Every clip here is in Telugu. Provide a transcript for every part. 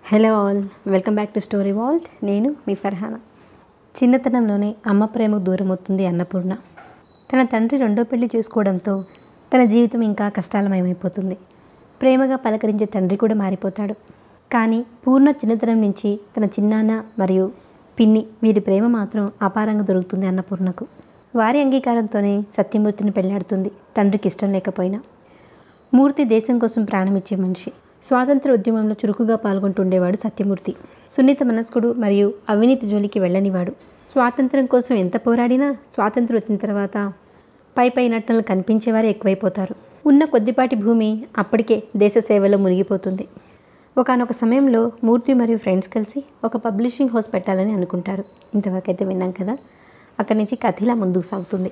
Hello all welcome back to Story Vault నేను మీ ఫర్హానా చిన్నతనంలోనే అమ్మ ప్రేమకు దూరం అవుతుంది అన్నపూర్ణ తన తండ్రి రెండో పెళ్లి చేసుకోవడంతో తన జీవితం ఇంకా కష్టాలమయమైపోతుంది ప్రేమగా పలకరించే తండ్రి కూడా మారిపోతాడు కానీ పూర్ణ చిన్నతనం నుంచి తన చిన్నాన్న మరియు పిన్ని వీరి ప్రేమ మాత్రం అపారంగా దొరుకుతుంది అన్నపూర్ణకు వారి అంగీకారంతోనే సత్యమూర్తిని పెళ్లాడుతుంది తండ్రికి ఇష్టం లేకపోయినా మూర్తి దేశం కోసం ప్రాణమిచ్చే మనిషి స్వాతంత్ర ఉద్యమంలో చురుకుగా పాల్గొంటుండేవాడు సత్యమూర్తి సున్నిత మనస్కుడు మరియు అవినీతి జోలికి వెళ్ళనివాడు స్వాతంత్రం కోసం ఎంత పోరాడినా స్వాతంత్రం వచ్చిన తర్వాత పై పై నటనలు కనిపించేవారే ఎక్కువైపోతారు ఉన్న కొద్దిపాటి భూమి అప్పటికే దేశ సేవలో మునిగిపోతుంది ఒకనొక సమయంలో మూర్తి మరియు ఫ్రెండ్స్ కలిసి ఒక పబ్లిషింగ్ హౌస్ పెట్టాలని అనుకుంటారు ఇంతవరకు అయితే విన్నాం కదా అక్కడి నుంచి కథ ఇలా ముందుకు సాగుతుంది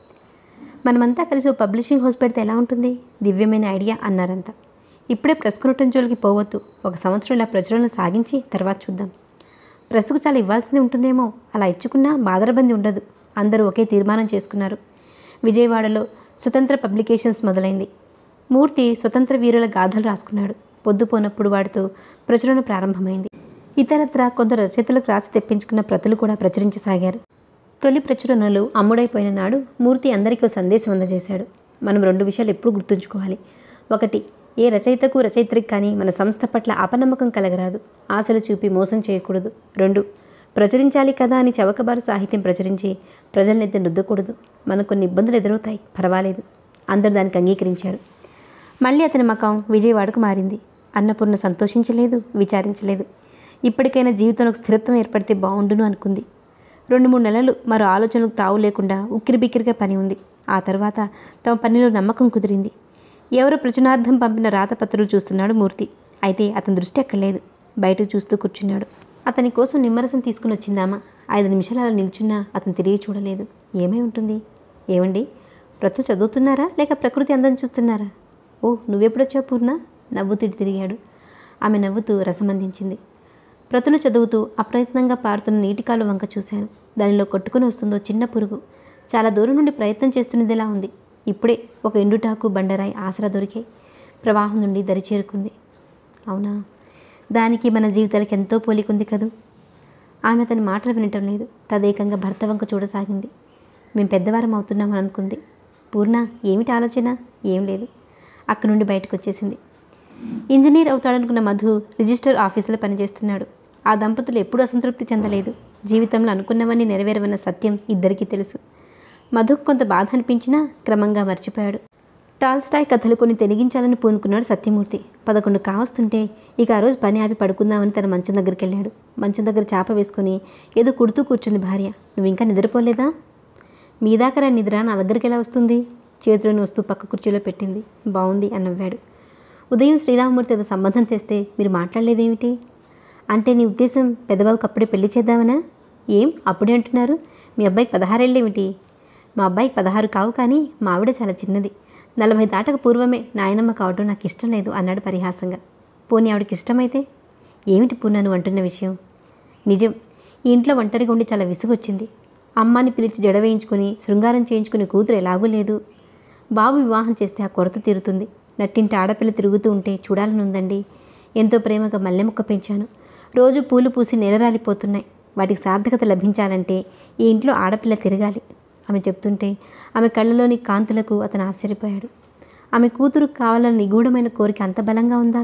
మనమంతా కలిసి ఓ పబ్లిషింగ్ హౌస్ పెడితే ఎలా ఉంటుంది దివ్యమైన ఐడియా అన్నారంతా ఇప్పుడే ప్రెస్ కొనటం జోలికి పోవద్దు ఒక సంవత్సరం ఇలా ప్రచురణ సాగించి తర్వాత చూద్దాం ప్రెస్కు చాలా ఇవ్వాల్సింది ఉంటుందేమో అలా ఇచ్చుకున్నా బాదరబంది ఉండదు అందరూ ఒకే తీర్మానం చేసుకున్నారు విజయవాడలో స్వతంత్ర పబ్లికేషన్స్ మొదలైంది మూర్తి స్వతంత్ర వీరుల గాథలు రాసుకున్నాడు పొద్దుపోనప్పుడు వాడితో ప్రచురణ ప్రారంభమైంది ఇతరత్ర కొందరు రచయితలకు రాసి తెప్పించుకున్న ప్రతులు కూడా ప్రచురించసాగారు తొలి ప్రచురణలు అమ్ముడైపోయిన నాడు మూర్తి అందరికీ ఓ సందేశం అందజేశాడు మనం రెండు విషయాలు ఎప్పుడు గుర్తుంచుకోవాలి ఒకటి ఏ రచయితకు రచయిత్రికి కానీ మన సంస్థ పట్ల అపనమ్మకం కలగరాదు ఆశలు చూపి మోసం చేయకూడదు రెండు ప్రచురించాలి కదా అని చవకబారు సాహిత్యం ప్రచురించి ప్రజలనైతే రుద్దకూడదు మనకు కొన్ని ఇబ్బందులు ఎదురవుతాయి పర్వాలేదు అందరూ దానికి అంగీకరించారు మళ్ళీ అతని మకం విజయవాడకు మారింది అన్నపూర్ణ సంతోషించలేదు విచారించలేదు ఇప్పటికైనా జీవితంలో ఒక స్థిరత్వం ఏర్పడితే బాగుండును అనుకుంది రెండు మూడు నెలలు మరో ఆలోచనలకు తావు లేకుండా ఉక్కిరిబిక్కిరిగా పని ఉంది ఆ తర్వాత తమ పనిలో నమ్మకం కుదిరింది ఎవరో ప్రచునార్థం పంపిన రాతపత్రులు చూస్తున్నాడు మూర్తి అయితే అతని దృష్టి అక్కడ లేదు బయటకు చూస్తూ కూర్చున్నాడు అతని కోసం నిమ్మరసం తీసుకుని వచ్చిందామా ఐదు నిమిషాలు అలా నిల్చున్నా అతను తిరిగి చూడలేదు ఏమై ఉంటుంది ఏమండి ప్రతులు చదువుతున్నారా లేక ప్రకృతి అందం చూస్తున్నారా ఓ నువ్వెప్పుడొచ్చావు పూర్ణ నవ్వుతూ తిరిగాడు ఆమె నవ్వుతూ రసమందించింది ప్రతులు చదువుతూ అప్రయత్నంగా పారుతున్న నీటికాలు వంక చూశాను దానిలో కొట్టుకుని వస్తుందో చిన్న పురుగు చాలా దూరం నుండి ప్రయత్నం చేస్తున్నదిలా ఉంది ఇప్పుడే ఒక ఎండుటాకు బండరాయి ఆసరా దొరికాయి ప్రవాహం నుండి దరి చేరుకుంది అవునా దానికి మన జీవితాలకు ఎంతో పోలికుంది కదూ ఆమె అతని మాటలు వినటం లేదు తదేకంగా భర్త వంక చూడసాగింది మేము పెద్దవారం అవుతున్నామని అనుకుంది పూర్ణ ఏమిటి ఆలోచన ఏం లేదు అక్కడి నుండి బయటకు వచ్చేసింది ఇంజనీర్ అవుతాడనుకున్న మధు రిజిస్టర్ ఆఫీసులో పనిచేస్తున్నాడు ఆ దంపతులు ఎప్పుడూ అసంతృప్తి చెందలేదు జీవితంలో అనుకున్నవన్నీ నెరవేరవన్న సత్యం ఇద్దరికీ తెలుసు మధుకు కొంత బాధ అనిపించినా క్రమంగా మర్చిపోయాడు టాల్స్టాయ్ కథలు కొన్ని తెనిగించాలని పూనుకున్నాడు సత్యమూర్తి పదకొండు కావస్తుంటే ఇక ఆ రోజు పని ఆపి పడుకుందామని తన మంచం దగ్గరికి వెళ్ళాడు మంచం దగ్గర చాప వేసుకొని ఏదో కుడుతూ కూర్చుంది భార్య నువ్వు ఇంకా నిద్రపోలేదా మీ దాకా రా నిద్ర నా దగ్గరికి ఎలా వస్తుంది చేతిలోని వస్తూ పక్క కుర్చీలో పెట్టింది బాగుంది అని నవ్వాడు ఉదయం శ్రీరామమూర్తి ఏదో సంబంధం తెస్తే మీరు మాట్లాడలేదేమిటి అంటే నీ ఉద్దేశం పెద్దబాబుకి అప్పుడే పెళ్లి చేద్దామనా ఏం అప్పుడే అంటున్నారు మీ అబ్బాయికి పదహారేళ్ళేమిటి మా అబ్బాయికి పదహారు కావు కానీ మా ఆవిడ చాలా చిన్నది నలభై దాటక పూర్వమే నాయనమ్మ కావడం నాకు ఇష్టం లేదు అన్నాడు పరిహాసంగా పోనీ ఆవిడకి ఇష్టమైతే ఏమిటి పూర్ణ నువ్వు అంటున్న విషయం నిజం ఈ ఇంట్లో ఒంటరిగా ఉండి చాలా విసుగొచ్చింది అమ్మాని పిలిచి జడ వేయించుకొని శృంగారం చేయించుకునే కూతురు ఎలాగూ లేదు బాబు వివాహం చేస్తే ఆ కొరత తీరుతుంది నట్టింటి ఆడపిల్ల తిరుగుతూ ఉంటే చూడాలని ఉందండి ఎంతో ప్రేమగా మల్లెముక్క పెంచాను రోజు పూలు పూసి నెలరాలిపోతున్నాయి వాటికి సార్థకత లభించాలంటే ఈ ఇంట్లో ఆడపిల్ల తిరగాలి ఆమె చెప్తుంటే ఆమె కళ్ళలోని కాంతులకు అతను ఆశ్చర్యపోయాడు ఆమె కూతురు కావాలన్న నిగూఢమైన కోరిక అంత బలంగా ఉందా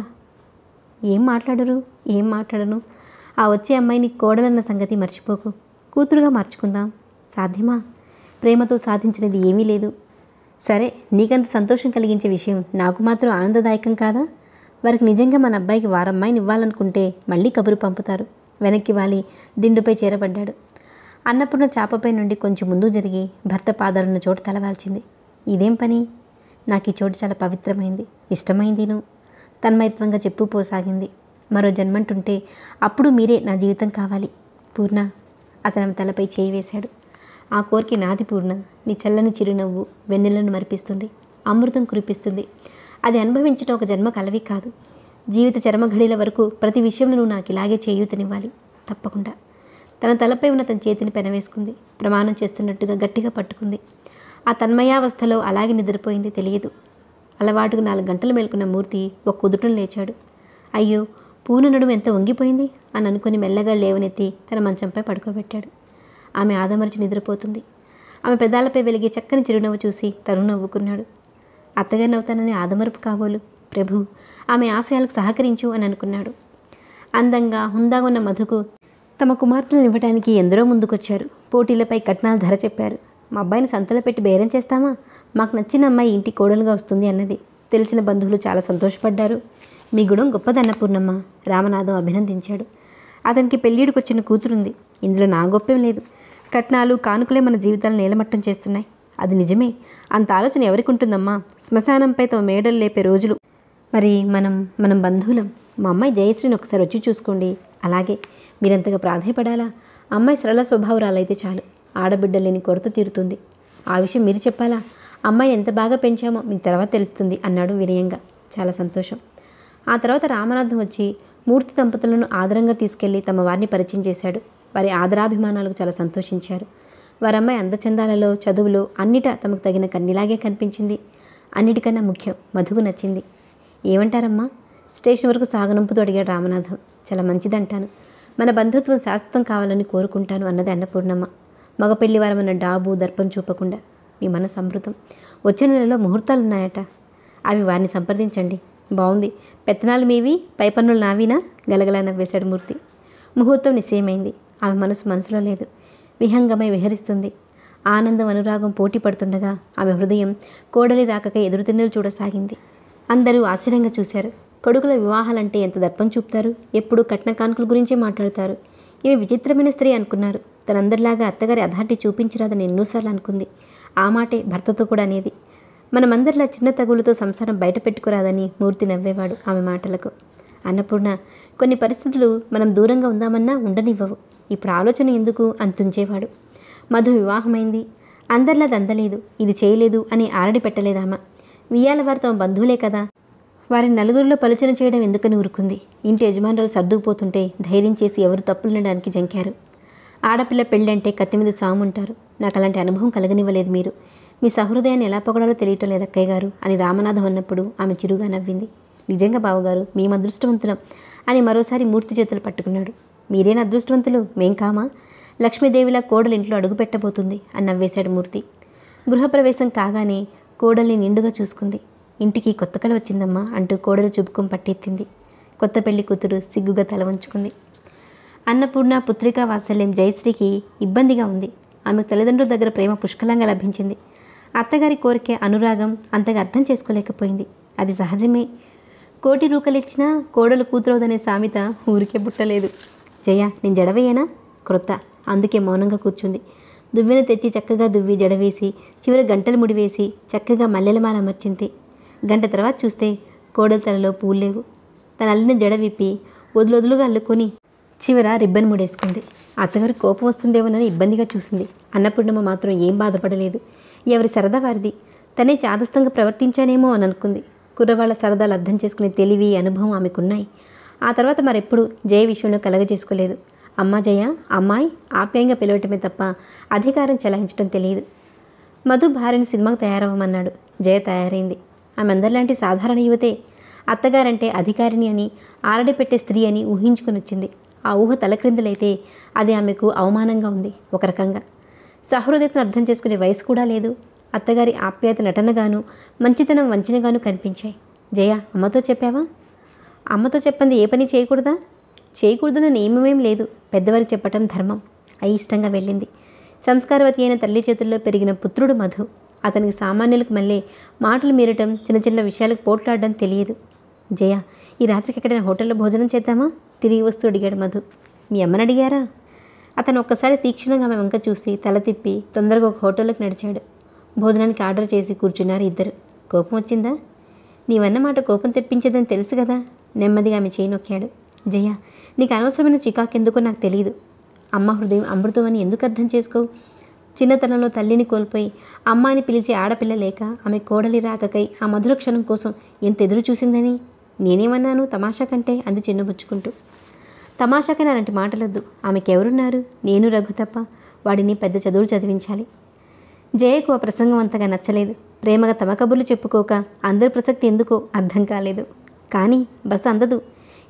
ఏం మాట్లాడరు ఏం మాట్లాడను ఆ వచ్చే అమ్మాయిని కోడలన్న సంగతి మర్చిపోకు కూతురుగా మార్చుకుందాం సాధ్యమా ప్రేమతో సాధించినది ఏమీ లేదు సరే నీకంత సంతోషం కలిగించే విషయం నాకు మాత్రం ఆనందదాయకం కాదా వారికి నిజంగా మన అబ్బాయికి వారమ్మాయిని ఇవ్వాలనుకుంటే మళ్ళీ కబురు పంపుతారు వెనక్కి వాలి దిండుపై చేరబడ్డాడు అన్నపూర్ణ చాపపై నుండి కొంచెం ముందు జరిగి భర్త పాదాలున్న చోటు తలవాల్చింది ఇదేం పని నాకు ఈ చోటు చాలా పవిత్రమైంది ఇష్టమైందిను తన్మయత్వంగా చెప్పుపోసాగింది మరో జన్మంటుంటే అప్పుడు మీరే నా జీవితం కావాలి పూర్ణ అతను ఆమె తలపై చేయి వేశాడు ఆ కోరిక నాది పూర్ణ నీ చల్లని చిరునవ్వు వెన్నెలను మరిపిస్తుంది అమృతం కురిపిస్తుంది అది అనుభవించడం ఒక జన్మ కలవి కాదు జీవిత చర్మ ఘడిల వరకు ప్రతి విషయంలో నువ్వు నాకు ఇలాగే చేయూతనివ్వాలి తప్పకుండా తన తలపై ఉన్న తన చేతిని పెనవేసుకుంది ప్రమాణం చేస్తున్నట్టుగా గట్టిగా పట్టుకుంది ఆ తన్మయావస్థలో అలాగే నిద్రపోయింది తెలియదు అలవాటుకు నాలుగు గంటలు మేల్కొన్న మూర్తి ఒక కుదుటం లేచాడు అయ్యో పూర్ణ నడుము ఎంత వంగిపోయింది అని అనుకుని మెల్లగా లేవనెత్తి తన మంచంపై పడుకోబెట్టాడు ఆమె ఆదమరిచి నిద్రపోతుంది ఆమె పెదాలపై వెలిగే చక్కని చిరునవ్వు చూసి తను నవ్వుకున్నాడు అత్తగారిని అవుతానని ఆదమరుపు కాబోలు ప్రభు ఆమె ఆశయాలకు సహకరించు అని అనుకున్నాడు అందంగా హుందాగా ఉన్న మధుకు తమ కుమార్తెలను ఇవ్వడానికి ఎందరో ముందుకొచ్చారు పోటీలపై కట్నాలు ధర చెప్పారు మా అబ్బాయిని సంతలో పెట్టి బేరం చేస్తామా మాకు నచ్చిన అమ్మాయి ఇంటి కోడలుగా వస్తుంది అన్నది తెలిసిన బంధువులు చాలా సంతోషపడ్డారు మీ గుణం గొప్పదన్న పూర్ణమ్మ రామనాథం అభినందించాడు అతనికి పెళ్ళిడికి వచ్చిన కూతురుంది ఇందులో నా గొప్పేం లేదు కట్నాలు కానుకలే మన జీవితాలను నేలమట్టం చేస్తున్నాయి అది నిజమే అంత ఆలోచన ఎవరికి ఉంటుందమ్మా శ్మశానంపై తమ మేడలు లేపే రోజులు మరి మనం మనం బంధువులం మా అమ్మాయి జయశ్రీని ఒకసారి వచ్చి చూసుకోండి అలాగే మీరంతగా ప్రాధాయపడాలా అమ్మాయి సరళ స్వభావరాలైతే చాలు ఆడబిడ్డ లేని కొరత తీరుతుంది ఆ విషయం మీరు చెప్పాలా అమ్మాయిని ఎంత బాగా పెంచామో మీకు తర్వాత తెలుస్తుంది అన్నాడు వినయంగా చాలా సంతోషం ఆ తర్వాత రామనాథం వచ్చి మూర్తి దంపతులను ఆదరంగా తీసుకెళ్లి తమ వారిని పరిచయం చేశాడు వారి ఆదరాభిమానాలకు చాలా సంతోషించారు వారమ్మాయి అందచందాలలో చదువులో అన్నిటా తమకు తగిన కన్నిలాగే కనిపించింది అన్నిటికన్నా ముఖ్యం మధుకు నచ్చింది ఏమంటారమ్మా స్టేషన్ వరకు సాగనంపుతూ అడిగాడు రామనాథం చాలా మంచిదంటాను మన బంధుత్వం శాశ్వతం కావాలని కోరుకుంటాను అన్నది అన్నపూర్ణమ్మ మగ పెళ్లి వారమన్న డాబు దర్పం చూపకుండా మీ మనసు అమృతం వచ్చే నెలలో ముహూర్తాలు ఉన్నాయట అవి వారిని సంప్రదించండి బాగుంది పెత్తనాలు మీవి పై పన్నులు నావినా గలగలా నవ్వేశాడు మూర్తి ముహూర్తం నిశ్చయమైంది ఆమె మనసు మనసులో లేదు విహంగమై విహరిస్తుంది ఆనందం అనురాగం పోటీ పడుతుండగా ఆమె హృదయం కోడలి రాకకై ఎదురుతిన్నులు చూడసాగింది అందరూ ఆశ్చర్యంగా చూశారు కొడుకుల వివాహాలంటే ఎంత దర్పం చూపుతారు ఎప్పుడూ కట్న కానుకల గురించే మాట్లాడతారు ఈమె విచిత్రమైన స్త్రీ అనుకున్నారు తనందరిలాగా అత్తగారి అధాటి చూపించరాదని ఎన్నోసార్లు అనుకుంది ఆ మాటే భర్తతో కూడా అనేది మనమందరిలా చిన్న తగులతో సంసారం బయట పెట్టుకురాదని మూర్తి నవ్వేవాడు ఆమె మాటలకు అన్నపూర్ణ కొన్ని పరిస్థితులు మనం దూరంగా ఉందామన్నా ఉండనివ్వవు ఇప్పుడు ఆలోచన ఎందుకు అంతుంచేవాడు మధు వివాహమైంది అందరిలా దందలేదు ఇది చేయలేదు అని ఆరడి పెట్టలేదామా వియ్యాల వారు తమ బంధువులే కదా వారిని నలుగురిలో పలుచన చేయడం ఎందుకని ఊరుకుంది ఇంటి యజమానురాలు సర్దుకుపోతుంటే ధైర్యం చేసి ఎవరు తప్పులుండడానికి జంకారు ఆడపిల్ల పెళ్ళంటే కత్తి మీద సాముంటారు నాకు అలాంటి అనుభవం కలగనివ్వలేదు మీరు మీ సహృదయాన్ని ఎలా పొగడాలో తెలియటం లేదు అక్కయ్య గారు అని రామనాథం అన్నప్పుడు ఆమె చిరుగా నవ్వింది నిజంగా బావగారు మేము అదృష్టవంతులం అని మరోసారి మూర్తి చేతులు పట్టుకున్నాడు మీరేనా అదృష్టవంతులు మేం కామా లక్ష్మీదేవిలా కోడలు ఇంట్లో అడుగు పెట్టబోతుంది అని నవ్వేశాడు మూర్తి గృహప్రవేశం కాగానే కోడల్ని నిండుగా చూసుకుంది ఇంటికి కొత్త కళ వచ్చిందమ్మా అంటూ కోడలు చూపుకొని పట్టెత్తింది కొత్త పెళ్లి కూతురు సిగ్గుగా తల వంచుకుంది అన్నపూర్ణ పుత్రికా వాత్సల్యం జయశ్రీకి ఇబ్బందిగా ఉంది ఆమె తల్లిదండ్రుల దగ్గర ప్రేమ పుష్కలంగా లభించింది అత్తగారి కోరికే అనురాగం అంతగా అర్థం చేసుకోలేకపోయింది అది సహజమే కోటి రూకలిచ్చినా కోడలు కూతురవుదనే సామెత ఊరికే పుట్టలేదు జయ నేను జడవేయనా క్రొత్త అందుకే మౌనంగా కూర్చుంది దువ్వెన తెచ్చి చక్కగా దువ్వి జడవేసి చివరి గంటలు ముడివేసి చక్కగా మల్లెలమాల అమర్చింది గంట తర్వాత చూస్తే కోడలు తలలో పూలు లేవు తన అల్లిన జడ విప్పి వదులొదులుగా అల్లుకొని చివర రిబ్బన్ ముడేసుకుంది అత్తగారు కోపం వస్తుందేమోనని ఇబ్బందిగా చూసింది అన్నపూర్ణమ్మ మాత్రం ఏం బాధపడలేదు ఎవరి సరదా వారిది తనే చాదస్తంగా ప్రవర్తించానేమో అని అనుకుంది కుర్రవాళ్ళ సరదాలు అర్థం చేసుకునే తెలివి అనుభవం ఆమెకున్నాయి ఆ తర్వాత మరెప్పుడు జయ విషయంలో కలగజేసుకోలేదు అమ్మా జయ అమ్మాయి ఆప్యాయంగా పిలవటమే తప్ప అధికారం చెలాయించడం తెలియదు మధు భార్యని సినిమాకు తయారవ్వమన్నాడు జయ తయారైంది ఆమె అందరిలాంటి సాధారణ యువతే అత్తగారంటే అధికారిని అని ఆరడి పెట్టే స్త్రీ అని ఊహించుకుని వచ్చింది ఆ ఊహ తలక్రిందులైతే అది ఆమెకు అవమానంగా ఉంది ఒక రకంగా సహృదయతను అర్థం చేసుకునే వయసు కూడా లేదు అత్తగారి ఆప్యాయత నటనగాను మంచితనం వంచనగాను కనిపించాయి జయ అమ్మతో చెప్పావా అమ్మతో చెప్పంది ఏ పని చేయకూడదా చేయకూడదన్న నియమమేం లేదు పెద్దవారు చెప్పటం ధర్మం అయిష్టంగా వెళ్ళింది సంస్కారవతి అయిన తల్లి చేతుల్లో పెరిగిన పుత్రుడు మధు అతనికి సామాన్యులకు మళ్ళీ మాటలు మీరటం చిన్న చిన్న విషయాలకు పోట్లాడడం తెలియదు జయ ఈ రాత్రికి ఎక్కడైనా హోటల్లో భోజనం చేద్దామా తిరిగి వస్తూ అడిగాడు మధు మీ అమ్మని అడిగారా అతను ఒక్కసారి తీక్షణంగా ఆమె వంక చూసి తల తిప్పి తొందరగా ఒక హోటల్లోకి నడిచాడు భోజనానికి ఆర్డర్ చేసి కూర్చున్నారు ఇద్దరు కోపం వచ్చిందా నీవన్న మాట కోపం తెప్పించేదని తెలుసు కదా నెమ్మదిగా ఆమె చేయి నొక్కాడు జయ నీకు అనవసరమైన చికాకు ఎందుకో నాకు తెలియదు అమ్మ హృదయం అమృతం అని ఎందుకు అర్థం చేసుకోవు చిన్నతనంలో తల్లిని కోల్పోయి అమ్మాని పిలిచే ఆడపిల్ల లేక ఆమె కోడలి రాకకై ఆ మధుర క్షణం కోసం ఎంత ఎదురు చూసిందని నేనేమన్నాను తమాషా కంటే అంది చిన్నబుచ్చుకుంటూ తమాషాకని అలాంటి మాటలొద్దు ఆమెకెవరున్నారు నేను రఘు తప్ప వాడిని పెద్ద చదువులు చదివించాలి జయకు ఆ ప్రసంగం అంతగా నచ్చలేదు ప్రేమగా తమ కబుర్లు చెప్పుకోక అందరి ప్రసక్తి ఎందుకో అర్థం కాలేదు కానీ బస్సు అందదు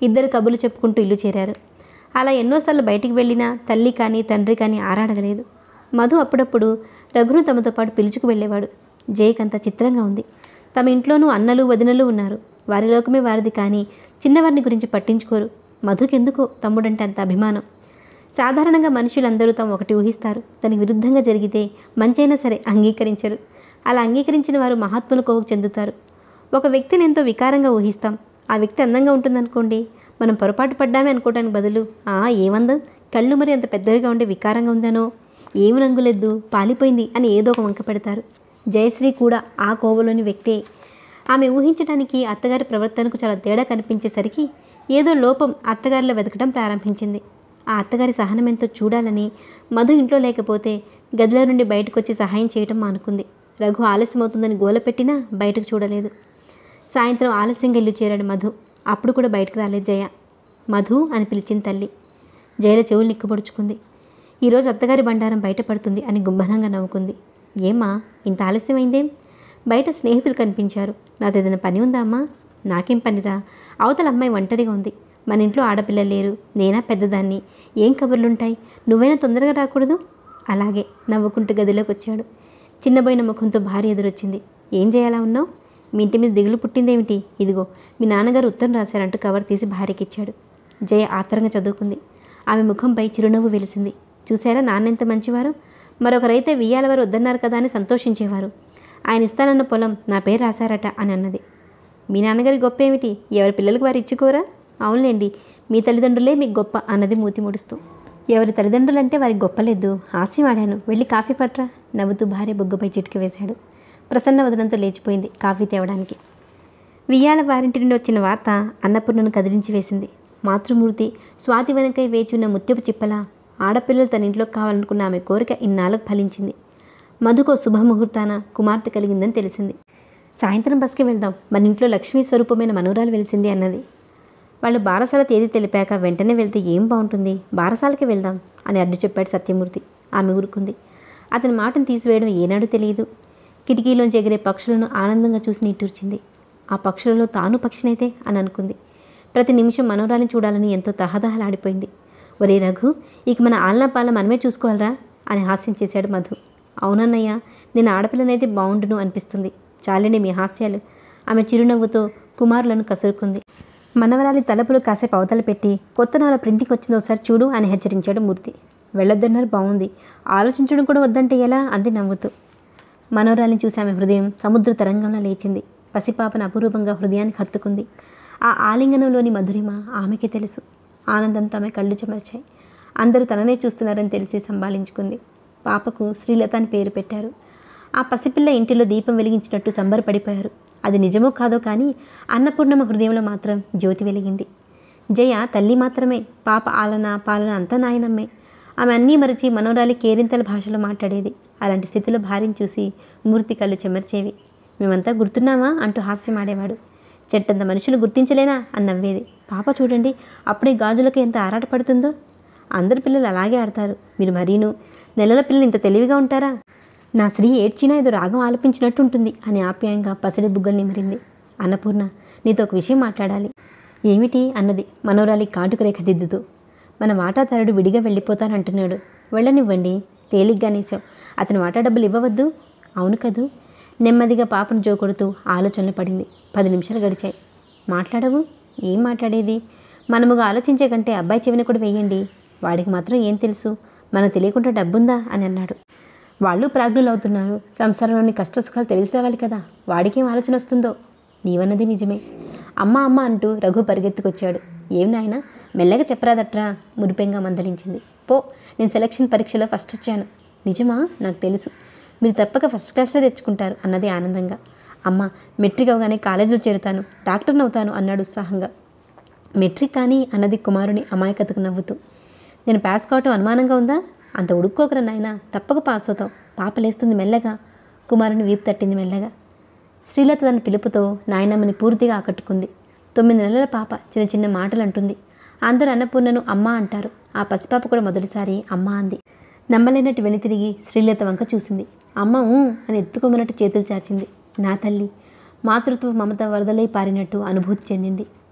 ఇద్దరు కబుర్లు చెప్పుకుంటూ ఇల్లు చేరారు అలా ఎన్నోసార్లు బయటికి వెళ్ళినా తల్లి కానీ తండ్రి కానీ ఆరాడగలేదు మధు అప్పుడప్పుడు రఘును తమతో పాటు పిలుచుకు వెళ్ళేవాడు జయకంత చిత్రంగా ఉంది తమ ఇంట్లోనూ అన్నలు వదినలు ఉన్నారు వారి లోకమే వారిది కానీ చిన్నవారిని గురించి పట్టించుకోరు మధుకెందుకో తమ్ముడంటే అంత అభిమానం సాధారణంగా మనుషులందరూ తాము ఒకటి ఊహిస్తారు దానికి విరుద్ధంగా జరిగితే మంచైనా సరే అంగీకరించరు అలా అంగీకరించిన వారు మహాత్ముల కోవకు చెందుతారు ఒక వ్యక్తిని ఎంతో వికారంగా ఊహిస్తాం ఆ వ్యక్తి అందంగా ఉంటుందనుకోండి మనం పొరపాటు పడ్డామే అనుకోవడానికి బదులు ఆ ఏమందం కళ్ళు మరి అంత పెద్దవిగా ఉండే వికారంగా ఉందనో ఏమి రంగులెద్దు పాలిపోయింది అని ఏదో ఒక వంక పెడతారు జయశ్రీ కూడా ఆ కోవలోని వ్యక్తే ఆమె ఊహించడానికి అత్తగారి ప్రవర్తనకు చాలా తేడా కనిపించేసరికి ఏదో లోపం అత్తగారిలో వెతకడం ప్రారంభించింది ఆ అత్తగారి సహనం ఎంతో చూడాలని మధు ఇంట్లో లేకపోతే గదిలో నుండి బయటకు వచ్చి సహాయం చేయటం మానుకుంది రఘు ఆలస్యమవుతుందని గోల పెట్టినా బయటకు చూడలేదు సాయంత్రం ఆలస్యంగా ఇల్లు చేరాడు మధు అప్పుడు కూడా బయటకు రాలేదు జయ మధు అని పిలిచింది తల్లి జయల చెవులు నిక్కుపొడుచుకుంది ఈరోజు అత్తగారి బండారం బయటపడుతుంది అని గుంభనంగా నవ్వుకుంది ఏమా ఇంత ఆలస్యమైందేం బయట స్నేహితులు కనిపించారు నాది ఏదైనా పని ఉందా అమ్మా నాకేం పనిరా అవతల అమ్మాయి ఒంటరిగా ఉంది మన ఇంట్లో ఆడపిల్లలు లేరు నేనా పెద్దదాన్ని ఏం కబుర్లుంటాయి నువ్వైనా తొందరగా రాకూడదు అలాగే నవ్వుకుంటూ గదిలోకి వచ్చాడు చిన్నబోయిన ముఖంతో భార్య ఎదురొచ్చింది ఏం చేయాలా ఉన్నావు మీ ఇంటి మీద దిగులు పుట్టిందేమిటి ఇదిగో మీ నాన్నగారు ఉత్తరం రాశారంటూ కవర్ తీసి భార్యకి ఇచ్చాడు జయ ఆత్రంగా చదువుకుంది ఆమె ముఖంపై చిరునవ్వు వెలిసింది చూసారా నాన్నెంత మంచివారు మరొకరైతే వియ్యాల వారు వద్దన్నారు కదా అని సంతోషించేవారు ఆయన ఇస్తానన్న పొలం నా పేరు రాశారట అని అన్నది మీ నాన్నగారి గొప్ప ఏమిటి ఎవరి పిల్లలకు వారు ఇచ్చుకోరా అవునులేండి మీ తల్లిదండ్రులే మీకు గొప్ప అన్నది మూతి ముడుస్తూ ఎవరి తల్లిదండ్రులంటే వారికి గొప్పలేదు హాస్యం ఆడాను వెళ్ళి కాఫీ పట్రా నవ్వుతూ భార్య బొగ్గపై చిటికి వేశాడు ప్రసన్న వదనంతో లేచిపోయింది కాఫీ తేవడానికి వియ్యాల వారింటి నుండి వచ్చిన వార్త అన్నపూర్ణను కదిలించి వేసింది మాతృమూర్తి స్వాతి వెనకై వేచున్న ముత్యపు చిప్పల ఆడపిల్లలు తన ఇంట్లో కావాలనుకున్న ఆమె కోరిక ఇన్నాళ్ళకు ఫలించింది మధుకో శుభముహూర్తాన కుమార్తె కలిగిందని తెలిసింది సాయంత్రం బస్కి వెళ్దాం మన ఇంట్లో లక్ష్మీ స్వరూపమైన మనోరాలు వెలిసింది అన్నది వాళ్ళు బారసాల తేదీ తెలిపాక వెంటనే వెళ్తే ఏం బాగుంటుంది బారసాలకి వెళ్దాం అని అడ్డు చెప్పాడు సత్యమూర్తి ఆమె ఊరుకుంది అతని మాటను తీసివేయడం ఏనాడు తెలియదు కిటికీలోంచి ఎగిరే పక్షులను ఆనందంగా చూసి నిట్టూర్చింది ఆ పక్షులలో తాను పక్షినైతే అని అనుకుంది ప్రతి నిమిషం మనోరాలిని చూడాలని ఎంతో తహదహలాడిపోయింది ఒరే రఘు ఇక మన ఆలనా పాలన మనమే చూసుకోవాలరా అని హాస్యం చేశాడు మధు అవునన్నయ్య నేను ఆడపిల్లనైతే బాగుండును అనిపిస్తుంది చాలండి మీ హాస్యాలు ఆమె చిరునవ్వుతో కుమారులను కసురుకుంది మనవరాలి తలుపులు కాసేపు అవతల పెట్టి కొత్త నాల ప్రింటింగ్ వచ్చింది ఒకసారి చూడు అని హెచ్చరించాడు మూర్తి వెళ్ళొద్దన్నారు బాగుంది ఆలోచించడం కూడా వద్దంటే ఎలా అంది నవ్వుతూ మనోరాలిని చూసి ఆమె హృదయం సముద్ర తరంగంలో లేచింది పసిపాపను అపురూపంగా హృదయానికి హత్తుకుంది ఆ ఆలింగనంలోని మధురిమ ఆమెకే తెలుసు ఆనందంతో ఆమె కళ్ళు చెమర్చాయి అందరూ తననే చూస్తున్నారని తెలిసి సంభాళించుకుంది పాపకు శ్రీలత అని పేరు పెట్టారు ఆ పసిపిల్ల ఇంటిలో దీపం వెలిగించినట్టు సంబరపడిపోయారు అది నిజమో కాదో కానీ అన్నపూర్ణమ్మ హృదయంలో మాత్రం జ్యోతి వెలిగింది జయ తల్లి మాత్రమే పాప ఆలన పాలన అంతా నాయనమ్మే ఆమె అన్నీ మరిచి మనోరాలి కేరింతల భాషలో మాట్లాడేది అలాంటి స్థితిలో భార్యను చూసి మూర్తి కళ్ళు చెమర్చేవి మేమంతా గుర్తున్నామా అంటూ హాస్యం ఆడేవాడు చెట్టంత మనుషులు గుర్తించలేనా అని నవ్వేది పాప చూడండి అప్పుడే గాజులకు ఎంత ఆరాటపడుతుందో అందరి పిల్లలు అలాగే ఆడతారు మీరు మరీను నెలల పిల్లలు ఇంత తెలివిగా ఉంటారా నా స్త్రీ ఏడ్చినా ఏదో రాగం ఆలపించినట్టు ఉంటుంది అని ఆప్యాయంగా పసిడి బుగ్గలు నిమిరింది అన్నపూర్ణ నీతో ఒక విషయం మాట్లాడాలి ఏమిటి అన్నది మనోరాలి కాటుక రేఖ దిద్దుతూ మన వాటాదారుడు విడిగా వెళ్ళిపోతానంటున్నాడు వెళ్ళనివ్వండి తేలిగ్గా నేసావు అతని వాటా డబ్బులు ఇవ్వవద్దు అవును కదూ నెమ్మదిగా పాపను జోకొడుతూ ఆలోచనలు పడింది పది నిమిషాలు గడిచాయి మాట్లాడవు ఏం మాట్లాడేది మనముగా ఆలోచించే కంటే అబ్బాయి చెవిని కూడా వేయండి వాడికి మాత్రం ఏం తెలుసు మనకు తెలియకుండా డబ్బుందా అని అన్నాడు వాళ్ళు ప్రాజ్ఞులు అవుతున్నారు సంసారంలోని కష్ట సుఖాలు తెలిసేవాలి కదా వాడికేం ఆలోచన వస్తుందో నీవన్నది నిజమే అమ్మ అమ్మ అంటూ రఘు పరిగెత్తుకొచ్చాడు ఏం నాయనా మెల్లగా చెప్పరాదట్రా మురిపెంగా మందలించింది పో నేను సెలక్షన్ పరీక్షలో ఫస్ట్ వచ్చాను నిజమా నాకు తెలుసు మీరు తప్పక ఫస్ట్ క్లాస్లో తెచ్చుకుంటారు అన్నది ఆనందంగా అమ్మ మెట్రిక్ అవగానే కాలేజీలో చేరుతాను డాక్టర్ని అవుతాను అన్నాడు ఉత్సాహంగా మెట్రిక్ కానీ అన్నది కుమారుని అమాయకతకు నవ్వుతూ నేను పాస్ కావటం అనుమానంగా ఉందా అంత ఉడుక్కోకరా నాయనా తప్పక పాస్ అవుతావు పాప లేస్తుంది మెల్లగా కుమారుని వీపు తట్టింది మెల్లగా శ్రీలత తన పిలుపుతో నాయనమ్మని పూర్తిగా ఆకట్టుకుంది తొమ్మిది నెలల పాప చిన్న చిన్న మాటలు అంటుంది అందరూ అన్నపూర్ణను అమ్మ అంటారు ఆ పసిపాప కూడా మొదటిసారి అమ్మ అంది నమ్మలేనట్టు వెనుతిరిగి శ్రీలత వంక చూసింది అమ్మ ఊ అని ఎత్తుకోమన్నట్టు చేతులు చాచింది నా తల్లి మాతృత్వ మమత వరదలై పారినట్టు అనుభూతి చెందింది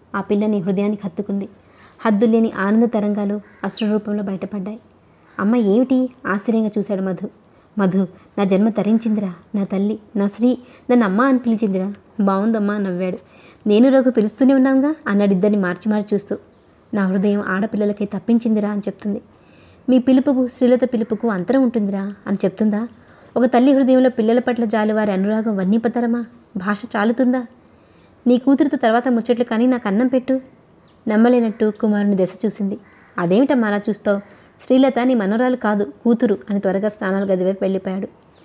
ఆ పిల్లని హృదయానికి హత్తుకుంది హద్దులేని ఆనంద తరంగాలు అశ్రు రూపంలో బయటపడ్డాయి అమ్మ ఏమిటి ఆశ్చర్యంగా చూశాడు మధు మధు నా జన్మ తరించిందిరా నా తల్లి నా శ్రీ నన్ను అమ్మ అని పిలిచిందిరా బాగుందమ్మా నవ్వాడు నేను రఘు పిలుస్తూనే ఉన్నాంగా అన్నాడు ఇద్దరిని మార్చి మార్చి చూస్తూ నా హృదయం ఆడపిల్లలకై తప్పించిందిరా అని చెప్తుంది మీ పిలుపుకు శ్రీలత పిలుపుకు అంతరం ఉంటుందిరా అని చెప్తుందా ఒక తల్లి హృదయంలో పిల్లల పట్ల జాలి వారి అనురాగం వర్ణిపతరమా భాష చాలుతుందా నీ కూతురుతో తర్వాత ముచ్చట్లు కానీ నాకు అన్నం పెట్టు నమ్మలేనట్టు కుమారుని దశ చూసింది అదేమిటమ్మా అలా చూస్తావు శ్రీలత నీ మనోరాలు కాదు కూతురు అని త్వరగా స్నానాల గది వైపు వెళ్ళిపోయాడు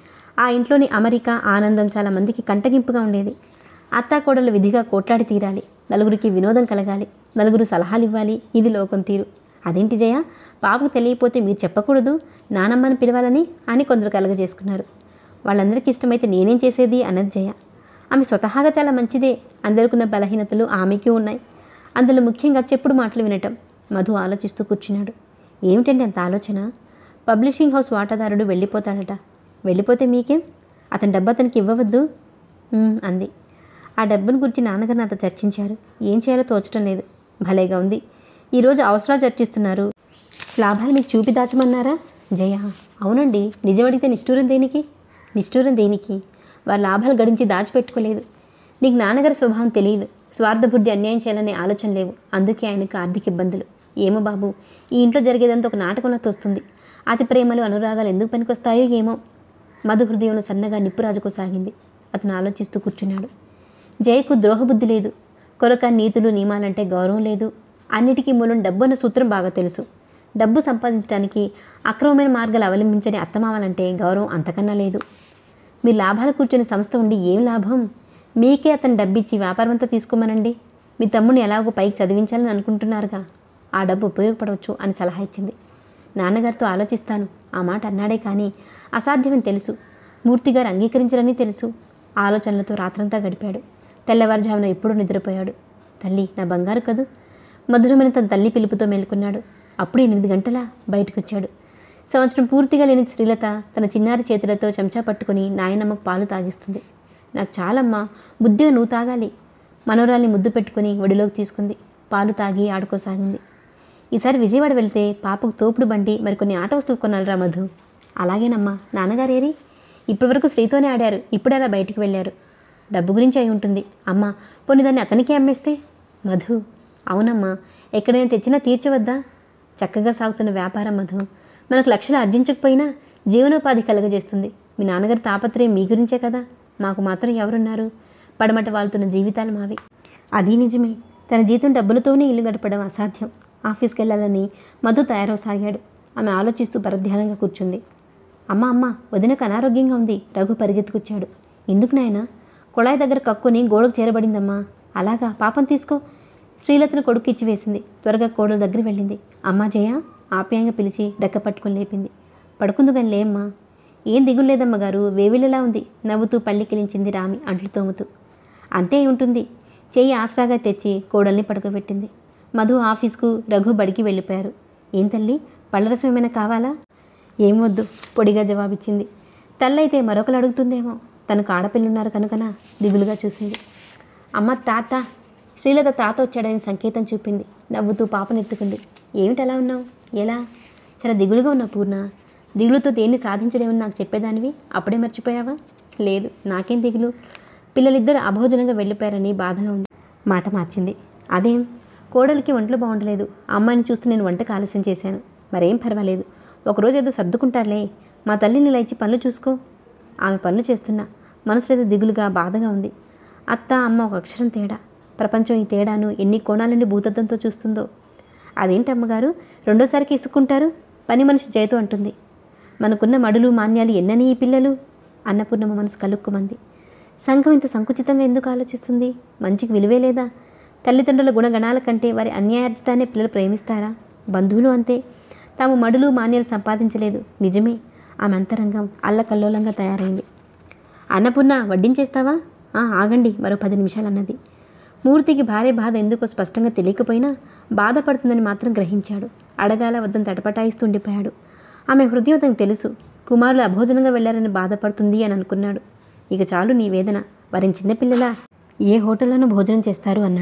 ఆ ఇంట్లోని అమరిక ఆనందం చాలా మందికి కంటగింపుగా ఉండేది అత్తాకోడలు విధిగా కోట్లాడి తీరాలి నలుగురికి వినోదం కలగాలి నలుగురు సలహాలు ఇవ్వాలి ఇది లోకం తీరు అదేంటి జయ పాపకు తెలియపోతే మీరు చెప్పకూడదు నానమ్మని పిలవాలని అని కొందరు కలగజేసుకున్నారు వాళ్ళందరికీ ఇష్టమైతే నేనేం చేసేది అన్నది జయ ఆమె స్వతహాగా చాలా మంచిదే అందరికున్న బలహీనతలు ఆమెకి ఉన్నాయి అందులో ముఖ్యంగా చెప్పుడు మాటలు వినటం మధు ఆలోచిస్తూ కూర్చున్నాడు ఏమిటండి అంత ఆలోచన పబ్లిషింగ్ హౌస్ వాటాదారుడు వెళ్ళిపోతాడట వెళ్ళిపోతే మీకేం అతని డబ్బు అతనికి ఇవ్వవద్దు "ఉమ్," అంది ఆ డబ్బును గురించి నాన్నగారు నాతో చర్చించారు ఏం చేయాలో తోచడం లేదు భలేగా ఉంది ఈరోజు అవసరాలు చర్చిస్తున్నారు లాభాలు మీకు చూపి దాచమన్నారా జయ అవునండి నిజం అడిగితే నిష్ఠూరం దేనికి నిష్ఠూరం దేనికి వారి లాభాలు గడించి దాచిపెట్టుకోలేదు నీకు నాన్నగారి స్వభావం తెలియదు స్వార్థబుద్ధి అన్యాయం చేయాలనే ఆలోచన లేవు అందుకే ఆయనకు ఆర్థిక ఇబ్బందులు ఏమో బాబు ఈ ఇంట్లో జరిగేదంతా ఒక నాటకంలో తోస్తుంది అతి ప్రేమలు అనురాగాలు ఎందుకు పనికొస్తాయో ఏమో మధు హృదయంలో సన్నగా నిప్పు రాజుకోసాగింది అతను ఆలోచిస్తూ కూర్చున్నాడు జయకు ద్రోహబుద్ధి లేదు కొరక నీతులు నియమాలంటే గౌరవం లేదు అన్నిటికీ మూలం డబ్బు అన్న సూత్రం బాగా తెలుసు డబ్బు సంపాదించడానికి అక్రమమైన మార్గాలు అవలంబించని అత్తమామలంటే గౌరవం అంతకన్నా లేదు మీ లాభాలు కూర్చొని సంస్థ ఉండి ఏం లాభం మీకే అతను డబ్బిచ్చి వ్యాపారం అంతా తీసుకోమనండి మీ తమ్ముడిని ఎలాగో పైకి చదివించాలని అనుకుంటున్నారుగా ఆ డబ్బు ఉపయోగపడవచ్చు అని సలహా ఇచ్చింది నాన్నగారితో ఆలోచిస్తాను ఆ మాట అన్నాడే కానీ అసాధ్యమని తెలుసు మూర్తిగారు అంగీకరించరని తెలుసు ఆలోచనలతో రాత్రంతా గడిపాడు తెల్లవారుజామున ఎప్పుడూ నిద్రపోయాడు తల్లి నా బంగారు కదూ మధురమైన తన తల్లి పిలుపుతో మేలుకున్నాడు అప్పుడు ఎనిమిది గంటల బయటకు వచ్చాడు సంవత్సరం పూర్తిగా లేని శ్రీలత తన చిన్నారి చేతులతో చెంచా పట్టుకుని నాయనమ్మకు పాలు తాగిస్తుంది నాకు చాలమ్మా బుద్ధిగా నువ్వు తాగాలి మనోరాల్ని ముద్దు పెట్టుకుని ఒడిలోకి తీసుకుంది పాలు తాగి ఆడుకోసాగింది ఈసారి విజయవాడ వెళ్తే పాపకు తోపుడు బండి మరికొన్ని ఆట వస్తువులు కొనాలిరా మధు అలాగేనమ్మా నాన్నగారేరి ఇప్పటివరకు శ్రీతోనే ఆడారు ఇప్పుడెలా బయటికి వెళ్ళారు డబ్బు గురించి అయి ఉంటుంది అమ్మ పోనీ దాన్ని అతనికి అమ్మేస్తే మధు అవునమ్మా ఎక్కడైనా తెచ్చినా తీర్చవద్దా చక్కగా సాగుతున్న వ్యాపారం మధు మనకు లక్షలు ఆర్జించకపోయినా జీవనోపాధి కలగజేస్తుంది మీ నాన్నగారి తాపత్రయం మీ గురించే కదా మాకు మాత్రం ఎవరున్నారు పడమట వాళ్తున్న జీవితాలు మావి అది నిజమే తన జీతం డబ్బులతోనే ఇల్లు గడపడం అసాధ్యం ఆఫీస్కి వెళ్ళాలని మధు తయారవసాగాడు ఆమె ఆలోచిస్తూ పరధ్యానంగా కూర్చుంది అమ్మ అమ్మ వదినకు అనారోగ్యంగా ఉంది రఘు పరిగెత్తుకొచ్చాడు ఎందుకు నాయనా కుళాయి దగ్గర కక్కుని గోడకు చేరబడిందమ్మా అలాగా పాపం తీసుకో శ్రీలతను కొడుకు ఇచ్చి వేసింది త్వరగా కోడల దగ్గర వెళ్ళింది అమ్మా జయ ఆప్యాయంగా పిలిచి రెక్క పట్టుకొని లేపింది పడుకుందు కానీ లేమ్మా ఏం దిగులు లేదమ్మ గారు వేవిలలా ఉంది నవ్వుతూ పల్లికిలించింది రామి అంట్లు తోముతూ అంతే అయి ఉంటుంది చెయ్యి ఆసరాగా తెచ్చి కోడల్ని పడుకోబెట్టింది మధు ఆఫీస్కు రఘు బడికి వెళ్ళిపోయారు ఏం తల్లి పళ్ళరసం ఏమైనా కావాలా ఏం వద్దు పొడిగా జవాబిచ్చింది తల్లైతే మరొకరు అడుగుతుందేమో తనకు ఆడపిల్లున్నారు కనుకనా దిగులుగా చూసింది అమ్మ తాత శ్రీలత తాత వచ్చాడని సంకేతం చూపింది నవ్వుతూ పాపనెత్తుకుంది ఏమిటి అలా ఉన్నావు ఎలా చాలా దిగులుగా ఉన్నావు పూర్ణ దిగులుతో దేన్ని సాధించలేమని నాకు చెప్పేదానివి అప్పుడే మర్చిపోయావా లేదు నాకేం దిగులు పిల్లలిద్దరు అభోజనంగా వెళ్ళిపోయారని బాధగా ఉంది మాట మార్చింది అదేం కోడలికి ఒంట్లో బాగుండలేదు అమ్మాయిని చూస్తూ నేను వంటకు ఆలస్యం చేశాను మరేం పర్వాలేదు ఒకరోజు ఏదో సర్దుకుంటారులే మా తల్లిని లేచి పనులు చూసుకో ఆమె పనులు చేస్తున్నా మనసులో ఏదో దిగులుగా బాధగా ఉంది అత్త అమ్మ ఒక అక్షరం తేడా ప్రపంచం ఈ తేడాను ఎన్ని కోణాల నుండి భూతత్వంతో చూస్తుందో అదేంటి అమ్మగారు రెండోసారికి ఇసుక్కుంటారు పని మనిషి జయతో అంటుంది మనకున్న మడులు మాన్యాలు ఎన్నని ఈ పిల్లలు అన్నపూర్ణమ్మ మనసు కలుక్కుమంది సంఘం ఇంత సంకుచితంగా ఎందుకు ఆలోచిస్తుంది మంచికి విలువే లేదా తల్లిదండ్రుల గుణగణాల కంటే వారి అన్యాయార్జితాన్ని పిల్లలు ప్రేమిస్తారా బంధువులు అంతే తాము మడులు మాన్యాలు సంపాదించలేదు నిజమే ఆమె అంతరంగం అల్లకల్లోలంగా తయారైంది అన్నపూర్ణ వడ్డించేస్తావా "ఆ, ఆగండి మరో పది నిమిషాలు అన్నది మూర్తికి భార్య బాధ ఎందుకో స్పష్టంగా తెలియకపోయినా బాధపడుతుందని మాత్రం గ్రహించాడు అడగాల వద్దని తటపటాయిస్తూ ఉండిపోయాడు ఆమె హృదయం అతనికి తెలుసు కుమారులు అభోజనంగా వెళ్ళారని బాధపడుతుంది అని అనుకున్నాడు ఇక చాలు నీ వేదన వారిని చిన్నపిల్లలా ఏ హోటల్లోనూ భోజనం చేస్తారు అన్నాడు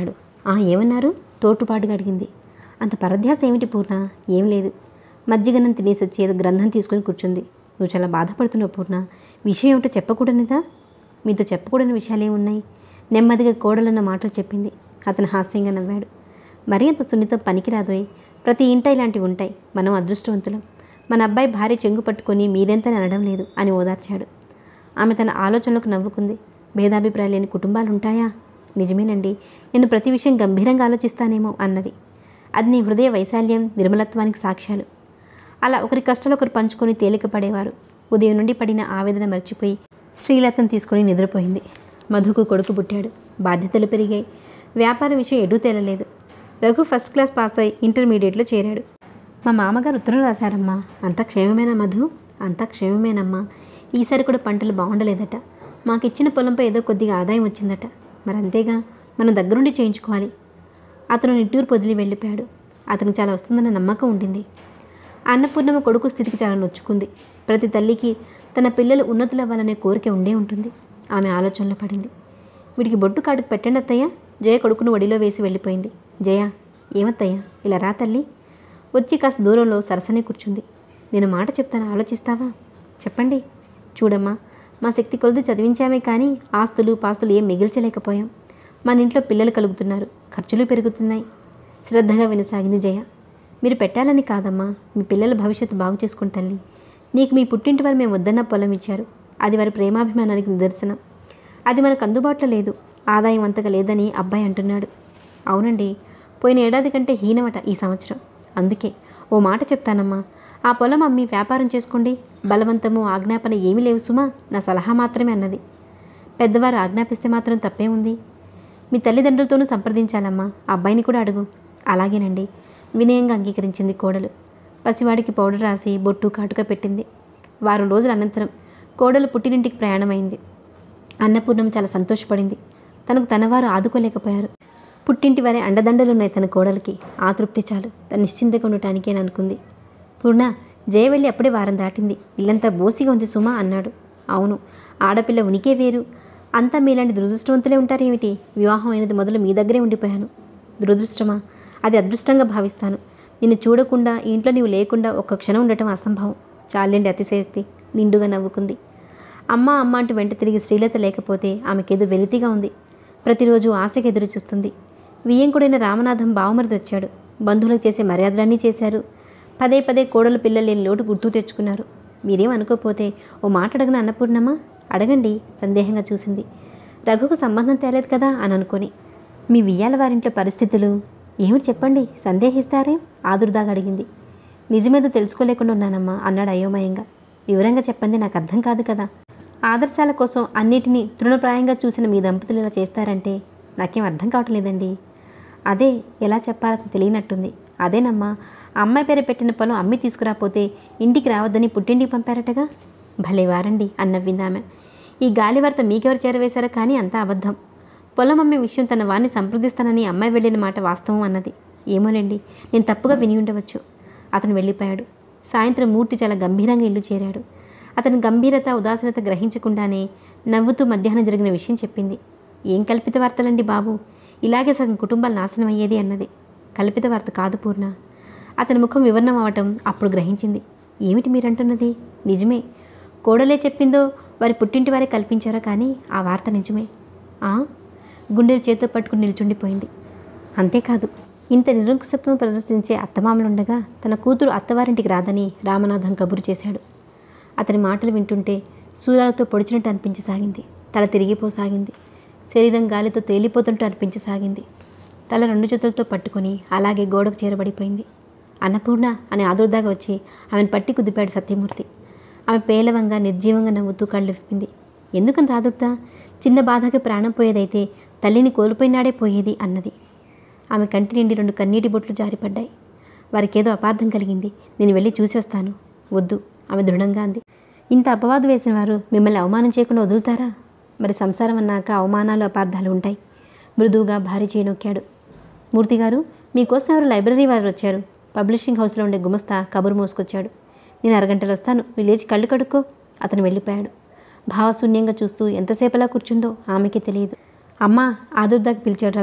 ఆ ఏమన్నారు తోటుపాటుగా అడిగింది అంత పరధ్యాస ఏమిటి పూర్ణ ఏం లేదు మజ్జిగన్నం తినేసి వచ్చి ఏదో గ్రంథం తీసుకొని కూర్చుంది నువ్వు చాలా బాధపడుతున్నావు పూర్ణ విషయం ఏమిటో చెప్పకూడనిదా మీతో చెప్పకూడని విషయాలు ఏమున్నాయి నెమ్మదిగా కోడలున్న మాటలు చెప్పింది అతను హాస్యంగా నవ్వాడు మరీ అంత సున్నితం పనికిరాదోయ్ ప్రతి ఇంట ఇలాంటివి ఉంటాయి మనం అదృష్టవంతులం మన అబ్బాయి భార్య చెంగు పట్టుకొని మీరెంత అనడం లేదు అని ఓదార్చాడు ఆమె తన ఆలోచనలకు నవ్వుకుంది భేదాభిప్రాయాలు లేని కుటుంబాలు ఉంటాయా నిజమేనండి నేను ప్రతి విషయం గంభీరంగా ఆలోచిస్తానేమో అన్నది అది నీ హృదయ వైశాల్యం నిర్మలత్వానికి సాక్ష్యాలు అలా ఒకరి కష్టాలు ఒకరు పంచుకొని తేలిక పడేవారు ఉదయం నుండి పడిన ఆవేదన మర్చిపోయి శ్రీలతను తీసుకొని నిద్రపోయింది మధుకు కొడుకు పుట్టాడు బాధ్యతలు పెరిగాయి వ్యాపార విషయం ఎడూ తేలలేదు రఘు ఫస్ట్ క్లాస్ పాస్ అయి ఇంటర్మీడియట్లో చేరాడు మా మామగారు ఉత్తరం రాశారమ్మా అంతా క్షేమమేనా మధు అంతా క్షేమమేనమ్మా ఈసారి కూడా పంటలు బాగుండలేదట మాకు ఇచ్చిన పొలంపై ఏదో కొద్దిగా ఆదాయం వచ్చిందట మరి అంతేగా మనం దగ్గరుండి చేయించుకోవాలి అతను నిట్టూరు పొదిలి వెళ్ళిపోయాడు అతనికి చాలా వస్తుందన్న నమ్మకం ఉండింది అన్నపూర్ణమ్మ కొడుకు స్థితికి చాలా నొచ్చుకుంది ప్రతి తల్లికి తన పిల్లలు ఉన్నతులవ్వాలనే కోరిక ఉండే ఉంటుంది ఆమె ఆలోచనలో పడింది వీడికి బొట్టు కాడుకు పెట్టండి అత్తయ్య జయ కొడుకును ఒడిలో వేసి వెళ్ళిపోయింది జయ ఏమత్తయ్య ఇలా రా తల్లి వచ్చి కాస్త దూరంలో సరసనే కూర్చుంది నేను మాట చెప్తాను ఆలోచిస్తావా చెప్పండి చూడమ్మా మా శక్తి కొలది చదివించామే కానీ ఆస్తులు పాస్తులు ఏం మిగిల్చలేకపోయాం మన ఇంట్లో పిల్లలు కలుగుతున్నారు ఖర్చులు పెరుగుతున్నాయి శ్రద్ధగా వినసాగింది జయ మీరు పెట్టాలని కాదమ్మా మీ పిల్లల భవిష్యత్తు బాగు చేసుకుని తల్లి నీకు మీ పుట్టింటి వారు మేము వద్దన్న పొలం ఇచ్చారు అది వారి ప్రేమాభిమానానికి నిదర్శనం అది మనకు అందుబాటులో లేదు ఆదాయం అంతగా లేదని అబ్బాయి అంటున్నాడు అవునండి పోయిన ఏడాది కంటే హీనమట ఈ సంవత్సరం అందుకే ఓ మాట చెప్తానమ్మా ఆ పొలం అమ్మి వ్యాపారం చేసుకోండి బలవంతము ఆజ్ఞాపన ఏమీ లేవు సుమా నా సలహా మాత్రమే అన్నది పెద్దవారు ఆజ్ఞాపిస్తే మాత్రం తప్పే ఉంది మీ తల్లిదండ్రులతోనూ సంప్రదించాలమ్మా ఆ అబ్బాయిని కూడా అడుగు అలాగేనండి వినయంగా అంగీకరించింది కోడలు పసివాడికి పౌడర్ రాసి బొట్టు కాటుక పెట్టింది వారం రోజుల అనంతరం కోడలు పుట్టినింటికి ప్రయాణమైంది అన్నపూర్ణం చాలా సంతోషపడింది తనకు తనవారు ఆదుకోలేకపోయారు పుట్టింటి వారే అండదండలున్నాయి తన కోడలికి ఆ తృప్తి చాలు తను నిశ్చింతగా ఉండటానికి అని అనుకుంది పూర్ణ జయ వెళ్ళి అప్పుడే వారం దాటింది ఇల్లంతా బోసిగా ఉంది సుమా అన్నాడు అవును ఆడపిల్ల ఉనికే వేరు అంతా మీలాంటి దురదృష్టవంతులే ఉంటారేమిటి వివాహం అయినది మొదలు మీ దగ్గరే ఉండిపోయాను దురదృష్టమా అది అదృష్టంగా భావిస్తాను నిన్ను చూడకుండా ఈ ఇంట్లో నీవు లేకుండా ఒక్క క్షణం ఉండటం అసంభవం చాలండి అతిశయోక్తి నిండుగా నవ్వుకుంది అమ్మ అమ్మ అంటూ వెంట తిరిగి శ్రీలత లేకపోతే ఆమెకేదో వెలితిగా ఉంది ప్రతిరోజు ఆశకి ఎదురు చూస్తుంది వియ్యంకుడైన రామనాథం బావమరిది వచ్చాడు బంధువులకు చేసే మర్యాదలన్నీ చేశారు పదే పదే కోడలు పిల్లలు లేని లోటు గుర్తు తెచ్చుకున్నారు మీరేం అనుకోపోతే ఓ మాట అడగన అన్నపూర్ణమా అడగండి సందేహంగా చూసింది రఘుకు సంబంధం తేలేదు కదా అని అనుకొని మీ వియ్యాల వారింట్లో పరిస్థితులు ఏమిటి చెప్పండి సందేహిస్తారే ఆదుర్దాగా అడిగింది నిజమేదో తెలుసుకోలేకుండా ఉన్నానమ్మా అన్నాడు అయోమయంగా వివరంగా చెప్పండి నాకు అర్థం కాదు కదా ఆదర్శాల కోసం అన్నిటినీ తృణప్రాయంగా చూసిన మీ దంపతులు ఇలా చేస్తారంటే నాకేం అర్థం కావట్లేదండి అదే ఎలా చెప్పాలో తెలియనట్టుంది అదేనమ్మా అమ్మాయి పేరు పెట్టిన పొలం అమ్మి తీసుకురాపోతే ఇంటికి రావద్దని పుట్టింటికి పంపారటగా భలే వారండి అన్నవ్వింది ఆమె ఈ గాలి వార్త మీకెవరు చేరవేశారో కానీ అంతా అబద్ధం పొలం అమ్మే విషయం తన వారిని సంప్రదిస్తానని అమ్మాయి వెళ్ళిన మాట వాస్తవం అన్నది ఏమోనండి నేను తప్పుగా విని ఉండవచ్చు అతను వెళ్ళిపోయాడు సాయంత్రం మూర్తి చాలా గంభీరంగా ఇల్లు చేరాడు అతని గంభీరత ఉదాసీనత గ్రహించకుండానే నవ్వుతూ మధ్యాహ్నం జరిగిన విషయం చెప్పింది ఏం కల్పిత వార్తలండి బాబు ఇలాగే సగం కుటుంబాలు నాశనం అయ్యేది అన్నది కల్పిత వార్త కాదు పూర్ణ అతని ముఖం వివరణం అవటం అప్పుడు గ్రహించింది ఏమిటి మీరంటున్నది నిజమే కోడలే చెప్పిందో వారి పుట్టింటి వారే కల్పించారో కానీ ఆ వార్త నిజమే ఆ గుండెలు చేతితో పట్టుకుని నిల్చుండిపోయింది అంతేకాదు ఇంత నిరంకుశత్వం ప్రదర్శించే అత్తమామలుండగా తన కూతురు అత్తవారింటికి రాదని రామనాథం కబురు చేశాడు అతని మాటలు వింటుంటే సూర్యాలతో పొడిచినట్టు అనిపించసాగింది తల తిరిగిపోసాగింది శరీరం గాలితో తేలిపోతుంటూ అనిపించసాగింది తల రెండు చేతులతో పట్టుకొని అలాగే గోడకు చేరబడిపోయింది అన్నపూర్ణ అని ఆదుర్దాగా వచ్చి ఆమెను పట్టి కుదిపాడు సత్యమూర్తి ఆమె పేలవంగా నిర్జీవంగా నవ్వుతూ కళ్ళు విప్పింది ఎందుకంత ఆదుర్దా చిన్న బాధకి ప్రాణం పోయేదైతే తల్లిని కోల్పోయినాడే పోయేది అన్నది ఆమె కంటి నిండి రెండు కన్నీటి బొట్లు జారిపడ్డాయి వారికేదో అపార్థం కలిగింది నేను వెళ్ళి చూసి వస్తాను వద్దు ఆమె దృఢంగా అంది ఇంత అపవాదు వేసిన వారు మిమ్మల్ని అవమానం చేయకుండా వదులుతారా మరి సంసారం అన్నాక అవమానాలు అపార్థాలు ఉంటాయి మృదువుగా భారీ చేయనొక్కాడు మూర్తి గారు మీకోసం ఎవరు లైబ్రరీ వారు వచ్చారు పబ్లిషింగ్ హౌస్లో ఉండే గుమస్తా కబురు మోసుకొచ్చాడు నేను అరగంటలో వస్తాను నువ్వు లేచి కళ్ళు కడుక్కో అతను వెళ్ళిపోయాడు భావశూన్యంగా చూస్తూ ఎంతసేపలా కూర్చుందో ఆమెకి తెలియదు అమ్మా ఆదుర్దాకి పిలిచాడు రఘు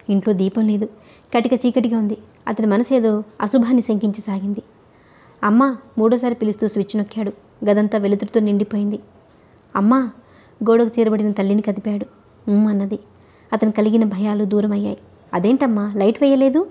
ఇంట్లో దీపం లేదు కటిక చీకటిగా ఉంది అతని మనసు ఏదో అశుభాన్ని శంకించి సాగింది అమ్మ మూడోసారి పిలుస్తూ స్విచ్ నొక్కాడు గదంతా వెలుతురుతో నిండిపోయింది అమ్మా గోడకు చేరబడిన తల్లిని కదిపాడు "ఉమ్" అన్నది అతను కలిగిన భయాలు దూరం అయ్యాయి అదేంటమ్మా లైట్ వేయలేదు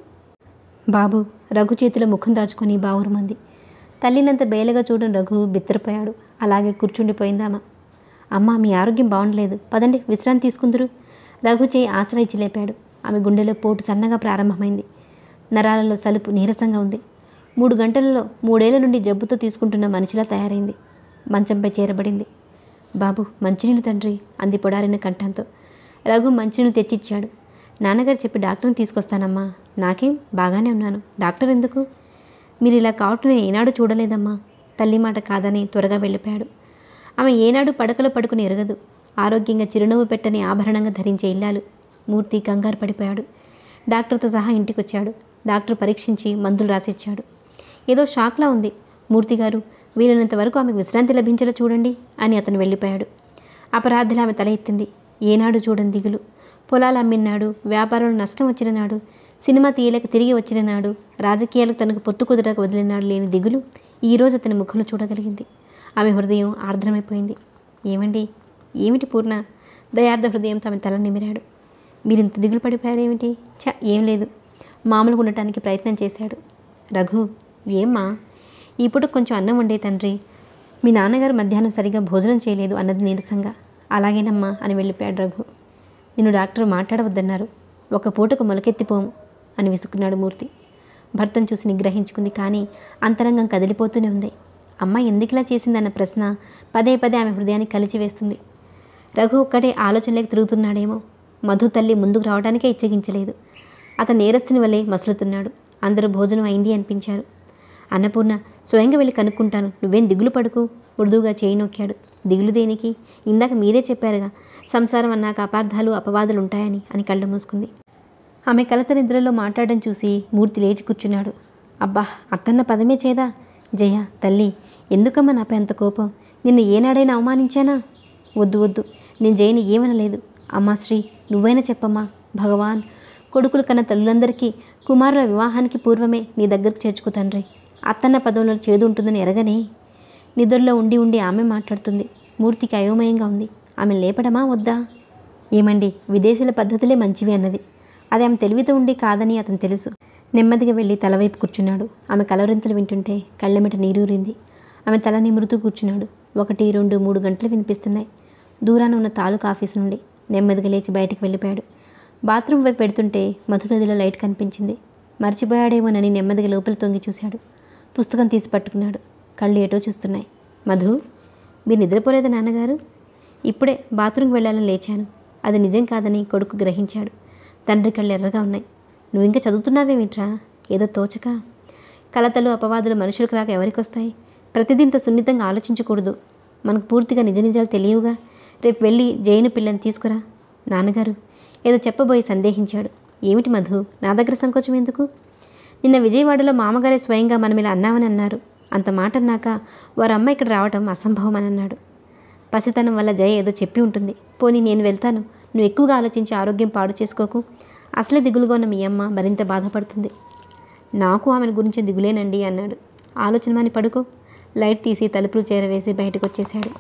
బాబు రఘు చేతిలో ముఖం దాచుకొని బావురుమంది తల్లినంత బేలగా చూడని రఘు బిత్తరపోయాడు అలాగే కూర్చుండిపోయిందామా అమ్మ మీ ఆరోగ్యం బాగుండలేదు పదండి విశ్రాంతి తీసుకుందరు రఘు చేయి ఆశ్రయించి లేపాడు ఆమె గుండెలో పోటు సన్నగా ప్రారంభమైంది నరాలలో సలుపు నీరసంగా ఉంది మూడు గంటలలో మూడేళ్ల నుండి జబ్బుతో తీసుకుంటున్న మనిషిలా తయారైంది మంచంపై చేరబడింది బాబు మంచినీళ్ళు తండ్రి అంది పొడారిన కంఠంతో రఘు మంచినీళ్ళు తెచ్చిచ్చాడు నాన్నగారు చెప్పి డాక్టర్ని తీసుకొస్తానమ్మా నాకేం బాగానే ఉన్నాను డాక్టర్ ఎందుకు మీరు ఇలా కావటం నేను ఏనాడు చూడలేదమ్మా తల్లి మాట కాదని త్వరగా వెళ్ళిపోయాడు ఆమె ఏనాడు పడకలో పడుకుని ఎరగదు ఆరోగ్యంగా చిరునవ్వు పెట్టని ఆభరణంగా ధరించే ఇల్లాలు మూర్తి కంగారు పడిపోయాడు డాక్టర్తో సహా ఇంటికి వచ్చాడు డాక్టర్ పరీక్షించి మందులు రాసిచ్చాడు ఏదో షాక్లా ఉంది మూర్తి గారు వీలైనంత వరకు ఆమెకు విశ్రాంతి లభించేలా చూడండి అని అతను వెళ్ళిపోయాడు అపరాధిలా ఆమె తల ఎత్తింది ఏనాడు చూడని దిగులు పొలాలు అమ్మినాడు వ్యాపారంలో నష్టం వచ్చిన నాడు సినిమా తీయలేక తిరిగి వచ్చిన నాడు రాజకీయాలకు తనకు పొత్తు కుదరక వదిలినాడు లేని దిగులు ఈరోజు అతని ముఖంలో చూడగలిగింది ఆమె హృదయం ఆర్ద్రమైపోయింది ఏమండి ఏమిటి పూర్ణ దయార్థ హృదయంతో ఆమె తల నిమిరాడు మీరు ఇంత దిగులు పడిపోయారేమిటి చ ఏం లేదు మామూలుగా ఉండటానికి ప్రయత్నం చేశాడు రఘు ఏమ్మా ఇప్పుడు కొంచెం అన్నం వండే తండ్రి మీ నాన్నగారు మధ్యాహ్నం సరిగా భోజనం చేయలేదు అన్నది నీరసంగా అలాగేనమ్మా అని వెళ్ళిపోయాడు రఘు నిన్ను డాక్టర్ మాట్లాడవద్దన్నారు ఒక పూటకు మొలకెత్తిపోము అని విసుక్కున్నాడు మూర్తి భర్తను చూసి నిగ్రహించుకుంది కానీ అంతరంగం కదిలిపోతూనే ఉంది అమ్మ ఎందుకులా చేసిందన్న ప్రశ్న పదే పదే ఆమె హృదయాన్ని కలిచివేస్తుంది రఘు ఒక్కడే ఆలోచనలోకి తిరుగుతున్నాడేమో మధు తల్లి ముందుకు రావడానికే ఇచ్చగించలేదు అతను నేరస్తుని వల్లే మసులుతున్నాడు అందరూ భోజనం అయింది అనిపించారు అన్నపూర్ణ స్వయంగా వెళ్ళి కనుక్కుంటాను నువ్వేం దిగులు పడుకు మృదువుగా చేయి నొక్కాడు దిగులు దేనికి ఇందాక మీరే చెప్పారుగా సంసారం అన్నాక అపార్థాలు అపవాదులు ఉంటాయని అని కళ్ళు మూసుకుంది ఆమె కలత నిద్రలో మాట్లాడడం చూసి మూర్తి లేచి కూర్చున్నాడు అబ్బా అత్తన్న పదమే చేదా జయ తల్లి ఎందుకమ్మా నాపై అంత కోపం నిన్ను ఏనాడైనా అవమానించానా వద్దు వద్దు నేను జయని ఏమనలేదు అమ్మా శ్రీ నువ్వైనా చెప్పమ్మా భగవాన్ కొడుకులు కన్న తల్లులందరికీ కుమారుల వివాహానికి పూర్వమే నీ దగ్గరకు చేర్చుకో తండ్రి అత్తన్న పదంలో చేదు ఉంటుందని ఎరగనే నిద్రలో ఉండి ఉండి ఆమె మాట్లాడుతుంది మూర్తికి అయోమయంగా ఉంది ఆమె లేపడమా వద్దా ఏమండి విదేశీయుల పద్ధతులే మంచివి అన్నది అది ఆమె తెలివితో ఉండి కాదని అతను తెలుసు నెమ్మదిగా వెళ్ళి తలవైపు కూర్చున్నాడు ఆమె కలవరింతలు వింటుంటే కళ్ళెమిట నీరూరింది ఆమె తల నిమురుతూ కూర్చున్నాడు ఒకటి రెండు మూడు గంటలు వినిపిస్తున్నాయి దూరాన ఉన్న తాలూకా ఆఫీస్ నుండి నెమ్మదిగా లేచి బయటికి వెళ్ళిపోయాడు బాత్రూమ్ వైపు పెడుతుంటే మధుగదిలో లైట్ కనిపించింది మర్చిపోయాడేమోనని నెమ్మదిగా లోపల తొంగి చూశాడు పుస్తకం తీసి పట్టుకున్నాడు కళ్ళు ఏటో చూస్తున్నాయి మధు మీరు నిద్రపోలేదా నాన్నగారు ఇప్పుడే బాత్రూమ్కి వెళ్ళాలని లేచాను అది నిజం కాదని కొడుకు గ్రహించాడు తండ్రి కళ్ళు ఎర్రగా ఉన్నాయి నువ్వు ఇంకా చదువుతున్నావేమిట్రా ఏదో తోచక కలతలు అపవాదులు మనుషులకు రాక ఎవరికి వస్తాయి ప్రతిదీ ఇంత సున్నితంగా ఆలోచించకూడదు మనకు పూర్తిగా నిజ నిజాలు తెలియవుగా రేపు వెళ్ళి జైను పిల్లని తీసుకురా నాన్నగారు ఏదో చెప్పబోయి సందేహించాడు ఏమిటి మధు నా దగ్గర సంకోచం ఎందుకు నిన్న విజయవాడలో మామగారే స్వయంగా మనం ఇలా అన్నామని అన్నారు అంత మాట అన్నాక వారి అమ్మ ఇక్కడ రావటం అసంభవం అని అన్నాడు పసితనం వల్ల జయ ఏదో చెప్పి ఉంటుంది పోనీ నేను వెళ్తాను నువ్వు ఎక్కువగా ఆలోచించి ఆరోగ్యం పాడు చేసుకోకు అసలే దిగులుగా ఉన్న మీ అమ్మ మరింత బాధపడుతుంది నాకు ఆమెను గురించి దిగులేనండి అన్నాడు ఆలోచన మాని పడుకో లైట్ తీసి తలుపులు చేరవేసి బయటకు వచ్చేశాడు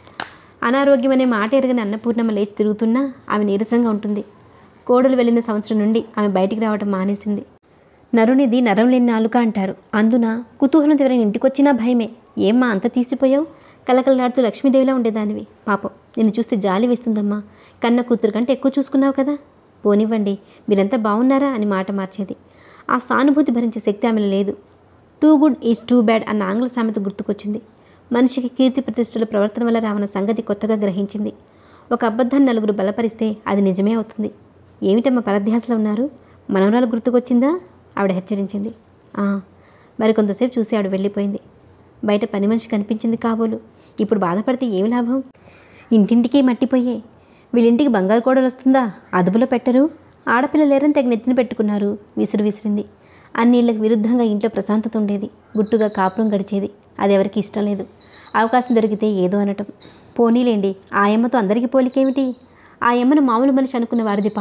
అనారోగ్యం అనే మాట ఎరగని అన్నపూర్ణమ్మ లేచి తిరుగుతున్నా ఆమె నీరసంగా ఉంటుంది కోడలు వెళ్ళిన సంవత్సరం నుండి ఆమె బయటికి రావటం మానేసింది నరునిది నరం లేని నాలుక అంటారు అందున కుతూహలం ఎవరైనా ఇంటికొచ్చినా భయమే ఏమ్మా అంత తీసిపోయావు కలకలలాడుతూ లక్ష్మీదేవిలా ఉండేదానివి పాపం నిన్ను చూస్తే జాలి వేస్తుందమ్మా కన్న కూతురు కంటే ఎక్కువ చూసుకున్నావు కదా పోనివ్వండి మీరంతా బాగున్నారా అని మాట మార్చేది ఆ సానుభూతి భరించే శక్తి ఆమెలో లేదు too good is too bad అన్న ఆంగ్ల సామెత గుర్తుకొచ్చింది మనిషికి కీర్తి ప్రతిష్టల ప్రవర్తన వల్ల రావన్న సంగతి కొత్తగా గ్రహించింది ఒక అబద్ధాన్ని నలుగురు బలపరిస్తే అది నిజమే అవుతుంది ఏమిటమ్మా పరధ్యాసలో ఉన్నారు మనవరాలు గుర్తుకొచ్చిందా ఆవిడ హెచ్చరించింది "ఆ." మరి కొంతసేపు చూసి ఆవిడ వెళ్ళిపోయింది బయట పని మనిషి కనిపించింది కాబోలు ఇప్పుడు బాధపడితే ఏమి లాభం ఇంటింటికి మట్టిపోయే వీళ్ళింటికి బంగారు కోడలు వస్తుందా అదుపులో పెట్టరు ఆడపిల్ల లేరని తెగ నెత్తిన పెట్టుకున్నారు విసురు విసిరింది అన్నిళ్ళకి విరుద్ధంగా ఇంట్లో ప్రశాంతత ఉండేది గుట్టుగా కాపురం గడిచేది అది ఎవరికి ఇష్టం లేదు అవకాశం దొరికితే ఏదో అనటం పోనీలేండి ఆ అమ్మతో అందరికీ పోలికేమిటి ఆ అమ్మను మామూలు మనిషి అనుకున్న వారిది పాపం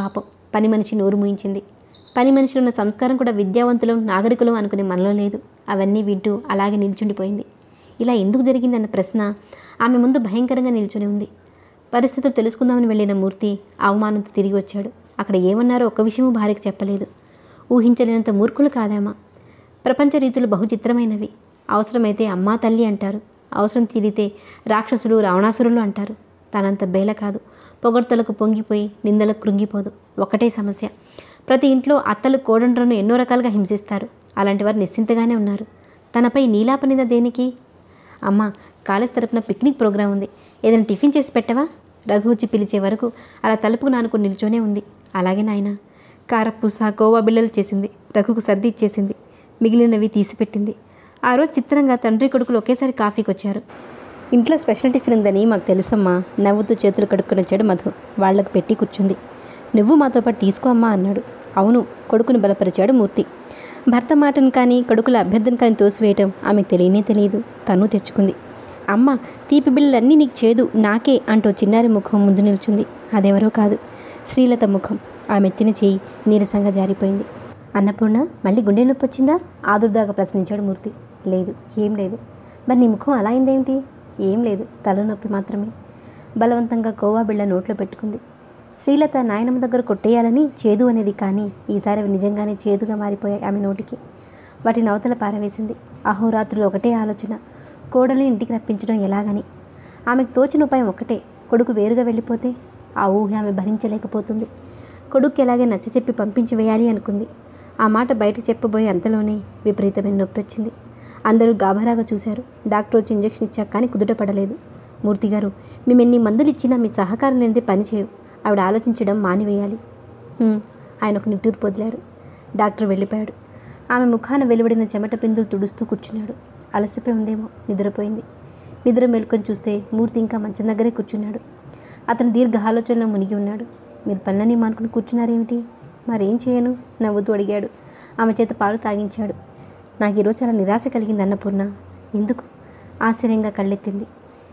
పని మనిషి నోరు మూయించింది పని మనిషిలో ఉన్న సంస్కారం కూడా విద్యావంతులం నాగరికులం అనుకునే మనలో లేదు అవన్నీ వింటూ అలాగే నిల్చుండిపోయింది ఇలా ఎందుకు జరిగిందన్న ప్రశ్న ఆమె ముందు భయంకరంగా నిల్చుని ఉంది పరిస్థితులు తెలుసుకుందామని వెళ్ళిన మూర్తి అవమానంతో తిరిగి వచ్చాడు అక్కడ ఏమన్నారో ఒక్క విషయము భార్యకు చెప్పలేదు ఊహించలేనంత మూర్ఖులు కాదామా ప్రపంచ రీతులు బహు చిత్రమైనవి అవసరమైతే అమ్మా తల్లి అంటారు అవసరం తీరితే రాక్షసులు రావణాసురులు అంటారు తనంత బేల కాదు పొగడ్తలకు పొంగిపోయి నిందలకు కృంగిపోదు ఒకటే సమస్య ప్రతి ఇంట్లో అత్తలు కోడండ్రను ఎన్నో రకాలుగా హింసిస్తారు అలాంటి వారు నిశ్చింతగానే ఉన్నారు తనపై నీలాపనిద దేనికి అమ్మ కాలేజ్ తరపున పిక్నిక్ ప్రోగ్రాం ఉంది ఏదైనా టిఫిన్ చేసి పెట్టవా రఘు వచ్చి పిలిచే వరకు అలా తలుపుకు నానుకుని నిల్చోనే ఉంది అలాగే నాయన కారపూస కోవా బిళ్ళలు చేసింది రఘుకు సర్ది ఇచ్చేసింది మిగిలినవి తీసిపెట్టింది ఆ రోజు చిత్రంగా తండ్రి కొడుకులు ఒకేసారి కాఫీకి వచ్చారు ఇంట్లో స్పెషల్ టిఫిన్ ఉందని మాకు తెలుసమ్మా నవ్వుతూ చేతులు కడుక్కొని వచ్చాడు మధు వాళ్లకు పెట్టి కూర్చుంది నువ్వు మాతో పాటు తీసుకో అమ్మా అన్నాడు అవును కొడుకుని బలపరిచాడు మూర్తి భర్త మాటను కానీ కొడుకుల అభ్యర్థన కానీ తోసివేయటం ఆమెకు తెలియనే తెలియదు తను తెచ్చుకుంది అమ్మ తీపి బిళ్ళలన్నీ నీకు చేదు నాకే అంటూ చిన్నారి ముఖం ముందు నిల్చుంది అదెవరో కాదు శ్రీలత ముఖం ఆమె ఎత్తిన చేయి నీరసంగా జారిపోయింది అన్నపూర్ణ మళ్ళీ గుండె నొప్పి వచ్చిందా ఆదుర్దాగా ప్రశ్నించాడు మూర్తి లేదు ఏం లేదు మరి నీ ముఖం అలా అయిందేంటి ఏం లేదు తలనొప్పి మాత్రమే బలవంతంగా కోవా బిళ్ళ నోట్లో పెట్టుకుంది శ్రీలత నాయనమ్మ దగ్గర కొట్టేయాలని చేదు అనేది కానీ ఈసారి అవి నిజంగానే చేదుగా మారిపోయాయి ఆమె నోటికి వాటిని అవతల పారవేసింది అహోరాత్రులు ఒకటే ఆలోచన కోడలిని ఇంటికి రప్పించడం ఎలాగని ఆమెకు తోచిన ఉపాయం ఒకటే కొడుకు వేరుగా వెళ్ళిపోతే ఆ ఊహ ఆమె భరించలేకపోతుంది కొడుకు ఎలాగే నచ్చచెప్పి పంపించి వేయాలి అనుకుంది ఆ మాట బయట చెప్పబోయే అంతలోనే విపరీతమైన నొప్పి వచ్చింది అందరూ గాభరాగా చూశారు డాక్టర్ వచ్చి ఇంజెక్షన్ ఇచ్చాక కానీ కుదుట పడలేదు మూర్తి గారు మేము ఎన్ని మందులు ఇచ్చినా మీ సహకారం లేనిది పని చేయవు ఆవిడ ఆలోచించడం మానివేయాలి "హ్మ్." ఆయన ఒక నిట్టూరు పొదిలారు డాక్టర్ వెళ్ళిపోయాడు ఆమె ముఖాన వెలువడిన చెమట బిందులు తుడుస్తూ కూర్చున్నాడు అలసిపోయి ఉందేమో నిద్రపోయింది నిద్ర మేల్కొని చూస్తే మూర్తి ఇంకా మంచం దగ్గరే కూర్చున్నాడు అతను దీర్ఘ ఆలోచనలో మునిగి ఉన్నాడు మీరు పనులని మానుకుని కూర్చున్నారేమిటి మరేం చేయను నవ్వుతూ అడిగాడు ఆమె చేత పాలు తాగించాడు నాకు ఈరోజు చాలా నిరాశ కలిగింది అన్నపూర్ణ ఎందుకు ఆశ్చర్యంగా కళ్ళెత్తింది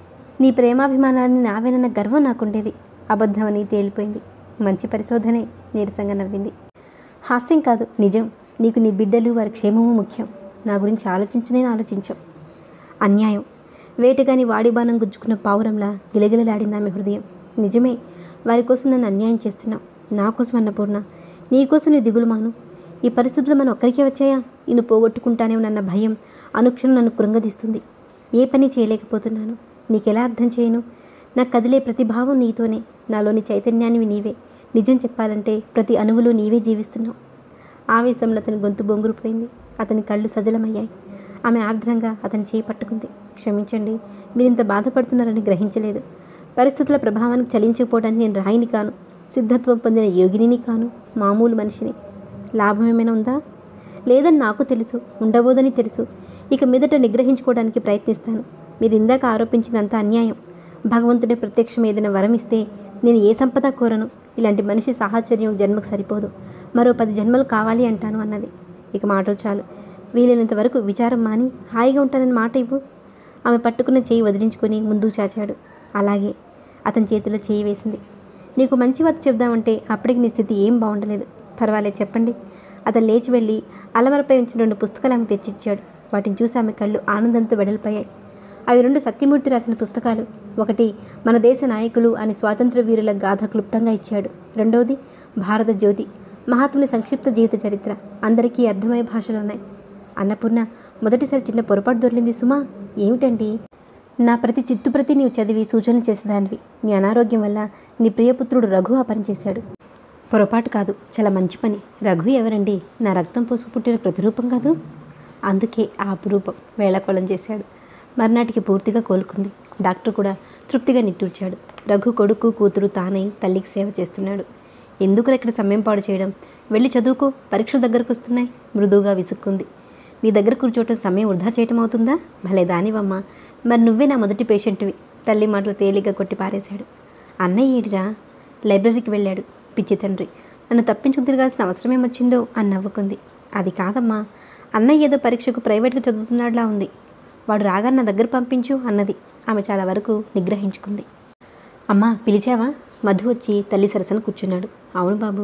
నీ ప్రేమాభిమానాన్ని నావేనన్న గర్వం నాకుండేది అబద్ధమని తేలిపోయింది మంచి పరిశోధనే నీరసంగా నవ్వింది హాస్యం కాదు నిజం నీకు నీ బిడ్డలు వారి క్షేమము ముఖ్యం నా గురించి ఆలోచించనే ఆలోచించావు అన్యాయం వేటగాని వాడి బాణం గుచ్చుకున్న పావురంలా గిలగిలలాడింది ఆమె హృదయం నిజమే వారి కోసం నన్ను అన్యాయం చేస్తున్నావు నా కోసం అన్నపూర్ణ నీ కోసం నీ దిగులు మాను ఈ పరిస్థితులు మనం ఒక్కరికే వచ్చాయా నిన్ను పోగొట్టుకుంటానేమోనన్న భయం అనుక్షణం నన్ను కృంగదీస్తుంది ఏ పని చేయలేకపోతున్నాను నీకెలా అర్థం చేయను నాకు కదిలే ప్రతి భావం నీతోనే నాలోని చైతన్యానివి నీవే నిజం చెప్పాలంటే ప్రతి అణువులో నీవే జీవిస్తున్నావు ఆవేశంలో అతని గొంతు బొంగురుపోయింది అతని కళ్ళు సజలమయ్యాయి ఆమె ఆర్ద్రంగా అతని చేయి పట్టుకుంది క్షమించండి మీరు ఇంత బాధపడుతున్నారని గ్రహించలేదు పరిస్థితుల ప్రభావానికి చలించకపోవడానికి నేను రాయిని కాను సిద్ధత్వం పొందిన యోగిని కాను మామూలు మనిషిని లాభం ఏమైనా ఉందా లేదని నాకు తెలుసు ఉండబోదని తెలుసు ఇక మీదట నిగ్రహించుకోవడానికి ప్రయత్నిస్తాను మీరు ఇందాక ఆరోపించినంత అన్యాయం భగవంతుడే ప్రత్యక్షం ఏదైనా వరం ఇస్తే నేను ఏ సంపద కోరను ఇలాంటి మనిషి సాహచర్యం జన్మకు సరిపోదు మరో పది జన్మలు కావాలి అంటాను అన్నది ఇక మాటలు చాలు వీలైనంత వరకు విచారం మాని హాయిగా ఉంటానని మాట ఇవ్వు ఆమె పట్టుకున్న చేయి వదిలించుకొని ముందుకు చాచాడు అలాగే అతని చేతిలో చేయి వేసింది నీకు మంచి వార్త చెప్దామంటే అప్పటికి నీ స్థితి ఏం బాగుండలేదు పర్వాలేదు చెప్పండి అతను లేచి వెళ్ళి అలమరపై ఉంచిన రెండు పుస్తకాలు ఆమె తెచ్చిచ్చాడు వాటిని చూసి ఆమె కళ్ళు ఆనందంతో వెడల్పోయాయి అవి రెండు సత్యమూర్తి రాసిన పుస్తకాలు ఒకటి మన దేశ నాయకులు అని స్వాతంత్ర వీరుల గాథ క్లుప్తంగా ఇచ్చాడు రెండవది భారత జ్యోతి మహాత్ముని సంక్షిప్త జీవిత చరిత్ర అందరికీ అర్థమయ్యే భాషలో ఉన్నాయి అన్నపూర్ణ మొదటిసారి చిన్న పొరపాటు దొరికింది సుమా ఏమిటండి నా ప్రతి చిత్తు ప్రతి నీవు చదివి సూచనలు చేసేదానివి నీ అనారోగ్యం వల్ల నీ ప్రియపుత్రుడు రఘు ఆ పని చేశాడు పొరపాటు కాదు చాలా మంచి పని రఘు ఎవరండి నా రక్తం పోసుకు పుట్టిన ప్రతిరూపం కాదు అందుకే ఆ అపురూపం వేళకోళం చేశాడు మర్నాటికి పూర్తిగా కోలుకుంది డాక్టర్ కూడా తృప్తిగా నిట్టూర్చాడు రఘు కొడుకు కూతురు తానై తల్లికి సేవ చేస్తున్నాడు ఎందుకు ఇక్కడ సమయం పాడు చేయడం వెళ్ళి చదువుకో పరీక్షలు దగ్గరకు వస్తున్నాయి మృదువుగా విసుక్కుంది నీ దగ్గర కూర్చోవటం సమయం వృధా చేయటం అవుతుందా భలే దానివమ్మా మరి నువ్వే నా మొదటి పేషెంట్వి తల్లి మాటలు తేలిగ్గా కొట్టి పారేశాడు అన్నయ్య ఏడిరా లైబ్రరీకి వెళ్ళాడు పిచ్చి తండ్రి నన్ను తప్పించుకు తిరగాల్సిన అవసరం ఏమొచ్చిందో అని నవ్వుకుంది అది కాదమ్మా అన్నయ్య ఏదో పరీక్షకు ప్రైవేట్గా చదువుతున్నాడులా ఉంది వాడు రాగా నా దగ్గర పంపించు అన్నది ఆమె చాలా వరకు నిగ్రహించుకుంది అమ్మా పిలిచావా మధు వచ్చి తల్లి సరసన కూర్చున్నాడు అవును బాబు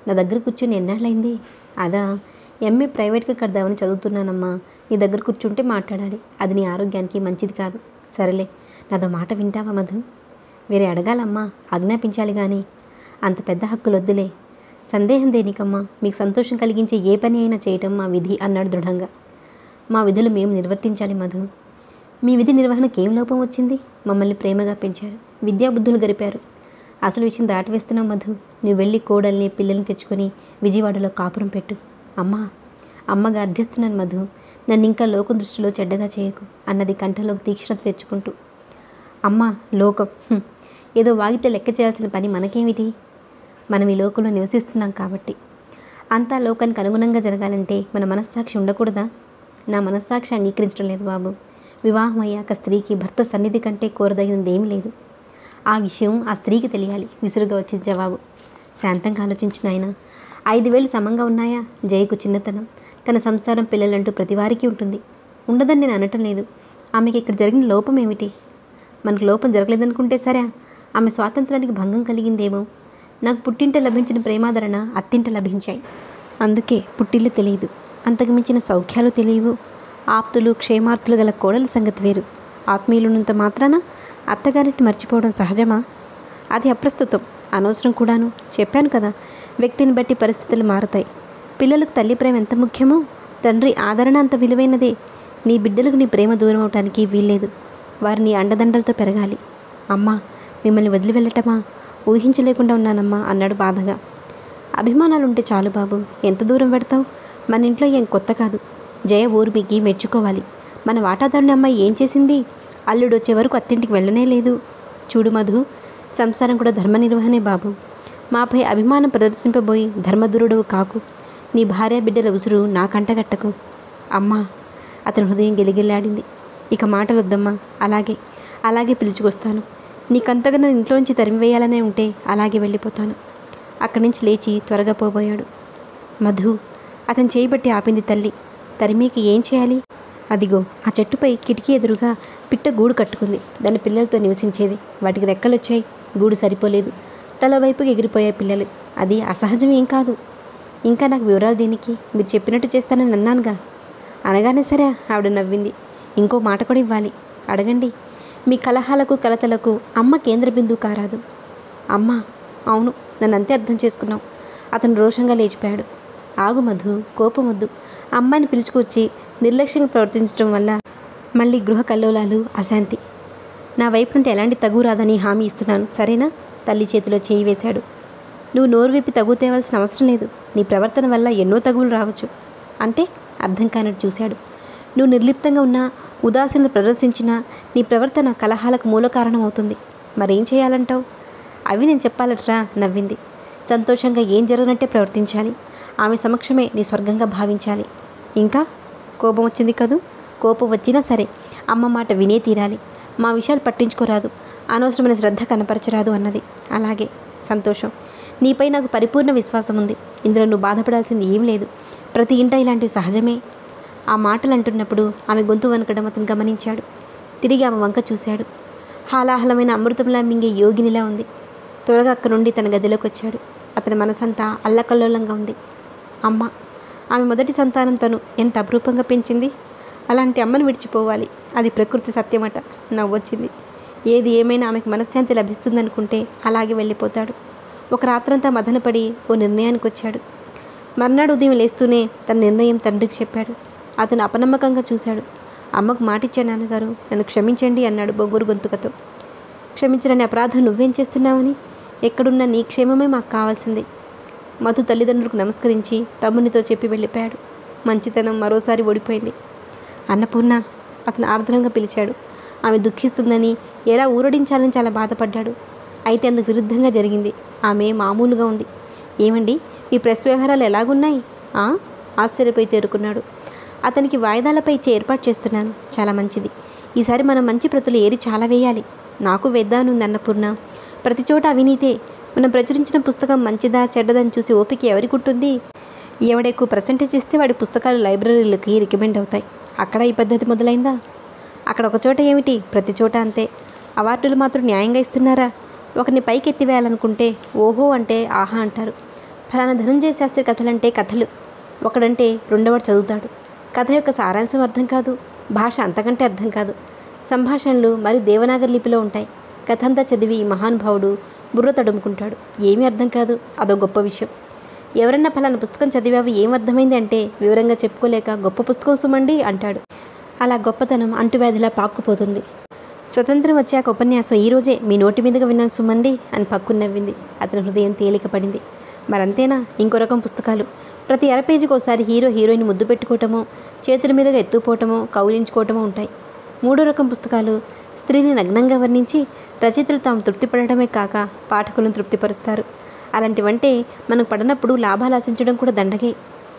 నా దగ్గర కూర్చుని ఎన్నాళ్ళైంది అదా ఎంఏ ప్రైవేట్గా కడదామని చదువుతున్నానమ్మా నీ దగ్గర కూర్చుంటే మాట్లాడాలి అది నీ ఆరోగ్యానికి మంచిది కాదు సరేలే నాదో మాట వింటావా మధు వేరే అడగాలమ్మా ఆజ్ఞాపించాలి కానీ అంత పెద్ద హక్కులు వద్దులే సందేహం దేనికమ్మా మీకు సంతోషం కలిగించే ఏ పని అయినా చేయటం మా విధి అన్నాడు దృఢంగా మా విధులు మేము నిర్వర్తించాలి మధు మీ విధి నిర్వహణకి ఏం లోపం వచ్చింది మమ్మల్ని ప్రేమగా పెంచారు విద్యాబుద్ధులు గరిపారు అసలు విషయం దాటివేస్తున్నావు మధు నువ్వు వెళ్ళి కోడల్ని పిల్లల్ని తెచ్చుకొని విజయవాడలో కాపురం పెట్టు అమ్మా అమ్మగా అర్థిస్తున్నాను మధు నన్ను ఇంకా లోకం దృష్టిలో చెడ్డగా చేయకు అన్నది కంఠంలోకి తీక్షణత తెచ్చుకుంటూ అమ్మ లోకం హ్మ్. ఏదో వాగితే లెక్క చేయాల్సిన పని మనకేమిటి మనం ఈ లోకంలో నివసిస్తున్నాం కాబట్టి అంతా లోకానికి అనుగుణంగా జరగాలంటే మన మనస్సాక్షి ఉండకూడదా నా మనస్సాక్షి అంగీకరించడం లేదు బాబు వివాహం అయ్యాక స్త్రీకి భర్త సన్నిధి కంటే కోరదగినది ఏమీ లేదు ఆ విషయం ఆ స్త్రీకి తెలియాలి విసురుగా వచ్చింది జవాబు శాంతంగా ఆలోచించిన ఆయన ఐదు వేలు సమంగా ఉన్నాయా జయకు చిన్నతనం తన సంసారం పిల్లలంటూ ప్రతి వారికి ఉంటుంది ఉండదని నేను అనటం లేదు ఆమెకి ఇక్కడ జరిగిన లోపం ఏమిటి మనకు లోపం జరగలేదనుకుంటే సరే ఆమె స్వాతంత్రానికి భంగం కలిగిందేమో నాకు పుట్టింట లభించిన ప్రేమాదరణ అత్తింట లభించాయి అందుకే పుట్టిల్లు తెలియదు అంతకు మించిన సౌఖ్యాలు తెలియవు ఆప్తులు క్షేమార్తులు గల కోడల సంగతి వేరు ఆత్మీయులున్నంత మాత్రాన అత్తగారింటి మర్చిపోవడం సహజమా అది అప్రస్తుతం అనవసరం కూడాను చెప్పాను కదా వ్యక్తిని బట్టి పరిస్థితులు మారుతాయి పిల్లలకు తల్లి ప్రేమ ఎంత ముఖ్యమో తండ్రి ఆదరణ అంత విలువైనదే నీ బిడ్డలకు నీ ప్రేమ దూరం అవటానికి వీల్లేదు వారు నీ అండదండలతో పెరగాలి అమ్మా మిమ్మల్ని వదిలి వెళ్ళటమా ఊహించలేకుండా ఉన్నానమ్మా అన్నాడు బాధగా అభిమానాలుంటే చాలు బాబు ఎంత దూరం పెడతావు మన ఇంట్లో ఏం కొత్త కాదు జయ ఊర్మికి మెచ్చుకోవాలి మన వాటాదారుని అమ్మాయి ఏం చేసింది అల్లుడు వచ్చే వరకు అత్తింటికి వెళ్ళనే లేదు చూడు మధు సంసారం కూడా ధర్మ నిర్వహణే బాబు మాపై అభిమానం ప్రదర్శింపబోయి ధర్మదురుడవు కాకు నీ భార్య బిడ్డల ఉసురు నా కంటగట్టకు అమ్మా అతని హృదయం గెలిగిల్లాడింది ఇక మాటలు వద్దమ్మా అలాగే అలాగే పిలుచుకొస్తాను నీకంతగా నన్ను ఇంట్లోంచి తరిమివేయాలనే ఉంటే అలాగే వెళ్ళిపోతాను అక్కడి నుంచి లేచి త్వరగా పోబోయాడు మధు అతను చేయబట్టి ఆపింది తల్లి తరిమీకి ఏం చేయాలి అదిగో ఆ చెట్టుపై కిటికీ ఎదురుగా పిట్ట గూడు కట్టుకుంది దాని పిల్లలతో నివసించేది వాటికి రెక్కలొచ్చాయి గూడు సరిపోలేదు తల వైపుకి ఎగిరిపోయాయి పిల్లలు అది అసహజం ఏం కాదు ఇంకా నాకు వివరాలు దీనికి మీరు చెప్పినట్టు చేస్తానని అన్నానుగా అనగానే సరే ఆవిడ నవ్వింది ఇంకో మాట కూడా ఇవ్వాలి అడగండి మీ కలహాలకు కలతలకు అమ్మ కేంద్ర బిందువు కారాదు అమ్మ అవును నన్ను అంతే అర్థం చేసుకున్నావు అతను రోషంగా లేచిపోయాడు ఆగు మధు కోపం వద్దు అమ్మాయిని పిలుచుకొచ్చి నిర్లక్ష్యంగా ప్రవర్తించడం వల్ల మళ్ళీ గృహ కల్లోలాలు అశాంతి నా వైపు నుండి ఎలాంటి తగు రాదని హామీ ఇస్తున్నాను సరేనా తల్లి చేతిలో చేయి వేశాడు నువ్వు నోరు విప్పి తగు తేవాల్సిన అవసరం లేదు నీ ప్రవర్తన వల్ల ఎన్నో తగులు రావచ్చు అంటే అర్థం కానట్టు చూశాడు నువ్వు నిర్లిప్తంగా ఉన్నా ఉదాసీనత ప్రదర్శించినా నీ ప్రవర్తన కలహాలకు మూల కారణం అవుతుంది మరేం చేయాలంటావు అవి నేను చెప్పాలట్రా నవ్వింది సంతోషంగా ఏం జరగనట్టే ప్రవర్తించాలి ఆమె సమక్షమే నీ స్వర్గంగా భావించాలి ఇంకా కోపం వచ్చింది కదూ కోపం వచ్చినా సరే అమ్మ మాట వినే తీరాలి మా విషయాలు పట్టించుకోరాదు అనవసరమైన శ్రద్ధ కనపరచరాదు అన్నది అలాగే సంతోషం నీపై నాకు పరిపూర్ణ విశ్వాసం ఉంది ఇందులో నువ్వు బాధపడాల్సింది ఏం లేదు ప్రతి ఇంట ఇలాంటివి సహజమే ఆ మాటలు అంటున్నప్పుడు ఆమె గొంతు వనకడం అతను గమనించాడు తిరిగి ఆమె వంక చూశాడు హాలాహలమైన అమృతంలా మింగే యోగినిలా ఉంది త్వరగా అక్కడి నుండి తన గదిలోకి వచ్చాడు అతని మనసంతా అల్లకల్లోలంగా ఉంది అమ్మ ఆమె మొదటి సంతానం తను ఎంత అపురూపంగా పెంచింది అలాంటి అమ్మను విడిచిపోవాలి అది ప్రకృతి సత్యమట నవ్వొచ్చింది ఏది ఏమైనా ఆమెకు మనశ్శాంతి లభిస్తుందనుకుంటే అలాగే వెళ్ళిపోతాడు ఒక రాత్రంతా మదనపడి ఓ నిర్ణయానికి వచ్చాడు మర్నాడు ఉదయం లేస్తూనే తన నిర్ణయం తండ్రికి చెప్పాడు అతను అపనమ్మకంగా చూశాడు అమ్మకు మాటిచ్చా నాన్నగారు నన్ను క్షమించండి అన్నాడు బొగ్గురు గొంతుకతో క్షమించనని అపరాధం నువ్వేం చేస్తున్నావని ఎక్కడున్నా నీ క్షేమమే మాకు కావాల్సింది మధు తల్లిదండ్రులకు నమస్కరించి తమ్మునితో చెప్పి వెళ్ళిపోయాడు మంచితనం మరోసారి ఓడిపోయింది అన్నపూర్ణ అతను ఆర్ద్రంగా పిలిచాడు ఆమె దుఃఖిస్తుందని ఎలా ఊరడించాలని చాలా బాధపడ్డాడు అయితే అందుకు విరుద్ధంగా జరిగింది ఆమె మామూలుగా ఉంది ఏమండి మీ ప్రెస్ వ్యవహారాలు ఎలాగున్నాయి ఆ? ఆశ్చర్యపోయి తేరుకున్నాడు అతనికి వాయిదాలపై ఇచ్చే ఏర్పాటు చేస్తున్నాను చాలా మంచిది ఈసారి మనం మంచి ప్రతులు ఏరి చాలా వేయాలి నాకు వేద్దానుంది అన్నపూర్ణ ప్రతి చోట అవినీతే మనం ప్రచురించిన పుస్తకం మంచిదా చెడ్డదని చూసి ఓపిక ఎవరికి ఉంటుంది ఎవడ ఎక్కువ పర్సంటేజ్ ఇస్తే వాడి పుస్తకాలు లైబ్రరీలకి రికమెండ్ అవుతాయి అక్కడ ఈ పద్ధతి మొదలైందా అక్కడ ఒక చోట ఏమిటి ప్రతి చోట అంతే అవార్డులు మాత్రం న్యాయంగా ఇస్తున్నారా ఒకరిని పైకి ఎత్తివేయాలనుకుంటే ఓహో అంటే ఆహా అంటారు ఫలానా ధనంజయ శాస్త్రి కథలంటే కథలు ఒకడంటే రెండవడు చదువుతాడు కథ యొక్క సారాంశం అర్థం కాదు భాష అంతకంటే అర్థం కాదు సంభాషణలు మరి దేవనాగరి లిపిలో ఉంటాయి కథ అంతా చదివి ఈ మహానుభావుడు బుర్ర తడుముకుంటాడు ఏమీ అర్థం కాదు అదో గొప్ప విషయం ఎవరన్నా ఫలానా పుస్తకం చదివావు ఏం అర్థమైంది అంటే వివరంగా చెప్పుకోలేక గొప్ప పుస్తకం సుమండి అంటాడు అలా గొప్పతనం అంటువ్యాధిలా పాక్కుపోతుంది స్వతంత్రం వచ్చాక ఉపన్యాసం ఈ రోజే మీ నోటి మీదుగా విన్నాను సుమండి అని పక్కున నవ్వింది అతని హృదయం తేలిక పడింది మరంతేనా ఇంకో రకం పుస్తకాలు ప్రతి అర పేజీకి ఒకసారి హీరో హీరోయిన్ ముద్దు పెట్టుకోవటమో చేతుల మీదుగా ఎత్తుపోవటమో కౌలించుకోవటమో ఉంటాయి మూడో రకం పుస్తకాలు స్త్రీని నగ్నంగా వర్ణించి రచయితలు తాము తృప్తిపడటమే కాక పాఠకులను తృప్తిపరుస్తారు అలాంటివంటే మనకు పడినప్పుడు లాభాలు ఆశించడం కూడా దండగే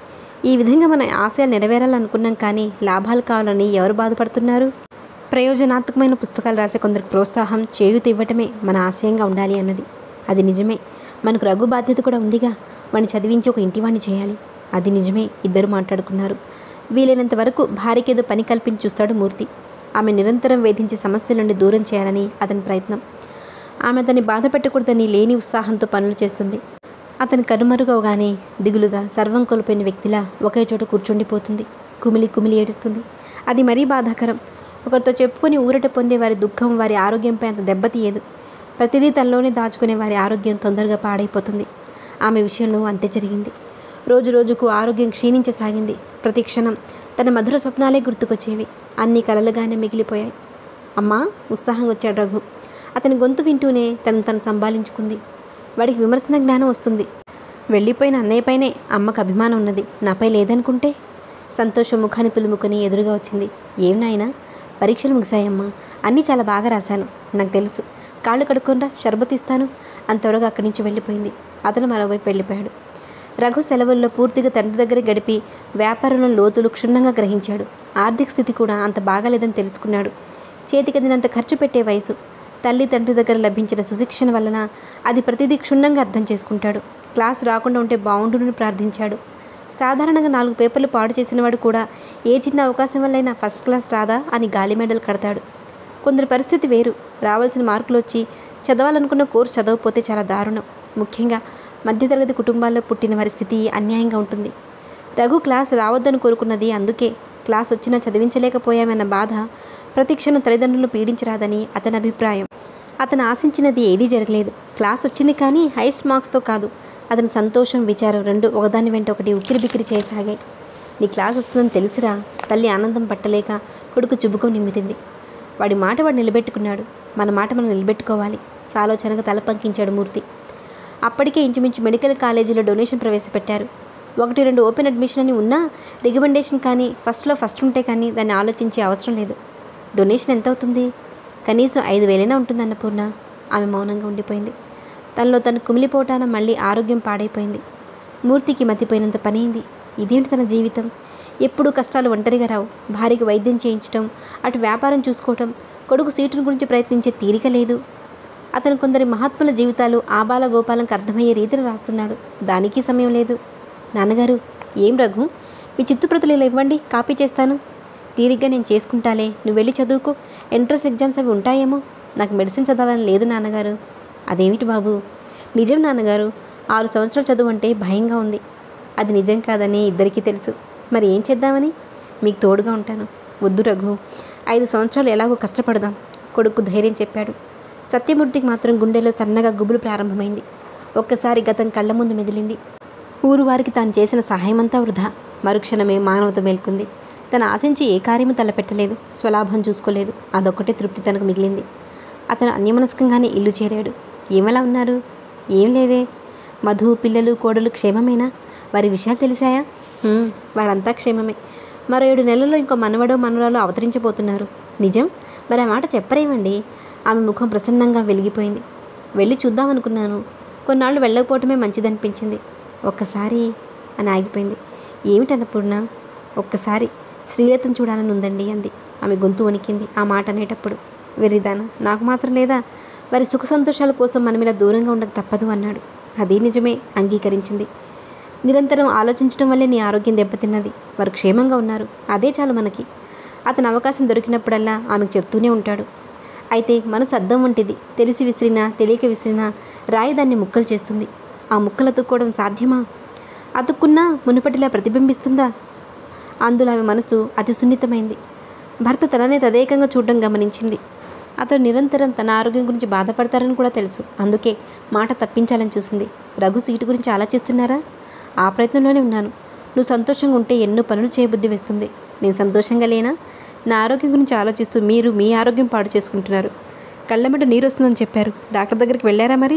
ఈ విధంగా మన ఆశయాలు నెరవేరాలనుకున్నాం కానీ లాభాలు కావాలని ఎవరు బాధపడుతున్నారు ప్రయోజనాత్మకమైన పుస్తకాలు రాసే కొందరికి ప్రోత్సాహం చేయూత ఇవ్వటమే మన ఆశయంగా ఉండాలి అన్నది అది నిజమే మనకు రఘు బాధ్యత కూడా ఉందిగా వాడిని చదివించి ఒక ఇంటివాణ్ణి చేయాలి అది నిజమే ఇద్దరు మాట్లాడుకున్నారు వీలైనంత వరకు భార్యకి ఏదో పని కల్పించి చూస్తాడు మూర్తి ఆమె నిరంతరం వేధించే సమస్యల నుండి దూరం చేయాలని అతని ప్రయత్నం ఆమె అతన్ని బాధ పెట్టకూడదని లేని ఉత్సాహంతో పనులు చేస్తుంది అతని కనుమరుగవగానే దిగులుగా సర్వం కోల్పోయిన వ్యక్తిలా ఒకే చోట కూర్చుండిపోతుంది కుమిలి కుమిలి ఏడుస్తుంది అది మరీ బాధాకరం ఒకరితో చెప్పుకొని ఊరట పొందే వారి దుఃఖం వారి ఆరోగ్యంపై అంత దెబ్బతీయదు ప్రతిదీ తనలోనే దాచుకునే వారి ఆరోగ్యం తొందరగా పాడైపోతుంది ఆమె విషయంలో అంతే జరిగింది రోజు రోజుకు ఆరోగ్యం క్షీణించసాగింది ప్రతి క్షణం తన మధుర స్వప్నాలే గుర్తుకొచ్చేవి అన్ని కలలుగానే మిగిలిపోయాయి అమ్మా ఉత్సాహంగా వచ్చాడు రఘు అతని గొంతు వింటూనే తను తను సంభాలించుకుంది వాడికి విమర్శన జ్ఞానం వస్తుంది వెళ్ళిపోయిన అన్నయ్యపైనే అమ్మకు అభిమానం ఉన్నది నాపై లేదనుకుంటే సంతోషం ముఖాన్ని పులుముకొని ఎదురుగా వచ్చింది ఏం నాయనా పరీక్షలు ముగిశాయమ్మా అన్నీ చాలా బాగా రాశాను నాకు తెలుసు కాళ్ళు కడుక్కొనరా షర్బత్ ఇస్తాను అంత త్వరగా అక్కడి నుంచి వెళ్ళిపోయింది అతను మరోవైపు వెళ్ళిపోయాడు రఘు సెలవుల్లో పూర్తిగా తండ్రి దగ్గర గడిపి వ్యాపారంలో లోతులు క్షుణ్ణంగా గ్రహించాడు ఆర్థిక స్థితి కూడా అంత బాగాలేదని తెలుసుకున్నాడు చేతికదినంత ఖర్చు పెట్టే వయసు తల్లి తండ్రి దగ్గర లభించిన సుశిక్షణ వలన అది ప్రతిదీ క్షుణ్ణంగా అర్థం చేసుకుంటాడు క్లాస్ రాకుండా ఉంటే బాగుండునని ప్రార్థించాడు సాధారణంగా నాలుగు పేపర్లు పాడు చేసినవాడు కూడా ఏ చిన్న అవకాశం వల్లైనా ఫస్ట్ క్లాస్ రాదా అని గాలి మెడలు కడతాడు కొందరి పరిస్థితి వేరు రావాల్సిన మార్కులు వచ్చి చదవాలనుకున్న కోర్సు చదవకపోతే చాలా దారుణం ముఖ్యంగా మధ్యతరగతి కుటుంబాల్లో పుట్టిన వారి స్థితి అన్యాయంగా ఉంటుంది రఘు క్లాస్ రావద్దని కోరుకున్నది అందుకే క్లాస్ వచ్చినా చదివించలేకపోయామన్న బాధ ప్రతిక్షణం తల్లిదండ్రులను పీడించరాదని అతని అభిప్రాయం అతను ఆశించినది ఏదీ జరగలేదు క్లాస్ వచ్చింది కానీ హైయెస్ట్ మార్క్స్తో కాదు అతని సంతోషం విచారం రెండు ఒకదాని వెంట ఒకటి ఉక్కిరి బిక్కిరి చేయసాగాయి నీ క్లాస్ వస్తుందని తెలుసురా తల్లి ఆనందం పట్టలేక కొడుకు చుబుకం నిమ్మితింది వాడి మాట వాడు నిలబెట్టుకున్నాడు మన మాట మనం నిలబెట్టుకోవాలి సాలోచనగా తల పంకించాడు మూర్తి అప్పటికే ఇంచుమించు మెడికల్ కాలేజీలో డొనేషన్ ప్రవేశపెట్టారు ఒకటి రెండు ఓపెన్ అడ్మిషన్ అని ఉన్నా రికమెండేషన్ కానీ ఫస్ట్లో ఫస్ట్ ఉంటే కానీ దాన్ని ఆలోచించే అవసరం లేదు డొనేషన్ ఎంత అవుతుంది కనీసం ఐదు వేలైనా ఉంటుంది అన్నపూర్ణ ఆమె మౌనంగా ఉండిపోయింది తనలో తను కుమిలిపోవటాన మళ్ళీ ఆరోగ్యం పాడైపోయింది మూర్తికి మతిపోయినంత పనైంది ఇదేంటి తన జీవితం ఎప్పుడూ కష్టాలు ఒంటరిగా రావు భార్యకి వైద్యం చేయించటం అటు వ్యాపారం చూసుకోవటం కొడుకు సీటును గురించి ప్రయత్నించే తీరిక లేదు అతను కొందరి మహాత్ముల జీవితాలు ఆబాల గోపాలంకి అర్థమయ్యే రీతిని రాస్తున్నాడు దానికి సమయం లేదు నాన్నగారు ఏం రఘు మీ చిత్తుప్రతులు ఇలా ఇవ్వండి కాపీ చేస్తాను తీరిగ్గా నేను చేసుకుంటాలే నువ్వు వెళ్ళి చదువుకో ఎంట్రన్స్ ఎగ్జామ్స్ అవి ఉంటాయేమో నాకు మెడిసిన్ చదవాలని లేదు నాన్నగారు అదేమిటి బాబు నిజం నాన్నగారు ఆరు సంవత్సరాలు చదువు అంటే భయంగా ఉంది అది నిజం కాదని ఇద్దరికీ తెలుసు మరి ఏం చేద్దామని మీకు తోడుగా ఉంటాను వద్దు రఘు ఐదు సంవత్సరాలు ఎలాగో కష్టపడదాం కొడుకు ధైర్యం చెప్పాడు సత్యమూర్తికి మాత్రం గుండెలో సన్నగా గుబులు ప్రారంభమైంది ఒక్కసారి గతం కళ్ళ ముందు మెదిలింది ఊరు వారికి తాను చేసిన సహాయమంతా వృధా మరుక్షణమే మానవత మేల్కొంది తను ఆశించి ఏ కార్యము తలపెట్టలేదు స్వలాభం చూసుకోలేదు అదొక్కటే తృప్తి తనకు మిగిలింది అతను అన్యమనస్కంగానే ఇల్లు చేరాడు ఏమలా ఉన్నారు ఏం లేదే మధు పిల్లలు కోడలు క్షేమమేనా వారి విషయాలు తెలిసాయా "హ్మ్, వారంతా క్షేమమే మరో ఏడు నెలల్లో ఇంకో మనవడో మనవరాలు అవతరించబోతున్నారు నిజం మరి ఆ మాట చెప్పరేమండి ఆమె ముఖం ప్రసన్నంగా వెలిగిపోయింది వెళ్ళి చూద్దామనుకున్నాను కొన్నాళ్ళు వెళ్ళకపోవటమే మంచిదనిపించింది ఒక్కసారి అని ఆగిపోయింది ఏమిటన్నపూర్ణ ఒక్కసారి శ్రీలతను చూడాలని ఉందండి అంది ఆమె గొంతు వణికింది ఆ మాట అనేటప్పుడు వెర్రిదానా నాకు మాత్రం లేదా వారి సుఖ సంతోషాల కోసం మనం ఇలా దూరంగా ఉండక తప్పదు అన్నాడు అదే నిజమే అంగీకరించింది నిరంతరం ఆలోచించడం వల్లే నీ ఆరోగ్యం దెబ్బతిన్నది వారు క్షేమంగా ఉన్నారు అదే చాలు మనకి అతను అవకాశం దొరికినప్పుడల్లా ఆమెకు చెప్తూనే ఉంటాడు అయితే మనసు అద్దం వంటిది తెలిసి విసిరినా తెలియక విసిరినా రాయి దాన్ని ముక్కలు చేస్తుంది ఆ ముక్కలు అతుక్కోవడం సాధ్యమా అతుక్కున్నా మునుపటిలా ప్రతిబింబిస్తుందా అందులో ఆమె మనసు అతి సున్నితమైంది భర్త తననే తదేకంగా చూడడం గమనించింది అతను నిరంతరం తన ఆరోగ్యం గురించి బాధపడతారని కూడా తెలుసు అందుకే మాట తప్పించాలని చూసింది రఘు సీటు గురించి ఆలోచిస్తున్నారా ఆ ప్రయత్నంలోనే ఉన్నాను నువ్వు సంతోషంగా ఉంటే ఎన్నో పనులు చేయబుద్ధి వేస్తుంది నేను సంతోషంగా లేనా నా ఆరోగ్యం గురించి ఆలోచిస్తూ మీరు మీ ఆరోగ్యం పాడు చేసుకుంటున్నారు కళ్ళెమ్మట నీరు వస్తుందని చెప్పారు డాక్టర్ దగ్గరికి వెళ్ళారా మరి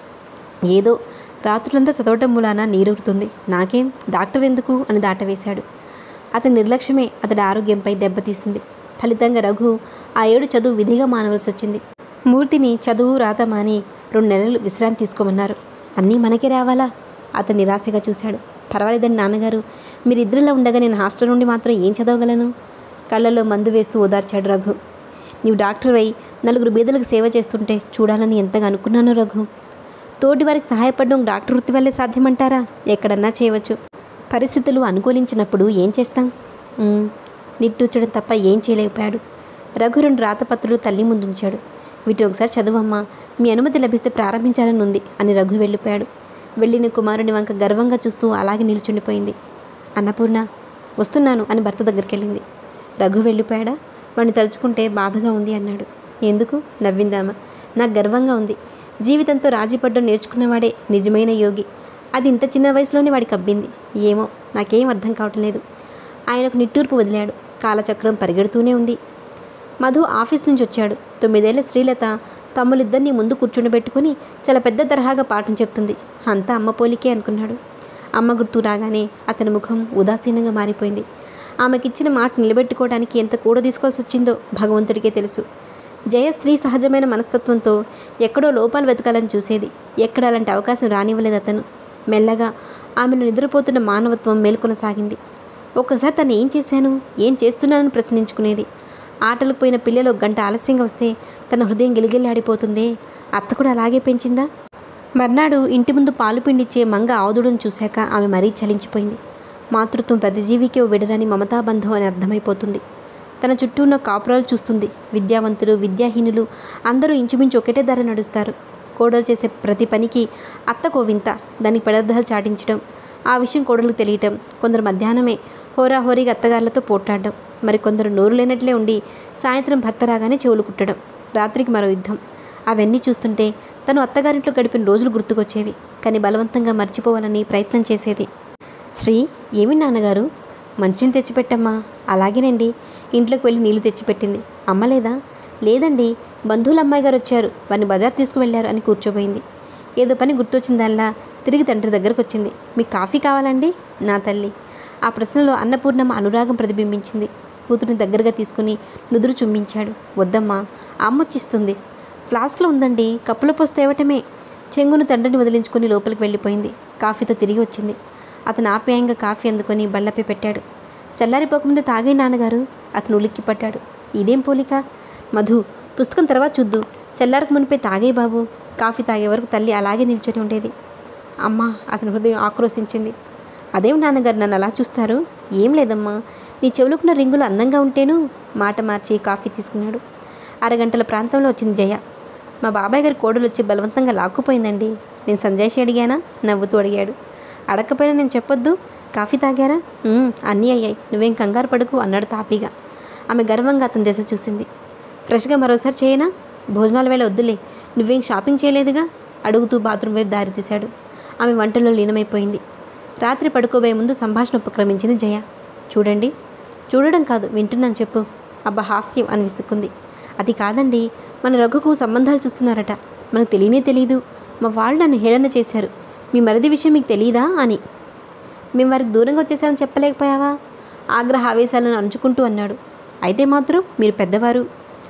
ఏదో రాత్రులంతా చదవటం మూలాన నీరుతుంది నాకేం డాక్టర్ ఎందుకు అని దాటవేశాడు అతని నిర్లక్ష్యమే అతడి ఆరోగ్యంపై దెబ్బతీసింది ఫలితంగా రఘు ఆ ఏడు చదువు విధిగా మానవలసి వచ్చింది మూర్తిని చదువు రాత మాని రెండు నెలలు విశ్రాంతి తీసుకోమన్నారు అన్నీ మనకే రావాలా అతను నిరాశగా చూశాడు పర్వాలేదండి నాన్నగారు మీరిద్దరిలో ఉండగా నేను హాస్టల్ నుండి మాత్రం ఏం చదవగలను కళ్ళల్లో మందు వేస్తూ ఓదార్చాడు రఘు నీవు డాక్టర్ అయి నలుగురు బీదలకు సేవ చేస్తుంటే చూడాలని ఎంతగా అనుకున్నాను రఘు తోటి వారికి సహాయపడడం డాక్టర్ వృత్తి వల్లే సాధ్యమంటారా ఎక్కడన్నా చేయవచ్చు పరిస్థితులు అనుకూలించినప్పుడు ఏం చేస్తాం ఉమ్, నిట్టూర్చడం తప్ప ఏం చేయలేకపోయాడు రఘు రెండు రాతపత్రులు తల్లి ముందుంచాడు వీటి ఒకసారి చదువమ్మా మీ అనుమతి లభిస్తే ప్రారంభించాలని ఉంది అని రఘు వెళ్ళిపోయాడు వెళ్ళిన కుమారుని వంక గర్వంగా చూస్తూ అలాగే నిల్చుండిపోయింది అన్నపూర్ణ వస్తున్నాను అని భర్త దగ్గరికి వెళ్ళింది రఘు వెళ్ళిపోయాడా వాడిని తలుచుకుంటే బాధగా ఉంది అన్నాడు ఎందుకు నవ్విందామా నాకు గర్వంగా ఉంది జీవితంతో రాజీపడ్డం నేర్చుకున్నవాడే నిజమైన యోగి అది ఇంత చిన్న వయసులోనే వాడికి అబ్బింది ఏమో నాకేం అర్థం కావటం లేదు ఆయనకు నిట్టూర్పు వదిలాడు కాలచక్రం పరిగెడుతూనే ఉంది మధు ఆఫీస్ నుంచి వచ్చాడు తొమ్మిదేళ్ల శ్రీలత తమ్ములిద్దరినీ ముందు కూర్చుండబెట్టుకుని చాలా పెద్ద తరహాగా పాఠం చెప్తుంది అంతా అమ్మ పోలికే అనుకున్నాడు అమ్మ గుర్తు రాగానే అతని ముఖం ఉదాసీనంగా మారిపోయింది ఆమెకిచ్చిన మాట నిలబెట్టుకోవడానికి ఎంత కూడ తీసుకోవాల్సి వచ్చిందో భగవంతుడికే తెలుసు జయ స్త్రీ సహజమైన మనస్తత్వంతో ఎక్కడో లోపాలు వెతకాలని చూసేది ఎక్కడ అలాంటి అవకాశం రానివ్వలేదు అతను మెల్లగా ఆమెను నిద్రపోతున్న మానవత్వం మేల్కొనసాగింది ఒక్కసారి తను ఏం చేశాను ఏం చేస్తున్నానని ప్రశ్నించుకునేది ఆటలకు పోయిన పిల్లలు ఒక గంట ఆలస్యంగా వస్తే తన హృదయం గిలిగిల్లాడిపోతుందే అత్త కూడా అలాగే పెంచిందా మర్నాడు ఇంటి ముందు పాలు పిండిచ్చే మంగ ఆవుదుడును చూశాక ఆమె మరీ చలించిపోయింది మాతృత్వం పెద్ద జీవికి ఓ విడరాని మమతాబంధం అని అర్థమైపోతుంది తన చుట్టూ ఉన్న కాపురాలు చూస్తుంది విద్యావంతులు విద్యాహీనులు అందరూ ఇంచుమించు ఒకటే ధర నడుస్తారు కోడలు చేసే ప్రతి పనికి అత్తకో వింత దానికి పదార్థాలు చాటించడం ఆ విషయం కోడలకు తెలియటం కొందరు మధ్యాహ్నమే హోరాహోరీగా అత్తగారులతో పోట్లాడడం మరి కొందరు నోరు లేనట్లే ఉండి సాయంత్రం భర్త రాగానే చెవులు కుట్టడం రాత్రికి మరో యుద్ధం అవన్నీ చూస్తుంటే తను అత్తగారింట్లో గడిపిన రోజులు గుర్తుకొచ్చేవి కానీ బలవంతంగా మర్చిపోవాలని ప్రయత్నం చేసేది శ్రీ ఏమి నాన్నగారు మంచినీళ్ళు తెచ్చిపెట్టమ్మా అలాగేనండి ఇంట్లోకి వెళ్ళి నీళ్లు తెచ్చిపెట్టింది అమ్మ లేదా లేదండి బంధువుల అమ్మాయి గారు వచ్చారు వారిని బజార్ తీసుకువెళ్ళారు అని కూర్చోబోయింది ఏదో పని గుర్తొచ్చిందల్లా తిరిగి తండ్రి దగ్గరకు వచ్చింది మీకు కాఫీ కావాలండి నా తల్లి ఆ ప్రశ్నలో అన్నపూర్ణమ్మ అనురాగం ప్రతిబింబించింది కూతురిని దగ్గరగా తీసుకుని నుదురు చుమ్మించాడు వద్దమ్మా అమ్మొచ్చిస్తుంది ఫ్లాస్క్లో ఉందండి కప్పులో పోస్తే ఇవ్వటమే చెంగును తండ్రిని వదిలించుకొని లోపలికి వెళ్ళిపోయింది కాఫీతో తిరిగి వచ్చింది అతను ఆప్యాయంగా కాఫీ అందుకొని బళ్ళపై పెట్టాడు చల్లారిపోకముందే తాగే నాన్నగారు అతను ఉలిక్కి పట్టాడు ఇదేం పోలిక మధు పుస్తకం తర్వాత చూద్దు చల్లారకు మునిపే తాగే బాబు కాఫీ తాగే వరకు తల్లి అలాగే నిల్చొని ఉండేది అమ్మా అతని హృదయం ఆక్రోశించింది అదేం నాన్నగారు నన్ను అలా చూస్తారు ఏం లేదమ్మా నీ చెవులుకున్న రింగులు అందంగా ఉంటేను మాట మార్చి కాఫీ తీసుకున్నాడు అరగంటల ప్రాంతంలో వచ్చింది జయ మా బాబాయ్ గారి కోడలు వచ్చి బలవంతంగా లాక్కుపోయిందండి నేను సంజయ్షి అడిగానా నవ్వుతూ అడిగాడు అడగకపోయినా నేను చెప్పొద్దు కాఫీ తాగారా "ఉమ్, అన్నీ అయ్యాయి నువ్వేం కంగారు పడుకు అన్నాడు తాపీగా ఆమె గర్వంగా అతని దశ చూసింది ఫ్రెష్గా మరోసారి చేయనా భోజనాల వేళ వద్దులే నువ్వేం షాపింగ్ చేయలేదుగా అడుగుతూ బాత్రూమ్ వైపు దారి తీశాడు ఆమె వంటలో లీనమైపోయింది రాత్రి పడుకోబోయే ముందు సంభాషణ ఉపక్రమించింది జయ చూడండి చూడడం కాదు వింటున్నాను చెప్పు అబ్బా హాస్యం అని విసుక్కుంది అది కాదండి మన రఘుకు సంబంధాలు చూస్తున్నారట మనకు తెలియనే తెలియదు మా వాళ్ళు నన్ను హేళన చేశారు మీ మరిది విషయం మీకు తెలియదా అని మేము వారికి దూరంగా వచ్చేసామని చెప్పలేకపోయావా ఆగ్రహ ఆవేశాలను అంచుకుంటూ అన్నాడు అయితే మాత్రం మీరు పెద్దవారు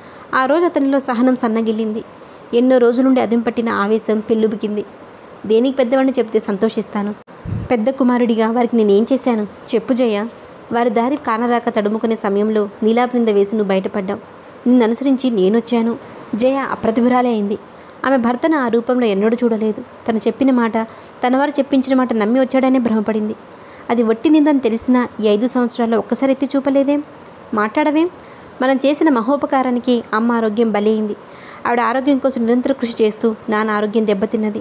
ఆ రోజు అతనిలో సహనం సన్నగిల్లింది ఎన్నో రోజుల నుండి అదిం పట్టిన ఆవేశం పెళ్ళుబికింది దేనికి పెద్దవాడిని చెప్తే సంతోషిస్తాను పెద్ద కుమారుడిగా వారికి నేనేం చేశాను చెప్పు జయ వారి దారి కానరాక తడుముకునే సమయంలో నీలాపనింద వేసి నువ్వు బయటపడ్డావు నిన్ను అనుసరించి నేనొచ్చాను జయ అప్రతిభురాలే అయింది ఆమె భర్తను ఆ రూపంలో ఎన్నడూ చూడలేదు తను చెప్పిన మాట తన వారు చెప్పించిన మాట నమ్మి వచ్చాడనే భ్రమపడింది అది వట్టి నిందని తెలిసినా ఈ ఐదు సంవత్సరాల్లో ఒక్కసారి ఎత్తి చూపలేదేం మాట్లాడవేం మనం చేసిన మహోపకారానికి అమ్మ ఆరోగ్యం బలైంది ఆవిడ ఆరోగ్యం కోసం నిరంతర కృషి చేస్తూ నాన్న ఆరోగ్యం దెబ్బతిన్నది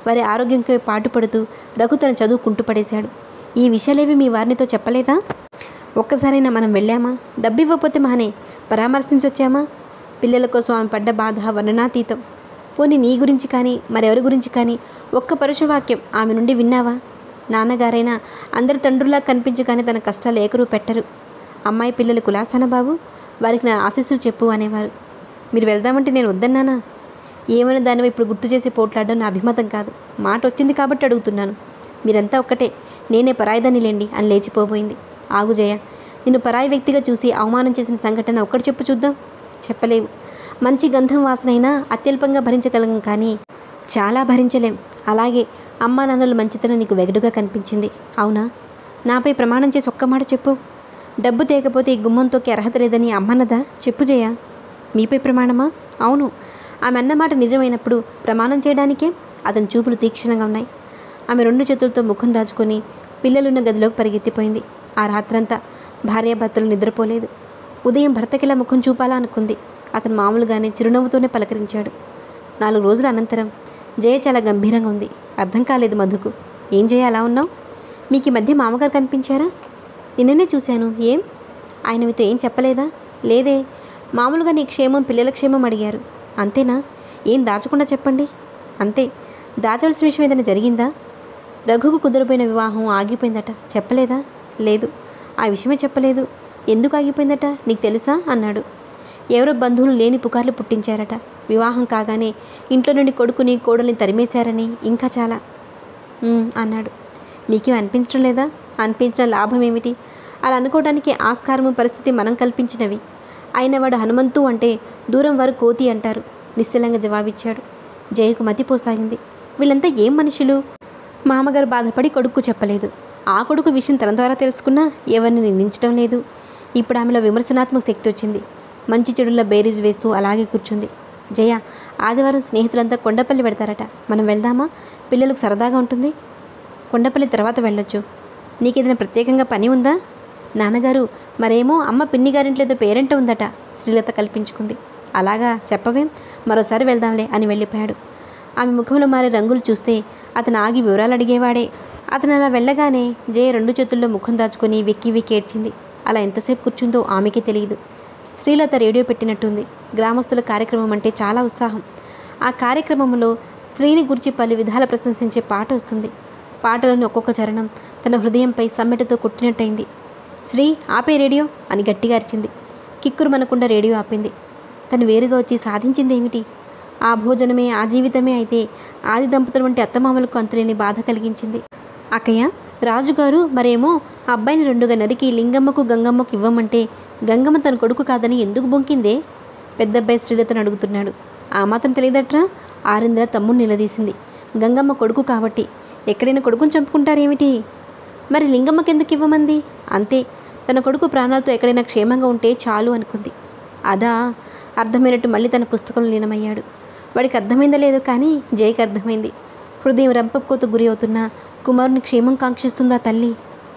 వారి ఆరోగ్యంకై పాటుపడుతూ రఘు తన చదువు కుంటుపడేశాడు ఈ విషయాలేవి మీ వారినితో చెప్పలేదా ఒక్కసారైనా మనం వెళ్ళామా డబ్బు ఇవ్వకపోతే మహనే పరామర్శించొచ్చామా పిల్లల కోసం ఆమె పడ్డ బాధ వర్ణనాతీతం పోనీ నీ గురించి కానీ మరెవరి గురించి కానీ ఒక్క పరుషవాక్యం ఆమె నుండి విన్నావా నాన్నగారైనా అందరి తండ్రులా కనిపించు కానీ తన కష్టాలు ఏకరు పెట్టరు అమ్మాయి పిల్లలు కులాసాన బాబు వారికి నా ఆశీస్సులు చెప్పు అనేవారు మీరు వెళ్దామంటే నేను వద్దన్నానా ఏమైనా దానివి ఇప్పుడు గుర్తు చేసి పోట్లాడడం నా అభిమతం కాదు మాట వచ్చింది కాబట్టి అడుగుతున్నాను మీరంతా ఒక్కటే నేనే పరాయిదాన్ని లేండి అని లేచిపోబోయింది ఆగు జయ నిన్ను పరాయి వ్యక్తిగా చూసి అవమానం చేసిన సంఘటన ఒక్కటి చెప్పు చూద్దాం చెప్పలేవు మంచి గంధం వాసనైనా అత్యల్పంగా భరించగలం కానీ చాలా భరించలేం అలాగే అమ్మా నాన్నల మంచితనం నీకు వెగడుగా కనిపించింది అవునా నాపై ప్రమాణం చేసి ఒక్క మాట చెప్పు డబ్బు తేకపోతే ఈ గుమ్మంతోకి అర్హత లేదని అమ్మన్నదా చెప్పు జయ మీపై ప్రమాణమా అవును ఆమె అన్నమాట నిజమైనప్పుడు ప్రమాణం చేయడానికే అతని చూపులు తీక్షణంగా ఉన్నాయి ఆమె రెండు చేతులతో ముఖం దాచుకొని పిల్లలున్న గదిలోకి పరిగెత్తిపోయింది ఆ రాత్రంతా భార్యాభర్తలు నిద్రపోలేదు ఉదయం భర్తకిలా ముఖం చూపాలా అనుకుంది అతను మామూలుగానే చిరునవ్వుతోనే పలకరించాడు నాలుగు రోజుల అనంతరం జయ చాలా గంభీరంగా ఉంది అర్థం కాలేదు మధుకు ఏం జయ అలా ఉన్నావు మీకు ఈ మధ్య మామగారు కనిపించారా నిన్ననే చూశాను ఏం ఆయన మీతో ఏం చెప్పలేదా లేదే మామూలుగా నీ క్షేమం పిల్లల క్షేమం అడిగారు అంతేనా ఏం దాచకుండా చెప్పండి అంతే దాచవలసిన విషయం ఏదైనా జరిగిందా రఘుకు కుదిరిపోయిన వివాహం ఆగిపోయిందట చెప్పలేదా లేదు ఆ విషయమే చెప్పలేదు ఎందుకు ఆగిపోయిందట నీకు తెలుసా అన్నాడు ఎవరో బంధువులు లేని పుకార్లు పుట్టించారట వివాహం కాగానే ఇంట్లో నుండి కొడుకుని కోడల్ని తరిమేశారని ఇంకా చాలా "ఉమ్," అన్నాడు మీకేం అనిపించడం లేదా అనిపించిన లాభం ఏమిటి అలా అనుకోవడానికి ఆస్కారము పరిస్థితి మనం కల్పించినవి అయిన వాడు హనుమంతు అంటే దూరం వారు కోతి అంటారు నిశ్చలంగా జవాబిచ్చాడు జయకు మతిపోసాగింది వీళ్ళంతా ఏం మనుషులు మామగారు బాధపడి కొడుకు చెప్పలేదు ఆ కొడుకు విషయం తన ద్వారా తెలుసుకున్నా ఎవరిని నిందించడం లేదు ఇప్పుడు ఆమెలో విమర్శనాత్మక శక్తి వచ్చింది మంచి చెడుల బేరీజ్ వేస్తూ అలాగే కూర్చుంది జయ ఆదివారం స్నేహితులంతా కొండపల్లి పెడతారట మనం వెళ్దామా పిల్లలకు సరదాగా ఉంటుంది కొండపల్లి తర్వాత వెళ్ళొచ్చు నీకేదైనా ప్రత్యేకంగా పని ఉందా నాన్నగారు మరేమో అమ్మ పిన్ని గారింట్లో ఏదో పేరెంట ఉందట శ్రీలత కల్పించుకుంది అలాగా చెప్పవేం మరోసారి వెళ్దాంలే అని వెళ్ళిపోయాడు ఆమె ముఖంలో మారే రంగులు చూస్తే అతను ఆగి వివరాలు అడిగేవాడే అతను అలా వెళ్ళగానే జయ రెండు చేతుల్లో ముఖం దాచుకొని వెక్కి వెక్కి ఏడ్చింది అలా ఎంతసేపు కూర్చుందో ఆమెకే తెలియదు శ్రీలత రేడియో పెట్టినట్టుంది గ్రామస్తుల కార్యక్రమం అంటే చాలా ఉత్సాహం ఆ కార్యక్రమంలో స్త్రీని గురించి పలు విధాల ప్రశంసించే పాట వస్తుంది పాటలోని ఒక్కొక్క చరణం తన హృదయంపై సమ్మెటతో కొట్టినట్టయింది శ్రీ ఆపే రేడియో అని గట్టిగా అరిచింది కిక్కురు మనకుండా రేడియో ఆపింది తను వేరుగా వచ్చి సాధించింది ఏమిటి ఆ భోజనమే ఆ జీవితమే అయితే ఆది దంపతుల వంటి అత్తమామలకు అంతులేని బాధ కలిగించింది అక్కయ్య రాజుగారు మరేమో ఆ అబ్బాయిని రెండుగా నరికి లింగమ్మకు గంగమ్మకు ఇవ్వమంటే గంగమ్మ తన కొడుకు కాదని ఎందుకు బొంకిందే పెద్దబ్బాయి శ్రీలతను అడుగుతున్నాడు ఆ మాత్రం తెలియదట్రా ఆరింద్ర తమ్ముడు నిలదీసింది గంగమ్మ కొడుకు కాబట్టి ఎక్కడైనా కొడుకుని చంపుకుంటారేమిటి మరి లింగమ్మకి ఎందుకు ఇవ్వమంది అంతే తన కొడుకు ప్రాణాలతో ఎక్కడైనా క్షేమంగా ఉంటే చాలు అనుకుంది అదా అర్థమైనట్టు మళ్ళీ తన పుస్తకంలో లీనమయ్యాడు వాడికి అర్థమైందో లేదో కానీ జయకి అర్థమైంది హృదయం రంపకోత గురి అవుతున్న కుమారుని క్షేమం కాంక్షిస్తుందా తల్లి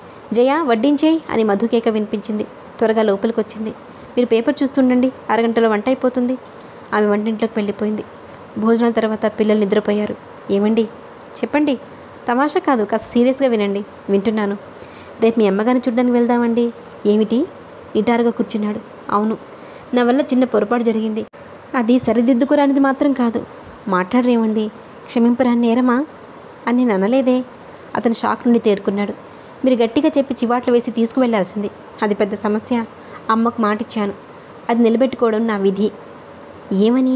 జయ వడ్డించేయి అని మధుకేక వినిపించింది త్వరగా లోపలికి వచ్చింది మీరు పేపర్ చూస్తుండండి అరగంటలో వంట అయిపోతుంది ఆమె వంటింట్లోకి వెళ్ళిపోయింది భోజనాల తర్వాత పిల్లలు నిద్రపోయారు ఏమండి చెప్పండి తమాషా కాదు కాస్త సీరియస్గా వినండి వింటున్నాను రేపు మీ అమ్మగారిని చూడ్డానికి వెళ్దామండి ఏమిటి నిటారుగా కూర్చున్నాడు అవును నా వల్ల చిన్న పొరపాటు జరిగింది అది సరిదిద్దుకురానిది మాత్రం కాదు మాట్లాడరేమండి క్షమింపరా నేరమా అని నేను అనలేదే అతను షాక్ నుండి తేరుకున్నాడు మీరు గట్టిగా చెప్పి చివాట్లు వేసి తీసుకువెళ్లాల్సింది అది పెద్ద సమస్య అమ్మకు మాటిచ్చాను అది నిలబెట్టుకోవడం నా విధి ఏమని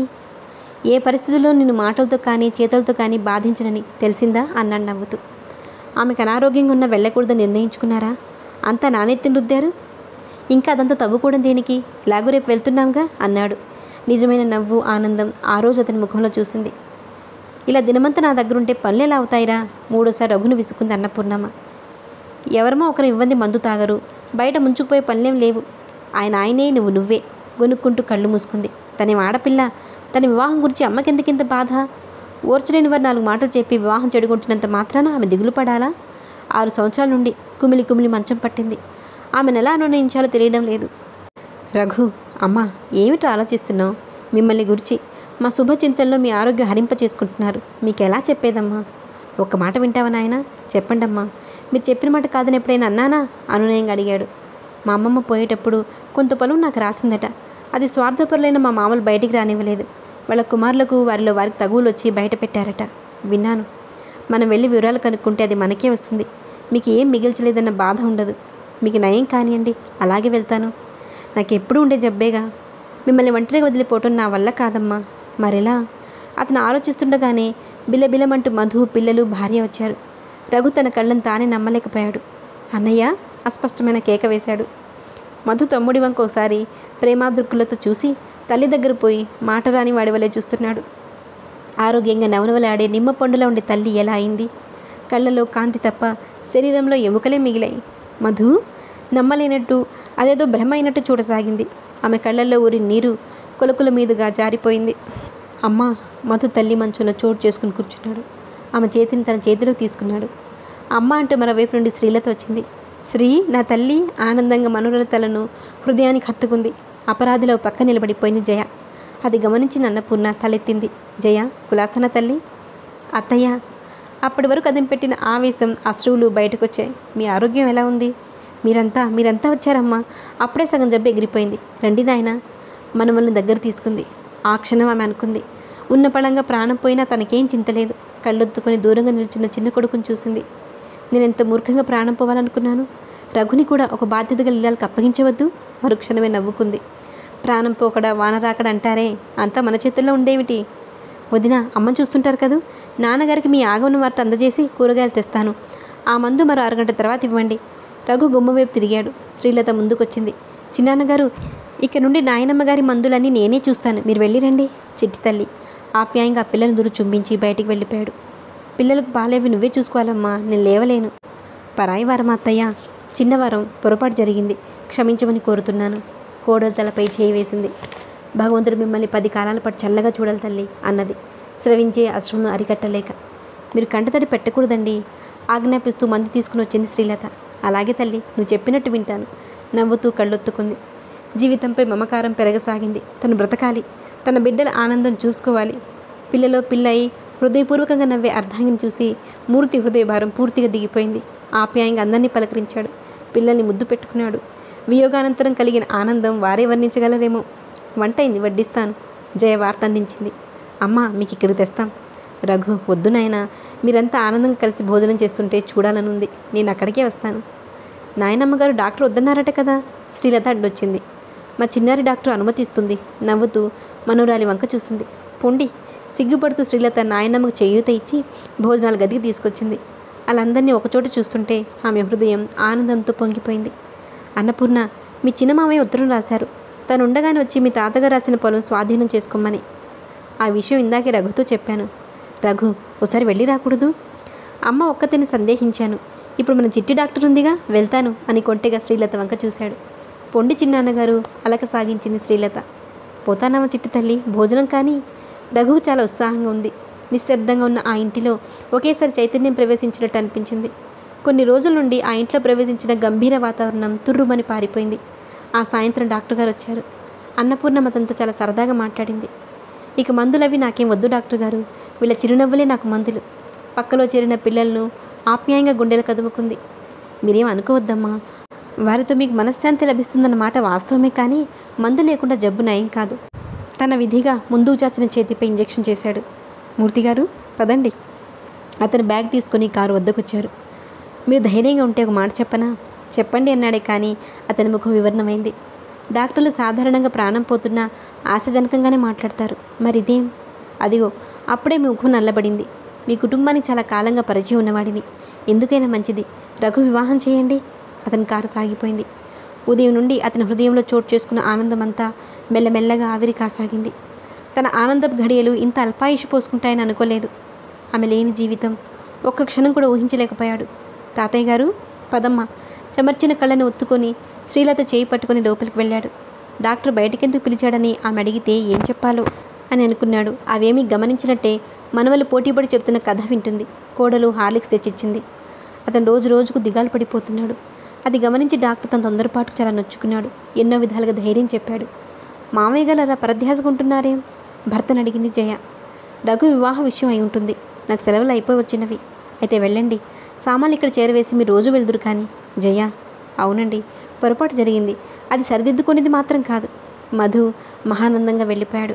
ఏ పరిస్థితుల్లో నిన్ను మాటలతో కానీ చేతులతో కానీ బాధించనని తెలిసిందా అన్నాడు నవ్వుతూ ఆమెకు అనారోగ్యంగా ఉన్న వెళ్ళకూడదని నిర్ణయించుకున్నారా అంతా నానెత్తిని రుద్దారు ఇంకా అదంతా తవ్వుకోవడం దేనికి ఇలాగూ రేపు వెళ్తున్నాంగా అన్నాడు నిజమైన నవ్వు ఆనందం ఆ రోజు అతని ముఖంలో చూసింది ఇలా దినమంతా నా దగ్గర ఉంటే పనులు ఎలా అవుతాయిరా మూడోసారి రఘును విసుకుంది అన్నపూర్ణమ్మ ఎవరమో ఒకరు ఇవ్వంది మందు తాగరు బయట ముంచుకుపోయే పనులేం లేవు ఆయన ఆయనే నువ్వు నువ్వే గొనుక్కుంటూ కళ్ళు మూసుకుంది తనే ఆడపిల్ల తన వివాహం గురించి అమ్మకెందుకింత బాధ ఓర్చలేని వారు నాలుగు మాటలు చెప్పి వివాహం చెడుకుంటున్నంత మాత్రాన ఆమె దిగులు పడాలా ఆరు సంవత్సరాల నుండి కుమిలి కుమిలి మంచం పట్టింది ఆమెను ఎలా నిర్ణయించాలో తెలియడం లేదు రఘు అమ్మా ఏమిటి ఆలోచిస్తున్నావు మిమ్మల్ని గురించి మా శుభచింతనలో మీ ఆరోగ్యం హరింప చేసుకుంటున్నారు మీకు ఎలా చెప్పేదమ్మా ఒక్క మాట వింటావా నాయన చెప్పండి అమ్మా మీరు చెప్పిన మాట కాదని ఎప్పుడైనా అన్నానా అనునయంగా అడిగాడు మా అమ్మమ్మ పోయేటప్పుడు కొంత పొలం నాకు రాసిందట అది స్వార్థపరులైన మా మామలు బయటికి రానివ్వలేదు వాళ్ళ కుమారులకు వారిలో వారికి తగువులు వచ్చి బయట పెట్టారట విన్నాను మనం వెళ్ళి వివరాలు కనుక్కుంటే అది మనకే వస్తుంది మీకు ఏం మిగిల్చలేదన్న బాధ ఉండదు మీకు నయం కానివ్వండి అలాగే వెళ్తాను నాకు ఎప్పుడూ ఉండే జబ్బేగా మిమ్మల్ని ఒంటరిగా వదిలిపోవటం నా వల్ల కాదమ్మా మరెలా అతను ఆలోచిస్తుండగానే బిలబిలమంటూ మధు పిల్లలు భార్య వచ్చారు రఘు తన కళ్ళను తానే నమ్మలేకపోయాడు అన్నయ్య అస్పష్టమైన కేక వేశాడు మధు తమ్ముడి వంక ఒకసారి ప్రేమాదృక్కులతో చూసి తల్లి దగ్గర పోయి మాట రాని వాడి వలె చూస్తున్నాడు ఆరోగ్యంగా నవనవలాడే నిమ్మ పండులా ఉండే తల్లి ఎలా అయింది కళ్ళలో కాంతి తప్ప శరీరంలో ఎముకలే మిగిలాయి మధు నమ్మలేనట్టు అదేదో భ్రమ అయినట్టు చూడసాగింది ఆమె కళ్ళల్లో ఊరి నీరు కొలకుల మీదుగా జారిపోయింది అమ్మా మధు తల్లి మంచులో చోటు చేసుకుని కూర్చున్నాడు ఆమె చేతిని తన చేతిలోకి తీసుకున్నాడు అమ్మ అంటూ మరోవైపు నుండి శ్రీలత వచ్చింది శ్రీ నా తల్లి ఆనందంగా మనోరల తలను హృదయానికి హత్తుకుంది అపరాధిలో పక్క నిలబడిపోయింది జయ అది గమనించిన అన్నపూర్ణ తలెత్తింది జయ కులాసన తల్లి అత్తయ్య అప్పటి వరకు అదం పెట్టిన ఆవేశం అశ్రువులు బయటకు వచ్చాయి మీ ఆరోగ్యం ఎలా ఉంది మీరంతా మీరంతా వచ్చారమ్మా అప్పుడే సగం జబ్బు ఎగిరిపోయింది రండి నాయన మనమల్ని దగ్గర తీసుకుంది ఆ క్షణం ఆమె అనుకుంది ఉన్న పళంగా ప్రాణం పోయినా తనకేం చింతలేదు కళ్ళొత్తుకొని దూరంగా నిల్చున్న చిన్న కొడుకుని చూసింది నేను ఎంత మూర్ఖంగా ప్రాణం పోవాలనుకున్నాను రఘుని కూడా ఒక బాధ్యత గల ఇల్లాలకు అప్పగించవద్దు మరుక్షణమే నవ్వుకుంది ప్రాణం పోకడా వాన రాకడా అంటారే అంతా మన చేతుల్లో ఉండేమిటి వదిన అమ్మ చూస్తుంటారు కదూ నాన్నగారికి మీ ఆగమన వార్త అందజేసి కూరగాయలు తెస్తాను ఆ మందు మరో అరగంట తర్వాత ఇవ్వండి రఘు గుమ్మ వైపు తిరిగాడు శ్రీలత ముందుకొచ్చింది చిన్నాన్నగారు ఇక నుండి నాయనమ్మ గారి మందులన్నీ నేనే చూస్తాను మీరు వెళ్ళిరండి చిట్టి తల్లి ఆప్యాయంగా ఆ పిల్లని దూరు చుంబించి బయటికి వెళ్ళిపోయాడు పిల్లలకు బాలేవి నువ్వే చూసుకోవాలమ్మా నేను లేవలేను పరాయి వారం అత్తయ్య చిన్నవారం పొరపాటు జరిగింది క్షమించమని కోరుతున్నాను కోడలు తలపై చేయి వేసింది భగవంతుడు మిమ్మల్ని పది కాలాల పాటు చల్లగా చూడాలి తల్లి అన్నది స్రవించే అశ్రును అరికట్టలేక మీరు కంటతడి పెట్టకూడదండి ఆజ్ఞాపిస్తూ మంది తీసుకుని వచ్చింది శ్రీలత అలాగే తల్లి నువ్వు చెప్పినట్టు వింటాను నవ్వుతూ కళ్ళొత్తుకుంది జీవితంపై మమకారం పెరగసాగింది తను బ్రతకాలి తన బిడ్డల ఆనందం చూసుకోవాలి పిల్లలో పిల్లయి హృదయపూర్వకంగా నవ్వే అర్ధాంగిని చూసి మూర్తి హృదయ భారం పూర్తిగా దిగిపోయింది ఆప్యాయంగా అందరినీ పలకరించాడు పిల్లల్ని ముద్దు పెట్టుకున్నాడు వియోగానంతరం కలిగిన ఆనందం వారే వర్ణించగలరేమో వంట అయింది వడ్డిస్తాను జయ వార్త అందించింది అమ్మ మీకు ఇక్కడ తెస్తాం రఘు వద్దు నాయనా మీరంతా ఆనందంగా కలిసి భోజనం చేస్తుంటే చూడాలనుంది నేను అక్కడికే వస్తాను నాయనమ్మ గారు డాక్టర్ వద్దన్నారట కదా శ్రీలత అడ్డొచ్చింది మా చిన్నారి డాక్టర్ అనుమతిస్తుంది నవ్వుతూ మనోరాలి వంక చూసింది పొండి సిగ్గుపడుతూ శ్రీలత నాయనమ్మకు చేయూత ఇచ్చి భోజనాల గదికి తీసుకొచ్చింది వాళ్ళందరినీ ఒకచోట చూస్తుంటే ఆమె హృదయం ఆనందంతో పొంగిపోయింది అన్నపూర్ణ మీ చిన్న మామయ్య ఉత్తరం రాశారు తను ఉండగానే వచ్చి మీ తాతగారు రాసిన పొలం స్వాధీనం చేసుకోమని ఆ విషయం ఇందాకే రఘుతో చెప్పాను రఘు ఒకసారి వెళ్ళి రాకూడదు అమ్మ ఒక్కతిని సందేహించాను ఇప్పుడు మన చిట్టి డాక్టర్ ఉందిగా వెళ్తాను అని కొంటెగా శ్రీలత వంక చూశాడు పొండి చిన్నాన్నగారు అలక సాగించింది శ్రీలత పోతానమ్మ చిట్టి తల్లి భోజనం కానీ రఘువు చాలా ఉత్సాహంగా ఉంది నిశ్శబ్దంగా ఉన్న ఆ ఇంటిలో ఒకేసారి చైతన్యం ప్రవేశించినట్టు అనిపించింది కొన్ని రోజుల నుండి ఆ ఇంట్లో ప్రవేశించిన గంభీర వాతావరణం తుర్రుమని పారిపోయింది ఆ సాయంత్రం డాక్టర్ గారు వచ్చారు అన్నపూర్ణ అతనితో చాలా సరదాగా మాట్లాడింది ఇక మందులవి నాకేం వద్దు డాక్టర్ గారు వీళ్ళ చిరునవ్వులే నాకు మందులు పక్కలో చేరిన పిల్లలను ఆప్యాయంగా గుండెలు కదుముకుంది మీరేం అనుకోవద్దమ్మా వారితో మీకు మనశ్శాంతి లభిస్తుందన్న మాట వాస్తవమే కానీ మందు లేకుండా జబ్బు నయం కాదు తన విధిగా ముందుకు చాచిన చేతిపై ఇంజెక్షన్ చేశాడు మూర్తిగారు పదండి అతను బ్యాగ్ తీసుకొని కారు వద్దకొచ్చారు మీరు ధైర్యంగా ఉంటే ఒక మాట చెప్పనా చెప్పండి అన్నాడే కానీ అతని ముఖం వివరణమైంది డాక్టర్లు సాధారణంగా ప్రాణం పోతున్నా ఆశాజనకంగానే మాట్లాడతారు మరి ఇదేం అదిగో అప్పుడే మీ ముఖం నల్లబడింది మీ కుటుంబానికి చాలా కాలంగా పరిచయం ఉన్నవాడిని ఎందుకైనా మంచిది రఘు వివాహం చేయండి అతని కారు సాగిపోయింది ఉదయం నుండి అతని హృదయంలో చోటు చేసుకున్న ఆనందమంతా మెల్లమెల్లగా ఆవిరి కాసాగింది తన ఆనందపు ఘడియలు ఇంత అల్పాయుషు పోసుకుంటాయని అనుకోలేదు ఆమె లేని జీవితం ఒక్క క్షణం కూడా ఊహించలేకపోయాడు తాతయ్య గారు పదమ్మ చెమర్చిన కళ్ళని ఒత్తుకొని శ్రీలత చేయి పట్టుకొని లోపలికి వెళ్ళాడు డాక్టర్ బయటికెందుకు పిలిచాడని ఆమె అడిగితే ఏం చెప్పాలో అని అనుకున్నాడు అవేమీ గమనించినట్టే మనవలు పోటీపడి చెప్తున్న కథ వింటుంది కోడలు హార్లిక్స్ తెచ్చిచ్చింది అతను రోజు రోజుకు దిగాలు పడిపోతున్నాడు అది గమనించి డాక్టర్ తన తొందరపాటుకు చాలా నొచ్చుకున్నాడు ఎన్నో విధాలుగా ధైర్యం చెప్పాడు మామయ్య గారు అలా పరధ్యాసకుంటున్నారేం భర్తను అడిగింది జయ రఘు వివాహ విషయం అయి ఉంటుంది నాకు సెలవులు అయిపోయి వచ్చినవి అయితే వెళ్ళండి సామాన్లు ఇక్కడ చేరవేసి మీరు రోజు వెళ్దురు కానీ జయ అవునండి పొరపాటు జరిగింది అది సరిదిద్దుకునేది మాత్రం కాదు మధు మహానందంగా వెళ్ళిపోయాడు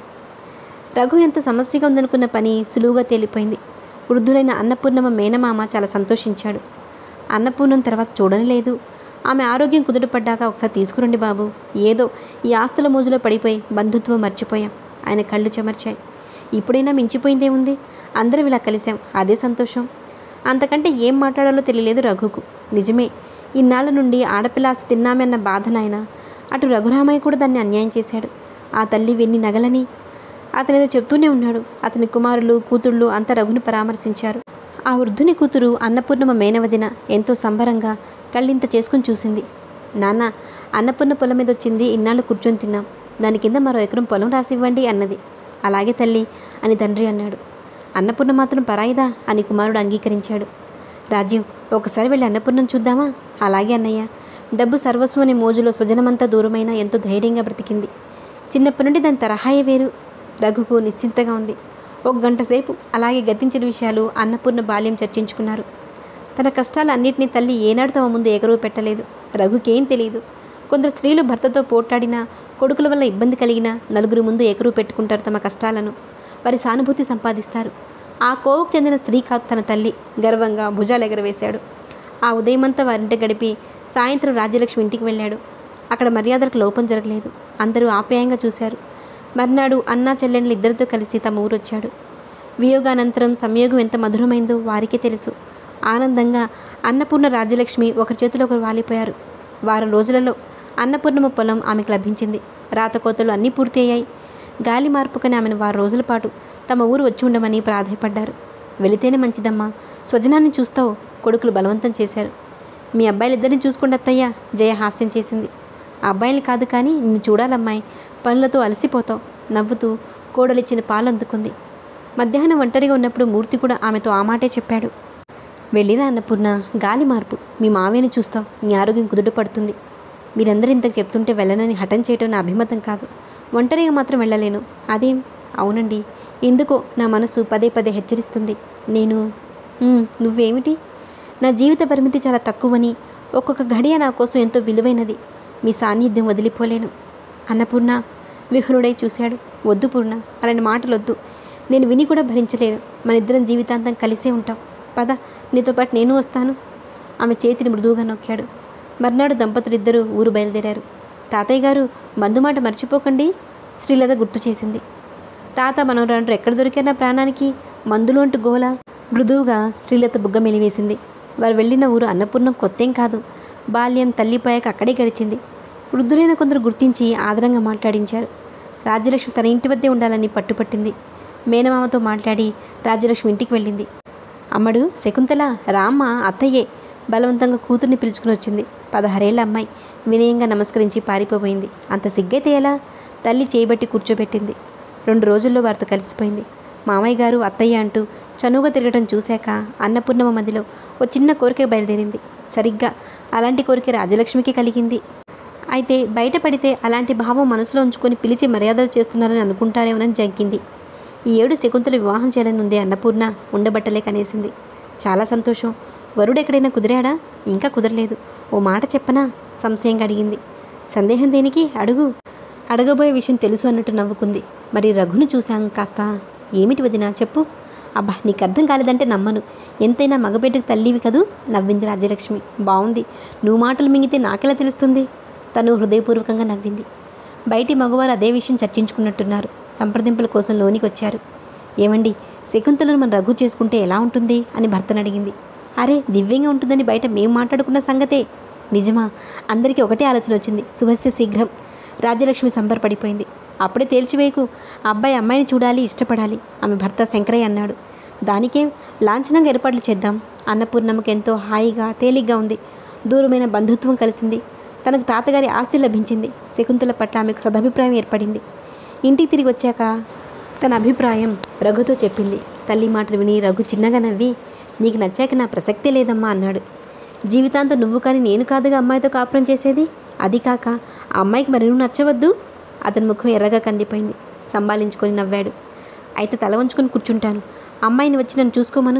రఘు ఎంతో సమస్యగా ఉందనుకున్న పని సులువుగా తేలిపోయింది వృద్ధులైన అన్నపూర్ణమ్మ మేనమామ చాలా సంతోషించాడు అన్నపూర్ణం తర్వాత చూడని లేదు ఆమె ఆరోగ్యం కుదుటపడ్డాక ఒకసారి తీసుకురండి బాబు ఏదో ఈ ఆస్తుల మోజులో పడిపోయి బంధుత్వం మర్చిపోయాం ఆయన కళ్ళు చెమర్చాయి ఇప్పుడైనా మించిపోయిందే ఉంది అందరం ఇలా కలిసాం అదే సంతోషం అంతకంటే ఏం మాట్లాడాలో తెలియలేదు రఘుకు నిజమే ఇన్నాళ్ళ నుండి ఆడపిల్ల ఆస్తి తిన్నామన్న బాధ నాయన అటు రఘురామయ్య కూడా దాన్ని అన్యాయం చేశాడు ఆ తల్లి వెన్ని నగలని అతనేదో చెప్తూనే ఉన్నాడు అతని కుమారులు కూతుళ్ళు అంతా రఘుని పరామర్శించారు ఆ వృద్ధుని కూతురు అన్నపూర్ణమ మేనవదిన ఎంతో సంబరంగా కళ్ళింత చేసుకుని చూసింది నాన్న అన్నపూర్ణ పొలం మీద వచ్చింది ఇన్నాళ్ళు కూర్చొని తిన్నాం దాని కింద మరో ఎకరం పొలం రాసివ్వండి అన్నది అలాగే తల్లి అని తండ్రి అన్నాడు అన్నపూర్ణ మాత్రం పరాయిదా అని కుమారుడు అంగీకరించాడు రాజ్యం ఒకసారి వెళ్ళి అన్నపూర్ణం చూద్దామా అలాగే అన్నయ్య డబ్బు సర్వస్వం అనే మోజులో స్వజనమంతా దూరమైన ఎంతో ధైర్యంగా బ్రతికింది చిన్నప్పటి నుండి దాని తరహాయే వేరు రఘుకు నిశ్చింతగా ఉంది ఒక గంట సేపు అలాగే గతించిన విషయాలు అన్నపూర్ణ బాల్యం చర్చించుకున్నారు తన కష్టాలు అన్నిటినీ తల్లి ఏనాడు తమ ముందు ఎగరువు పెట్టలేదు రఘుకేం తెలియదు కొందరు స్త్రీలు భర్తతో పోట్లాడినా కొడుకుల వల్ల ఇబ్బంది కలిగినా నలుగురు ముందు ఎగరువు పెట్టుకుంటారు తమ కష్టాలను వారి సానుభూతి సంపాదిస్తారు ఆ కోవకు చెందిన స్త్రీ కాదు తన తల్లి గర్వంగా భుజాలు ఎగరవేశాడు ఆ ఉదయమంతా వారింట గడిపి సాయంత్రం రాజ్యలక్ష్మి ఇంటికి వెళ్ళాడు అక్కడ మర్యాదలకు లోపం జరగలేదు అందరూ ఆప్యాయంగా చూశారు మర్నాడు అన్నా చెల్లెండ్లు ఇద్దరితో కలిసి తమ ఊరొచ్చాడు వియోగానంతరం సంయోగం ఎంత మధురమైందో వారికే తెలుసు ఆనందంగా అన్నపూర్ణ రాజ్యలక్ష్మి ఒకరి చేతిలో ఒకరు వాలిపోయారు వారం రోజులలో అన్నపూర్ణమ పొలం ఆమెకు లభించింది రాతకోతలు అన్నీ పూర్తి అయ్యాయి గాలి మార్పుకని ఆమెను వారం రోజుల పాటు తమ ఊరు వచ్చి ఉండమని ప్రాధాయపడ్డారు వెళితేనే మంచిదమ్మా స్వజనాన్ని చూస్తావు కొడుకులు బలవంతం చేశారు మీ అబ్బాయిలిద్దరిని చూసుకోండి అత్తయ్య జయ హాస్యం చేసింది ఆ అబ్బాయిని కాదు కానీ నిన్ను చూడాలమ్మాయి పనులతో అలసిపోతావు నవ్వుతూ కోడలిచ్చిన పాలు అందుకుంది మధ్యాహ్నం ఒంటరిగా ఉన్నప్పుడు మూర్తి కూడా ఆమెతో ఆ మాటే చెప్పాడు వెళ్ళిరా అన్నపూర్ణ గాలి మార్పు మీ మావేని చూస్తావు నీ ఆరోగ్యం కుదుట పడుతుంది మీరందరూ ఇంతకు చెప్తుంటే వెళ్ళనని హఠం చేయటం నా అభిమతం కాదు ఒంటరిగా మాత్రం వెళ్ళలేను అదేం అవునండి ఎందుకో నా మనసు పదే పదే హెచ్చరిస్తుంది నేను "ఉమ్, నువ్వేమిటి నా జీవిత పరిమితి చాలా తక్కువని ఒక్కొక్క గడియ నా కోసం ఎంతో విలువైనది మీ సాన్నిధ్యం వదిలిపోలేను అన్నపూర్ణ విహురుడై చూశాడు వద్దు పూర్ణ అలాంటి మాటలు వద్దు నేను విని కూడా భరించలేను మన ఇద్దరం జీవితాంతం కలిసే ఉంటాం పద నీతో పాటు నేను వస్తాను ఆమె చేతిని మృదువుగా నొక్కాడు మర్నాడు దంపతులిద్దరూ ఊరు బయలుదేరారు తాతయ్య గారు మందు మాట మర్చిపోకండి శ్రీలత గుర్తు చేసింది తాత మనవరాండ్రు ఎక్కడ దొరికారు నా ప్రాణానికి మందులు అంటూ గోల మృదువుగా శ్రీలత బుగ్గ మెలివేసింది వారు వెళ్ళిన ఊరు అన్నపూర్ణం కొత్తేం కాదు బాల్యం తల్లిపోయాక అక్కడే గడిచింది వృద్ధులైన కొందరు గుర్తించి ఆదరంగా మాట్లాడించారు రాజ్యలక్ష్మి తన ఇంటి వద్దే ఉండాలని పట్టుపట్టింది మేనమామతో మాట్లాడి రాజ్యలక్ష్మి ఇంటికి వెళ్ళింది అమ్మడు శకుంతల రామ్మ అత్తయ్యే బలవంతంగా కూతుర్ని పిలుచుకుని వచ్చింది పదహారేళ్ల అమ్మాయి వినయంగా నమస్కరించి పారిపోయింది అంత సిగ్గైతే ఎలా తల్లి చేయబట్టి కూర్చోబెట్టింది రెండు రోజుల్లో వారితో కలిసిపోయింది మామయ్య గారు అత్తయ్య అంటూ చనువుగా తిరగటం చూశాక అన్నపూర్ణమ మదిలో ఓ చిన్న కోరిక బయలుదేరింది సరిగ్గా అలాంటి కోరిక రాజలక్ష్మికి కలిగింది అయితే బయటపడితే అలాంటి భావం మనసులో ఉంచుకొని పిలిచి మర్యాదలు చేస్తున్నారని అనుకుంటారేమోనని జగ్గింది ఈ ఏడు శకుంతల వివాహం చేయాలని ఉంది అన్నపూర్ణ ఉండబట్టలే కనేసింది చాలా సంతోషం వరుడు ఎక్కడైనా కుదిరాడా ఇంకా కుదరలేదు ఓ మాట చెప్పనా సంశయంగా అడిగింది సందేహం దేనికి అడుగు అడగబోయే విషయం తెలుసు అన్నట్టు నవ్వుకుంది మరి రఘును చూశాం కాస్త ఏమిటి వదినా చెప్పు అబ్బా నీకు అర్థం కాలేదంటే నమ్మను ఎంతైనా మగబిడ్డకు తల్లివి కదూ నవ్వింది రాజ్యలక్ష్మి బాగుంది నువ్వు మాటలు మింగితే నాకెలా తెలుస్తుంది తను హృదయపూర్వకంగా నవ్వింది బయటి మగవారు అదే విషయం చర్చించుకున్నట్టున్నారు సంప్రదింపుల కోసం లోనికి వచ్చారు ఏమండి శకుంతలను మన రఘు చేసుకుంటే ఎలా ఉంటుంది అని భర్తను అడిగింది అరే దివ్యంగా ఉంటుందని బయట మేము మాట్లాడుకున్న సంగతే నిజమా అందరికీ ఒకటే ఆలోచన వచ్చింది శుభస్య శీఘ్రం రాజ్యలక్ష్మి సంబరపడిపోయింది అప్పుడే తేల్చివేయకు ఆ అబ్బాయి అమ్మాయిని చూడాలి ఇష్టపడాలి ఆమె భర్త శంకరయ్య అన్నాడు దానికేం లాంఛనంగా ఏర్పాట్లు చేద్దాం అన్నపూర్ణమ్మకి ఎంతో హాయిగా తేలిగ్గా ఉంది దూరమైన బంధుత్వం కలిసింది తనకు తాతగారి ఆస్తి లభించింది శకుంతల పట్ల ఆమెకు సదభిప్రాయం ఏర్పడింది ఇంటికి తిరిగి వచ్చాక తన అభిప్రాయం రఘుతో చెప్పింది తల్లి మాటలు విని రఘు చిన్నగా నవ్వి నీకు నచ్చాక నా ప్రసక్తే లేదమ్మా అన్నాడు జీవితాంతం నువ్వు కానీ నేను కాదుగా అమ్మాయితో కాపురం చేసేది అది కాక ఆ అమ్మాయికి మరి నువ్వు నచ్చవద్దు అతని ముఖం ఎర్రగా కందిపోయింది సంభాలించుకొని నవ్వాడు అయితే తల వంచుకొని కూర్చుంటాను అమ్మాయిని వచ్చి నన్ను చూసుకోమను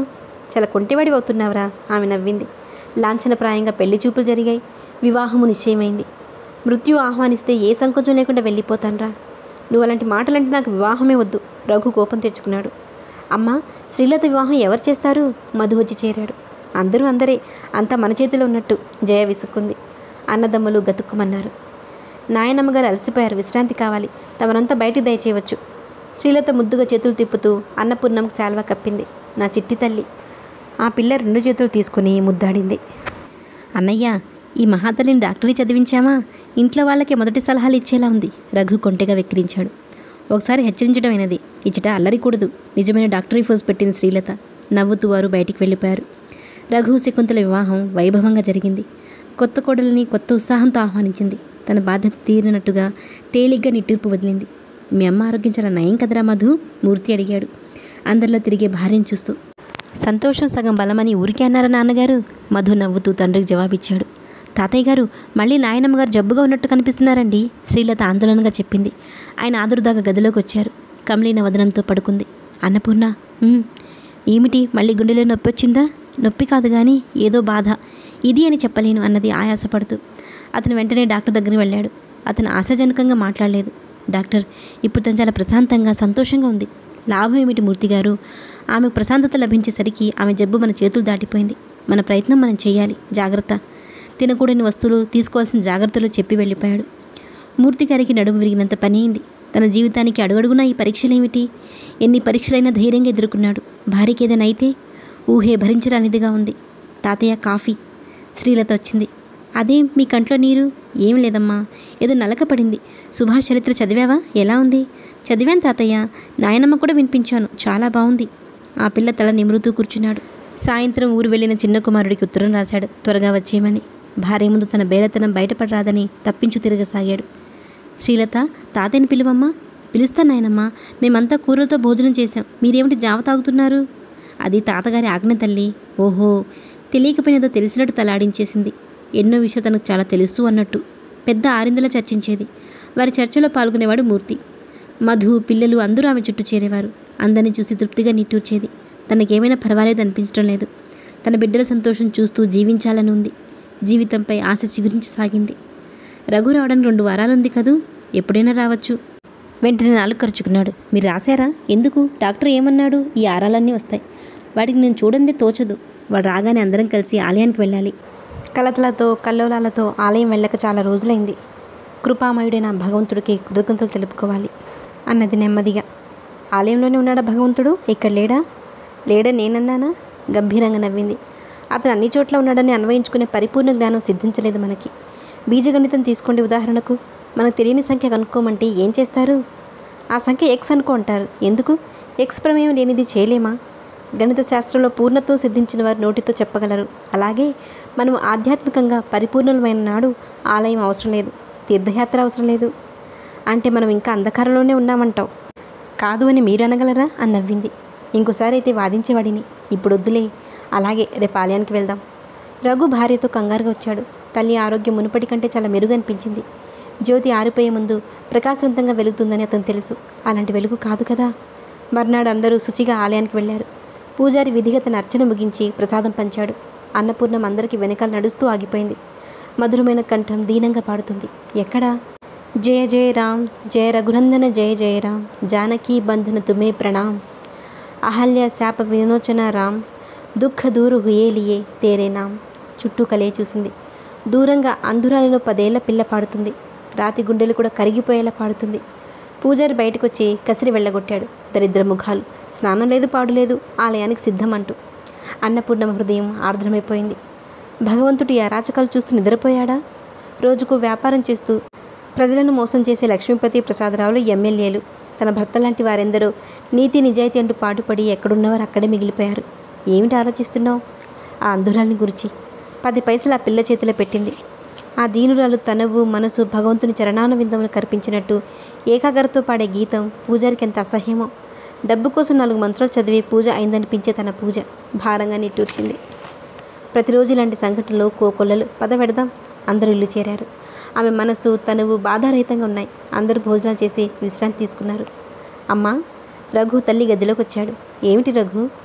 చాలా కొంటివాడి అవుతున్నావురా ఆమె నవ్వింది లాంఛనప్రాయంగా పెళ్లి చూపులు జరిగాయి వివాహము నిశ్చయమైంది మృత్యు ఆహ్వానిస్తే ఏ సంకోచం లేకుండా వెళ్ళిపోతాన్రా నువ్వు అలాంటి మాటలంటే నాకు వివాహమే వద్దు రఘు కోపం తెచ్చుకున్నాడు అమ్మా శ్రీలత వివాహం ఎవరు చేస్తారు మధు వచ్చి చేరాడు అందరూ అందరే అంతా మన చేతిలో ఉన్నట్టు జయ విసుక్కుంది అన్నదమ్ములు గతుక్కుమన్నారు నాయనమ్మ గారు అలసిపోయారు విశ్రాంతి కావాలి తమరంతా బయటికి దయచేయవచ్చు శ్రీలత ముద్దుగా చేతులు తిప్పుతూ అన్నపూర్ణంకు శాల్వా కప్పింది నా చిట్టి తల్లి ఆ పిల్ల రెండు చేతులు తీసుకుని ముద్దాడింది అన్నయ్య ఈ మహాతల్లిని డాక్టరీ చదివించామా ఇంట్లో వాళ్ళకి మొదటి సలహాలు ఇచ్చేలా ఉంది రఘు కొంటెగా వెక్కిరించాడు ఒకసారి హెచ్చరించడం అయినది ఇచ్చట అల్లరికూడదు నిజమైన డాక్టరీ ఫోర్స్ పెట్టింది శ్రీలత నవ్వుతూ వారు బయటికి వెళ్ళిపోయారు రఘు శకుంతల వివాహం వైభవంగా జరిగింది కొత్త కోడలిని కొత్త ఉత్సాహంతో ఆహ్వానించింది తన బాధ్యత తీరినట్టుగా తేలిగ్గా నిట్టూర్పు వదిలింది మీ అమ్మ ఆరోగ్యం చాలా నయం కదరా మధు మూర్తి అడిగాడు అందరిలో తిరిగే భార్యను చూస్తూ సంతోషం సగం బలమని ఊరికే అన్నారా నాన్నగారు మధు నవ్వుతూ తండ్రికి జవాబిచ్చాడు తాతయ్య గారు మళ్ళీ నాయనమ్మ గారు జబ్బుగా ఉన్నట్టు కనిపిస్తున్నారండి శ్రీలత ఆందోళనగా చెప్పింది ఆయన ఆదురుదాగా గదిలోకి వచ్చారు కమలీన వదనంతో పడుకుంది అన్నపూర్ణ "ఉమ్, ఏమిటి మళ్ళీ గుండెలో నొప్పి వచ్చిందా నొప్పి కాదు కానీ ఏదో బాధ ఇది అని చెప్పలేను అన్నది ఆయాసపడుతూ అతను వెంటనే డాక్టర్ దగ్గరికి వెళ్ళాడు అతను ఆశాజనకంగా మాట్లాడలేదు డాక్టర్ ఇప్పుడు తను చాలా ప్రశాంతంగా సంతోషంగా ఉంది లాభం ఏమిటి మూర్తి గారు ఆమెకు ప్రశాంతత లభించేసరికి ఆమె జబ్బు మన చేతులు దాటిపోయింది మన ప్రయత్నం మనం చేయాలి జాగ్రత్త తినకూడని వస్తువులు తీసుకోవాల్సిన జాగ్రత్తలు చెప్పి వెళ్ళిపోయాడు మూర్తి గారికి నడుము విరిగినంత పని అయింది తన జీవితానికి అడుగడుగునా ఈ పరీక్షలేమిటి ఎన్ని పరీక్షలైనా ధైర్యంగా ఎదుర్కొన్నాడు భార్యకి ఏదైనా అయితే ఊహే భరించరానిదిగా ఉంది తాతయ్య కాఫీ శ్రీలత వచ్చింది అదేం మీ కంట్లో నీరు ఏం లేదమ్మా ఏదో నలక పడింది సుభాష్ చరిత్ర చదివావా ఎలా ఉంది చదివాను తాతయ్య నాయనమ్మ కూడా వినిపించాను చాలా బాగుంది ఆ పిల్ల తల నిమురుతూ కూర్చున్నాడు సాయంత్రం ఊరు వెళ్ళిన చిన్న కుమారుడికి ఉత్తరం రాశాడు త్వరగా వచ్చేయమని భార్య ముందు తన బేలతనం బయటపడరాదని తప్పించు తిరగసాగాడు శ్రీలత తాతయ్యని పిలువమ్మా పిలుస్తాను నాయనమ్మా మేమంతా కూరలతో భోజనం చేశాం మీరేమిటి జావ తాగుతున్నారు అది తాతగారి ఆజ్ఞ తల్లి ఓహో తెలియకపోయినదో తెలిసినట్టు తలాడించేసింది ఎన్నో విషయం తనకు చాలా తెలుసు అన్నట్టు పెద్ద ఆరిందలా చర్చించేది వారి చర్చలో పాల్గొనేవాడు మూర్తి మధు పిల్లలు అందరూ ఆమె చుట్టూ చేరేవారు అందరిని చూసి తృప్తిగా నిట్టూర్చేది తనకేమైనా పర్వాలేదు అనిపించడం లేదు తన బిడ్డల సంతోషం చూస్తూ జీవించాలని ఉంది జీవితంపై ఆశ చిగురించి సాగింది రఘు రావడానికి రెండు వారాలుంది కదూ ఎప్పుడైనా రావచ్చు వెంటనే నాలుగు ఖర్చుకున్నాడు మీరు రాశారా ఎందుకు డాక్టర్ ఏమన్నాడు ఈ ఆరాలన్నీ వస్తాయి వాడికి నేను చూడందే తోచదు వాడు రాగానే అందరం కలిసి ఆలయానికి వెళ్ళాలి కలతలతో కల్లోలాలతో ఆలయం వెళ్ళక చాలా రోజులైంది కృపామయుడైన భగవంతుడికి కృతజ్ఞతలు తెలుపుకోవాలి అన్నది నెమ్మదిగా ఆలయంలోనే ఉన్నాడా భగవంతుడు ఇక్కడ లేడా లేడా నేనన్నానా గంభీరంగా నవ్వింది అతను అన్ని చోట్ల ఉన్నాడని అన్వయించుకునే పరిపూర్ణ జ్ఞానం సిద్ధించలేదు మనకి బీజగణితం తీసుకోండి ఉదాహరణకు మనకు తెలియని సంఖ్య కనుక్కోమంటే ఏం చేస్తారు ఆ సంఖ్య ఎక్స్ అనుకో అంటారు ఎందుకు ఎక్స్ ప్రమేయం లేనిది చేయలేమా గణిత శాస్త్రంలో పూర్ణత్వం సిద్ధించిన వారు నోటితో చెప్పగలరు అలాగే మనం ఆధ్యాత్మికంగా పరిపూర్ణమైన నాడు ఆలయం అవసరం లేదు తీర్థయాత్ర అవసరం లేదు అంటే మనం ఇంకా అంధకారంలోనే ఉన్నామంటావు కాదు అని మీరు అనగలరా అని నవ్వింది ఇంకోసారి అయితే వాదించేవాడిని ఇప్పుడు వద్దులే అలాగే రేపు ఆలయానికి వెళ్దాం రఘు భార్యతో కంగారుగా వచ్చాడు తల్లి ఆరోగ్యం మునుపటి కంటే చాలా మెరుగనిపించింది జ్యోతి ఆరిపోయే ముందు ప్రకాశవంతంగా వెలుగుతుందని అతను తెలుసు అలాంటి వెలుగు కాదు కదా మర్నాడు అందరూ శుచిగా ఆలయానికి వెళ్ళారు పూజారి విధిగా తన అర్చన ముగించి ప్రసాదం పంచాడు అన్నపూర్ణం అందరికీ వెనకాల నడుస్తూ ఆగిపోయింది మధురమైన కంఠం దీనంగా పాడుతుంది ఎక్కడా జయ జయ రామ్ జయ రఘునందన జయ జయ రామ్ జానకీ బంధన తుమే ప్రణామ్ అహల్య శాప విమోచన రామ్ దుఃఖ దూరు హుయేలియే తేరే నామ్ చుట్టూ కలే చూసింది దూరంగా అంధురాలిలో పదేళ్ల పిల్ల పాడుతుంది రాతి గుండెలు కూడా కరిగిపోయేలా పాడుతుంది పూజారి బయటకొచ్చి కసిరి వెళ్ళగొట్టాడు దరిద్ర ముఖాలు స్నానం లేదు పాడు లేదు ఆలయానికి సిద్ధం అంటూ అన్నపూర్ణమ హృదయం ఆర్ద్రమైపోయింది భగవంతుడు ఈ అరాచకాలు చూస్తూ నిద్రపోయాడా రోజుకు వ్యాపారం చేస్తూ ప్రజలను మోసం చేసే లక్ష్మీపతి ప్రసాదరావులు ఎమ్మెల్యేలు తన భర్త లాంటి వారెందరో నీతి నిజాయితీ అంటూ పాటుపడి ఎక్కడున్నవారు అక్కడే మిగిలిపోయారు ఏమిటి ఆలోచిస్తున్నావు ఆ అంధురాల్ని గురించి పది పైసలు ఆ పిల్ల చేతిలో పెట్టింది ఆ దీనురాలు తనవు మనసు భగవంతుని చరణాన విందములు కర్పించినట్టు ఏకాగ్రతతో పాడే గీతం పూజారికి ఎంత అసహ్యమో డబ్బు కోసం నాలుగు మంత్రాలు చదివి పూజ అయిందనిపించే తన పూజ భారంగా నిట్టూర్చింది ప్రతిరోజు ఇలాంటి సంఘటనలు కోకొల్లలు పద పెడదాం అందరూ ఇల్లు చేరారు ఆమె మనసు తనువు బాధారహితంగా ఉన్నాయి అందరూ భోజనాలు చేసి విశ్రాంతి తీసుకున్నారు అమ్మా రఘు తల్లి గదిలోకి వచ్చాడు ఏమిటి రఘు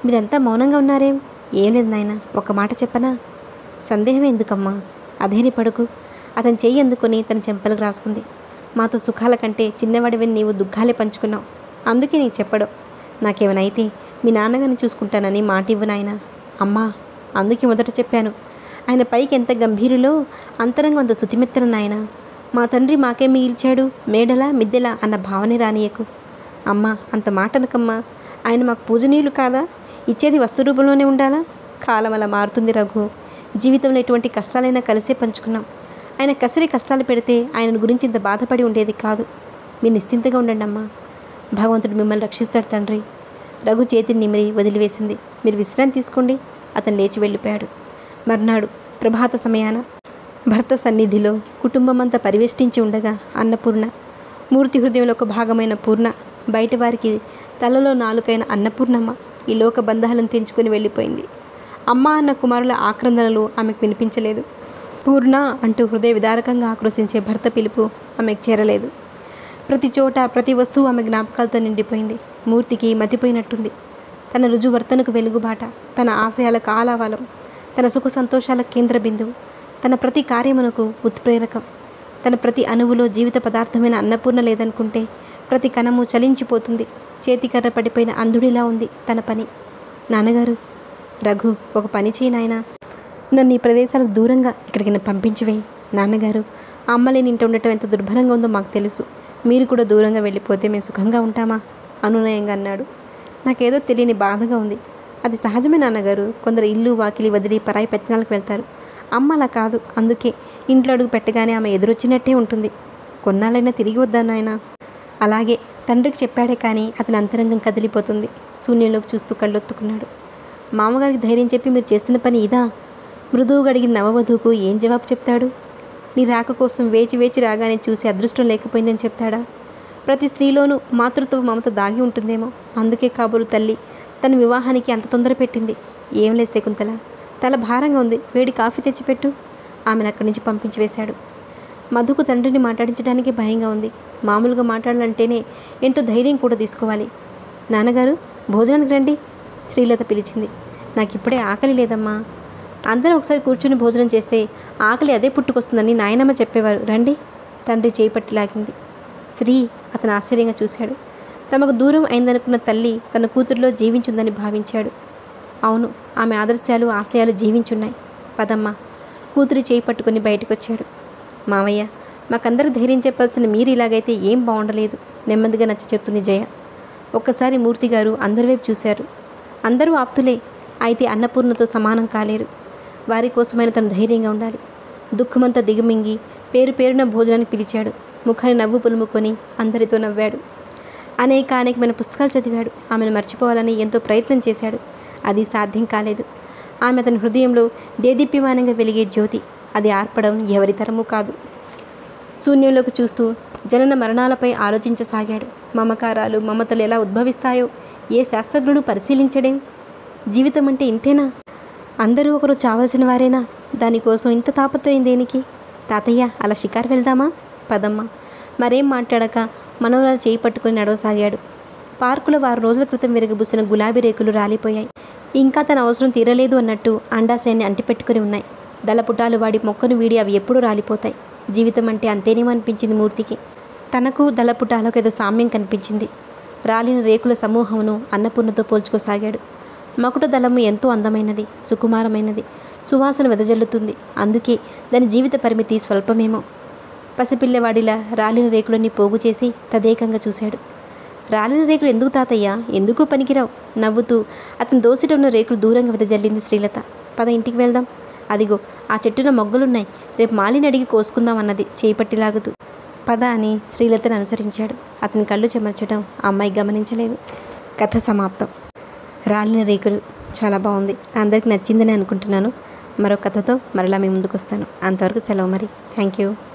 మీరంతా మౌనంగా ఉన్నారేం ఏం లేదు నాయన ఒక మాట చెప్పనా సందేహం ఎందుకమ్మా అధైర్యపడుకు అతను చెయ్యి అందుకొని తన చెంపలకు రాసుకుంది మాతో సుఖాల కంటే చిన్నవాడివి నీవు దుఃఖాలే పంచుకున్నావు అందుకే నీకు చెప్పడం నాకేమైనా అయితే మీ నాన్నగారిని చూసుకుంటానని మాట ఇవ్వు నాయన అమ్మా అందుకే మొదట చెప్పాను ఆయన పైకి ఎంత గంభీరులో అంతరంగం అంత శుతిమెత్తన నాయన మా తండ్రి మాకే మిగిల్చాడు మేడలా మిద్దెలా అన్న భావనే రానియకు అమ్మా అంత మాట అనకమ్మా ఆయన మాకు పూజనీయులు కాదా ఇచ్చేది వస్తు రూపంలోనే ఉండాలా కాలం అలా మారుతుంది రఘు జీవితంలో ఎటువంటి కష్టాలైనా కలిసే పంచుకున్నాం ఆయన కసిరి కష్టాలు పెడితే ఆయన గురించి ఇంత బాధపడి ఉండేది కాదు మీరు నిశ్చింతగా ఉండండి అమ్మా భగవంతుడు మిమ్మల్ని రక్షిస్తాడు తండ్రి రఘు చేతిని నిమిరి వదిలివేసింది మీరు విశ్రాంతి తీసుకోండి అతను లేచి వెళ్ళిపోయాడు మర్నాడు ప్రభాత సమయాన భర్త సన్నిధిలో కుటుంబమంతా పరివేష్టించి ఉండగా అన్నపూర్ణ మూర్తి హృదయంలో ఒక భాగమైన పూర్ణ బయట వారికి తలలో నాలుకైన అన్నపూర్ణమ్మ ఈ లోక బంధాలను తెంచుకొని వెళ్ళిపోయింది అమ్మ అన్న కుమారుల ఆక్రందనలు ఆమెకు వినిపించలేదు పూర్ణ అంటూ హృదయ విదారకంగా ఆక్రోశించే భర్త పిలుపు ఆమెకు చేరలేదు ప్రతి చోట ప్రతి వస్తువు ఆమె జ్ఞాపకాలతో నిండిపోయింది మూర్తికి మతిపోయినట్టుంది తన రుజువర్తనకు వెలుగుబాట తన ఆశయాలకు ఆలావాలం తన సుఖ సంతోషాల కేంద్ర బిందువు తన ప్రతి కార్యమునకు ఉత్ప్రేరకం తన ప్రతి అణువులో జీవిత పదార్థమైన అన్నపూర్ణ లేదనుకుంటే ప్రతి కణము చలించిపోతుంది చేతికర్ర పడిపోయిన అంధుడిలా ఉంది తన పని నాన్నగారు రఘు ఒక పని చేయి నాయనా నన్ను ఈ ప్రదేశాలకు దూరంగా ఇక్కడికి నన్ను పంపించివేయి నాన్నగారు అమ్మలేని ఇంట ఉండటం ఎంత దుర్భరంగా ఉందో మాకు తెలుసు మీరు కూడా దూరంగా వెళ్ళిపోతే మేము సుఖంగా ఉంటామా అనునయంగా అన్నాడు నాకేదో తెలియని బాధగా ఉంది అది సహజమే నాన్నగారు కొందరు ఇల్లు వాకిలి వదిలి పరాయి పెత్తనాలకు వెళ్తారు అమ్మ అలా కాదు అందుకే ఇంట్లో అడుగు పెట్టగానే ఆమె ఎదురొచ్చినట్టే ఉంటుంది కొన్నాళ్ళైనా తిరిగి వద్దాను ఆయన అలాగే తండ్రికి చెప్పాడే కానీ అతని అంతరంగం కదిలిపోతుంది శూన్యంలోకి చూస్తూ కళ్ళొత్తుకున్నాడు మామగారికి ధైర్యం చెప్పి మీరు చేసిన పని ఇదా మృదువుగా అడిగిన నవవధువుకు ఏం జవాబు చెప్తాడు నీ రాక కోసం వేచి వేచి రాగానే చూసి అదృష్టం లేకపోయిందని చెప్తాడా ప్రతి స్త్రీలోనూ మాతృత్వ మమత దాగి ఉంటుందేమో అందుకే కాబోలు తల్లి తన వివాహానికి అంత తొందర పెట్టింది ఏం లేదు శకుంతల తల భారంగా ఉంది వేడి కాఫీ తెచ్చిపెట్టు ఆమెను అక్కడి నుంచి పంపించి వేశాడు మధుకు తండ్రిని మాట్లాడించడానికి భయంగా ఉంది మామూలుగా మాట్లాడాలంటేనే ఎంతో ధైర్యం కూడా తీసుకోవాలి నాన్నగారు భోజనానికి రండి శ్రీలత పిలిచింది నాకు ఇప్పుడే ఆకలి లేదమ్మా అందరం ఒకసారి కూర్చుని భోజనం చేస్తే ఆకలి అదే పుట్టుకొస్తుందని నాయనమ్మ చెప్పేవారు రండి తండ్రి చేయి పట్టి లాగింది శ్రీ అతను ఆశ్చర్యంగా చూశాడు తమకు దూరం అయిందనుకున్న తల్లి తన కూతురిలో జీవించుందని భావించాడు అవును ఆమె ఆదర్శాలు ఆశయాలు జీవించున్నాయి పదమ్మ కూతురి చేయి పట్టుకొని బయటకు వచ్చాడు మావయ్య మాకందరికి ధైర్యం చెప్పాల్సిన మీరు ఇలాగైతే ఏం బాగుండలేదు నెమ్మదిగా నచ్చ చెప్తుంది జయ ఒక్కసారి మూర్తి గారు అందరి వైపు చూశారు అందరూ ఆప్తులే అయితే అన్నపూర్ణతో సమానం కాలేరు వారి కోసమైన తను ధైర్యంగా ఉండాలి దుఃఖమంతా దిగమింగి పేరు పేరున భోజనానికి పిలిచాడు ముఖాన్ని నవ్వు పులుముకొని అందరితో నవ్వాడు అనేక అనేకమైన పుస్తకాలు చదివాడు ఆమెను మర్చిపోవాలని ఎంతో ప్రయత్నం చేశాడు అది సాధ్యం కాలేదు ఆమె అతని హృదయంలో దేదీప్యమానంగా వెలిగే జ్యోతి అది ఆర్పడం ఎవరి తరము కాదు శూన్యంలోకి చూస్తూ జనన మరణాలపై ఆలోచించసాగాడు మమకారాలు మమతలు ఎలా ఉద్భవిస్తాయో ఏ శాస్త్రజ్ఞుడు పరిశీలించడేం జీవితం అంటే ఇంతేనా అందరూ ఒకరు చావాల్సిన వారేనా దానికోసం ఇంత తాపత్రయం దేనికి తాతయ్య అలా షికారు వెళ్దామా పదమ్మ మరేం మాట్లాడక మనవరాలు చేయి పట్టుకొని నడవసాగాడు పార్కులో వారం రోజుల క్రితం విరగబుసిన గులాబీ రేకులు రాలిపోయాయి ఇంకా తన అవసరం తీరలేదు అన్నట్టు అండాశయాన్ని అంటిపెట్టుకుని ఉన్నాయి దళపుటాలు వాడి మొక్కను వీడి అవి ఎప్పుడూ రాలిపోతాయి జీవితం అంటే అంతేనేమో అనిపించింది మూర్తికి తనకు దళపుటాలకు ఏదో సామ్యం కనిపించింది రాలిన రేకుల సమూహమును అన్నపూర్ణతో పోల్చుకోసాగాడు మకుట దళము ఎంతో అందమైనది సుకుమారమైనది సువాసన వెదజల్లుతుంది అందుకే దాని జీవిత పరిమితి స్వల్పమేమో పసిపిల్లవాడిలా రాలిన రేకులన్నీ పోగు చేసి తదేకంగా చూశాడు రాలిన రేకులు ఎందుకు తాతయ్య ఎందుకు పనికిరావు నవ్వుతూ అతను దోసిట ఉన్న రేకులు దూరంగా వెదజల్లింది శ్రీలత పద ఇంటికి వెళ్దాం అదిగో ఆ చెట్టున మొగ్గలున్నాయి రేపు మాలిని అడిగి కోసుకుందాం అన్నది చేపట్టి లాగుతూ పద అని శ్రీలతను అనుసరించాడు అతని కళ్ళు చెమర్చడం ఆ అమ్మాయి గమనించలేదు కథ సమాప్తం రాలిన రేకులు చాలా బాగుంది అందరికి నచ్చిందని అనుకుంటున్నాను మరో కథతో మరలా మీ ముందుకు వస్తాను అంతవరకు సెలవు మరి థ్యాంక్ యూ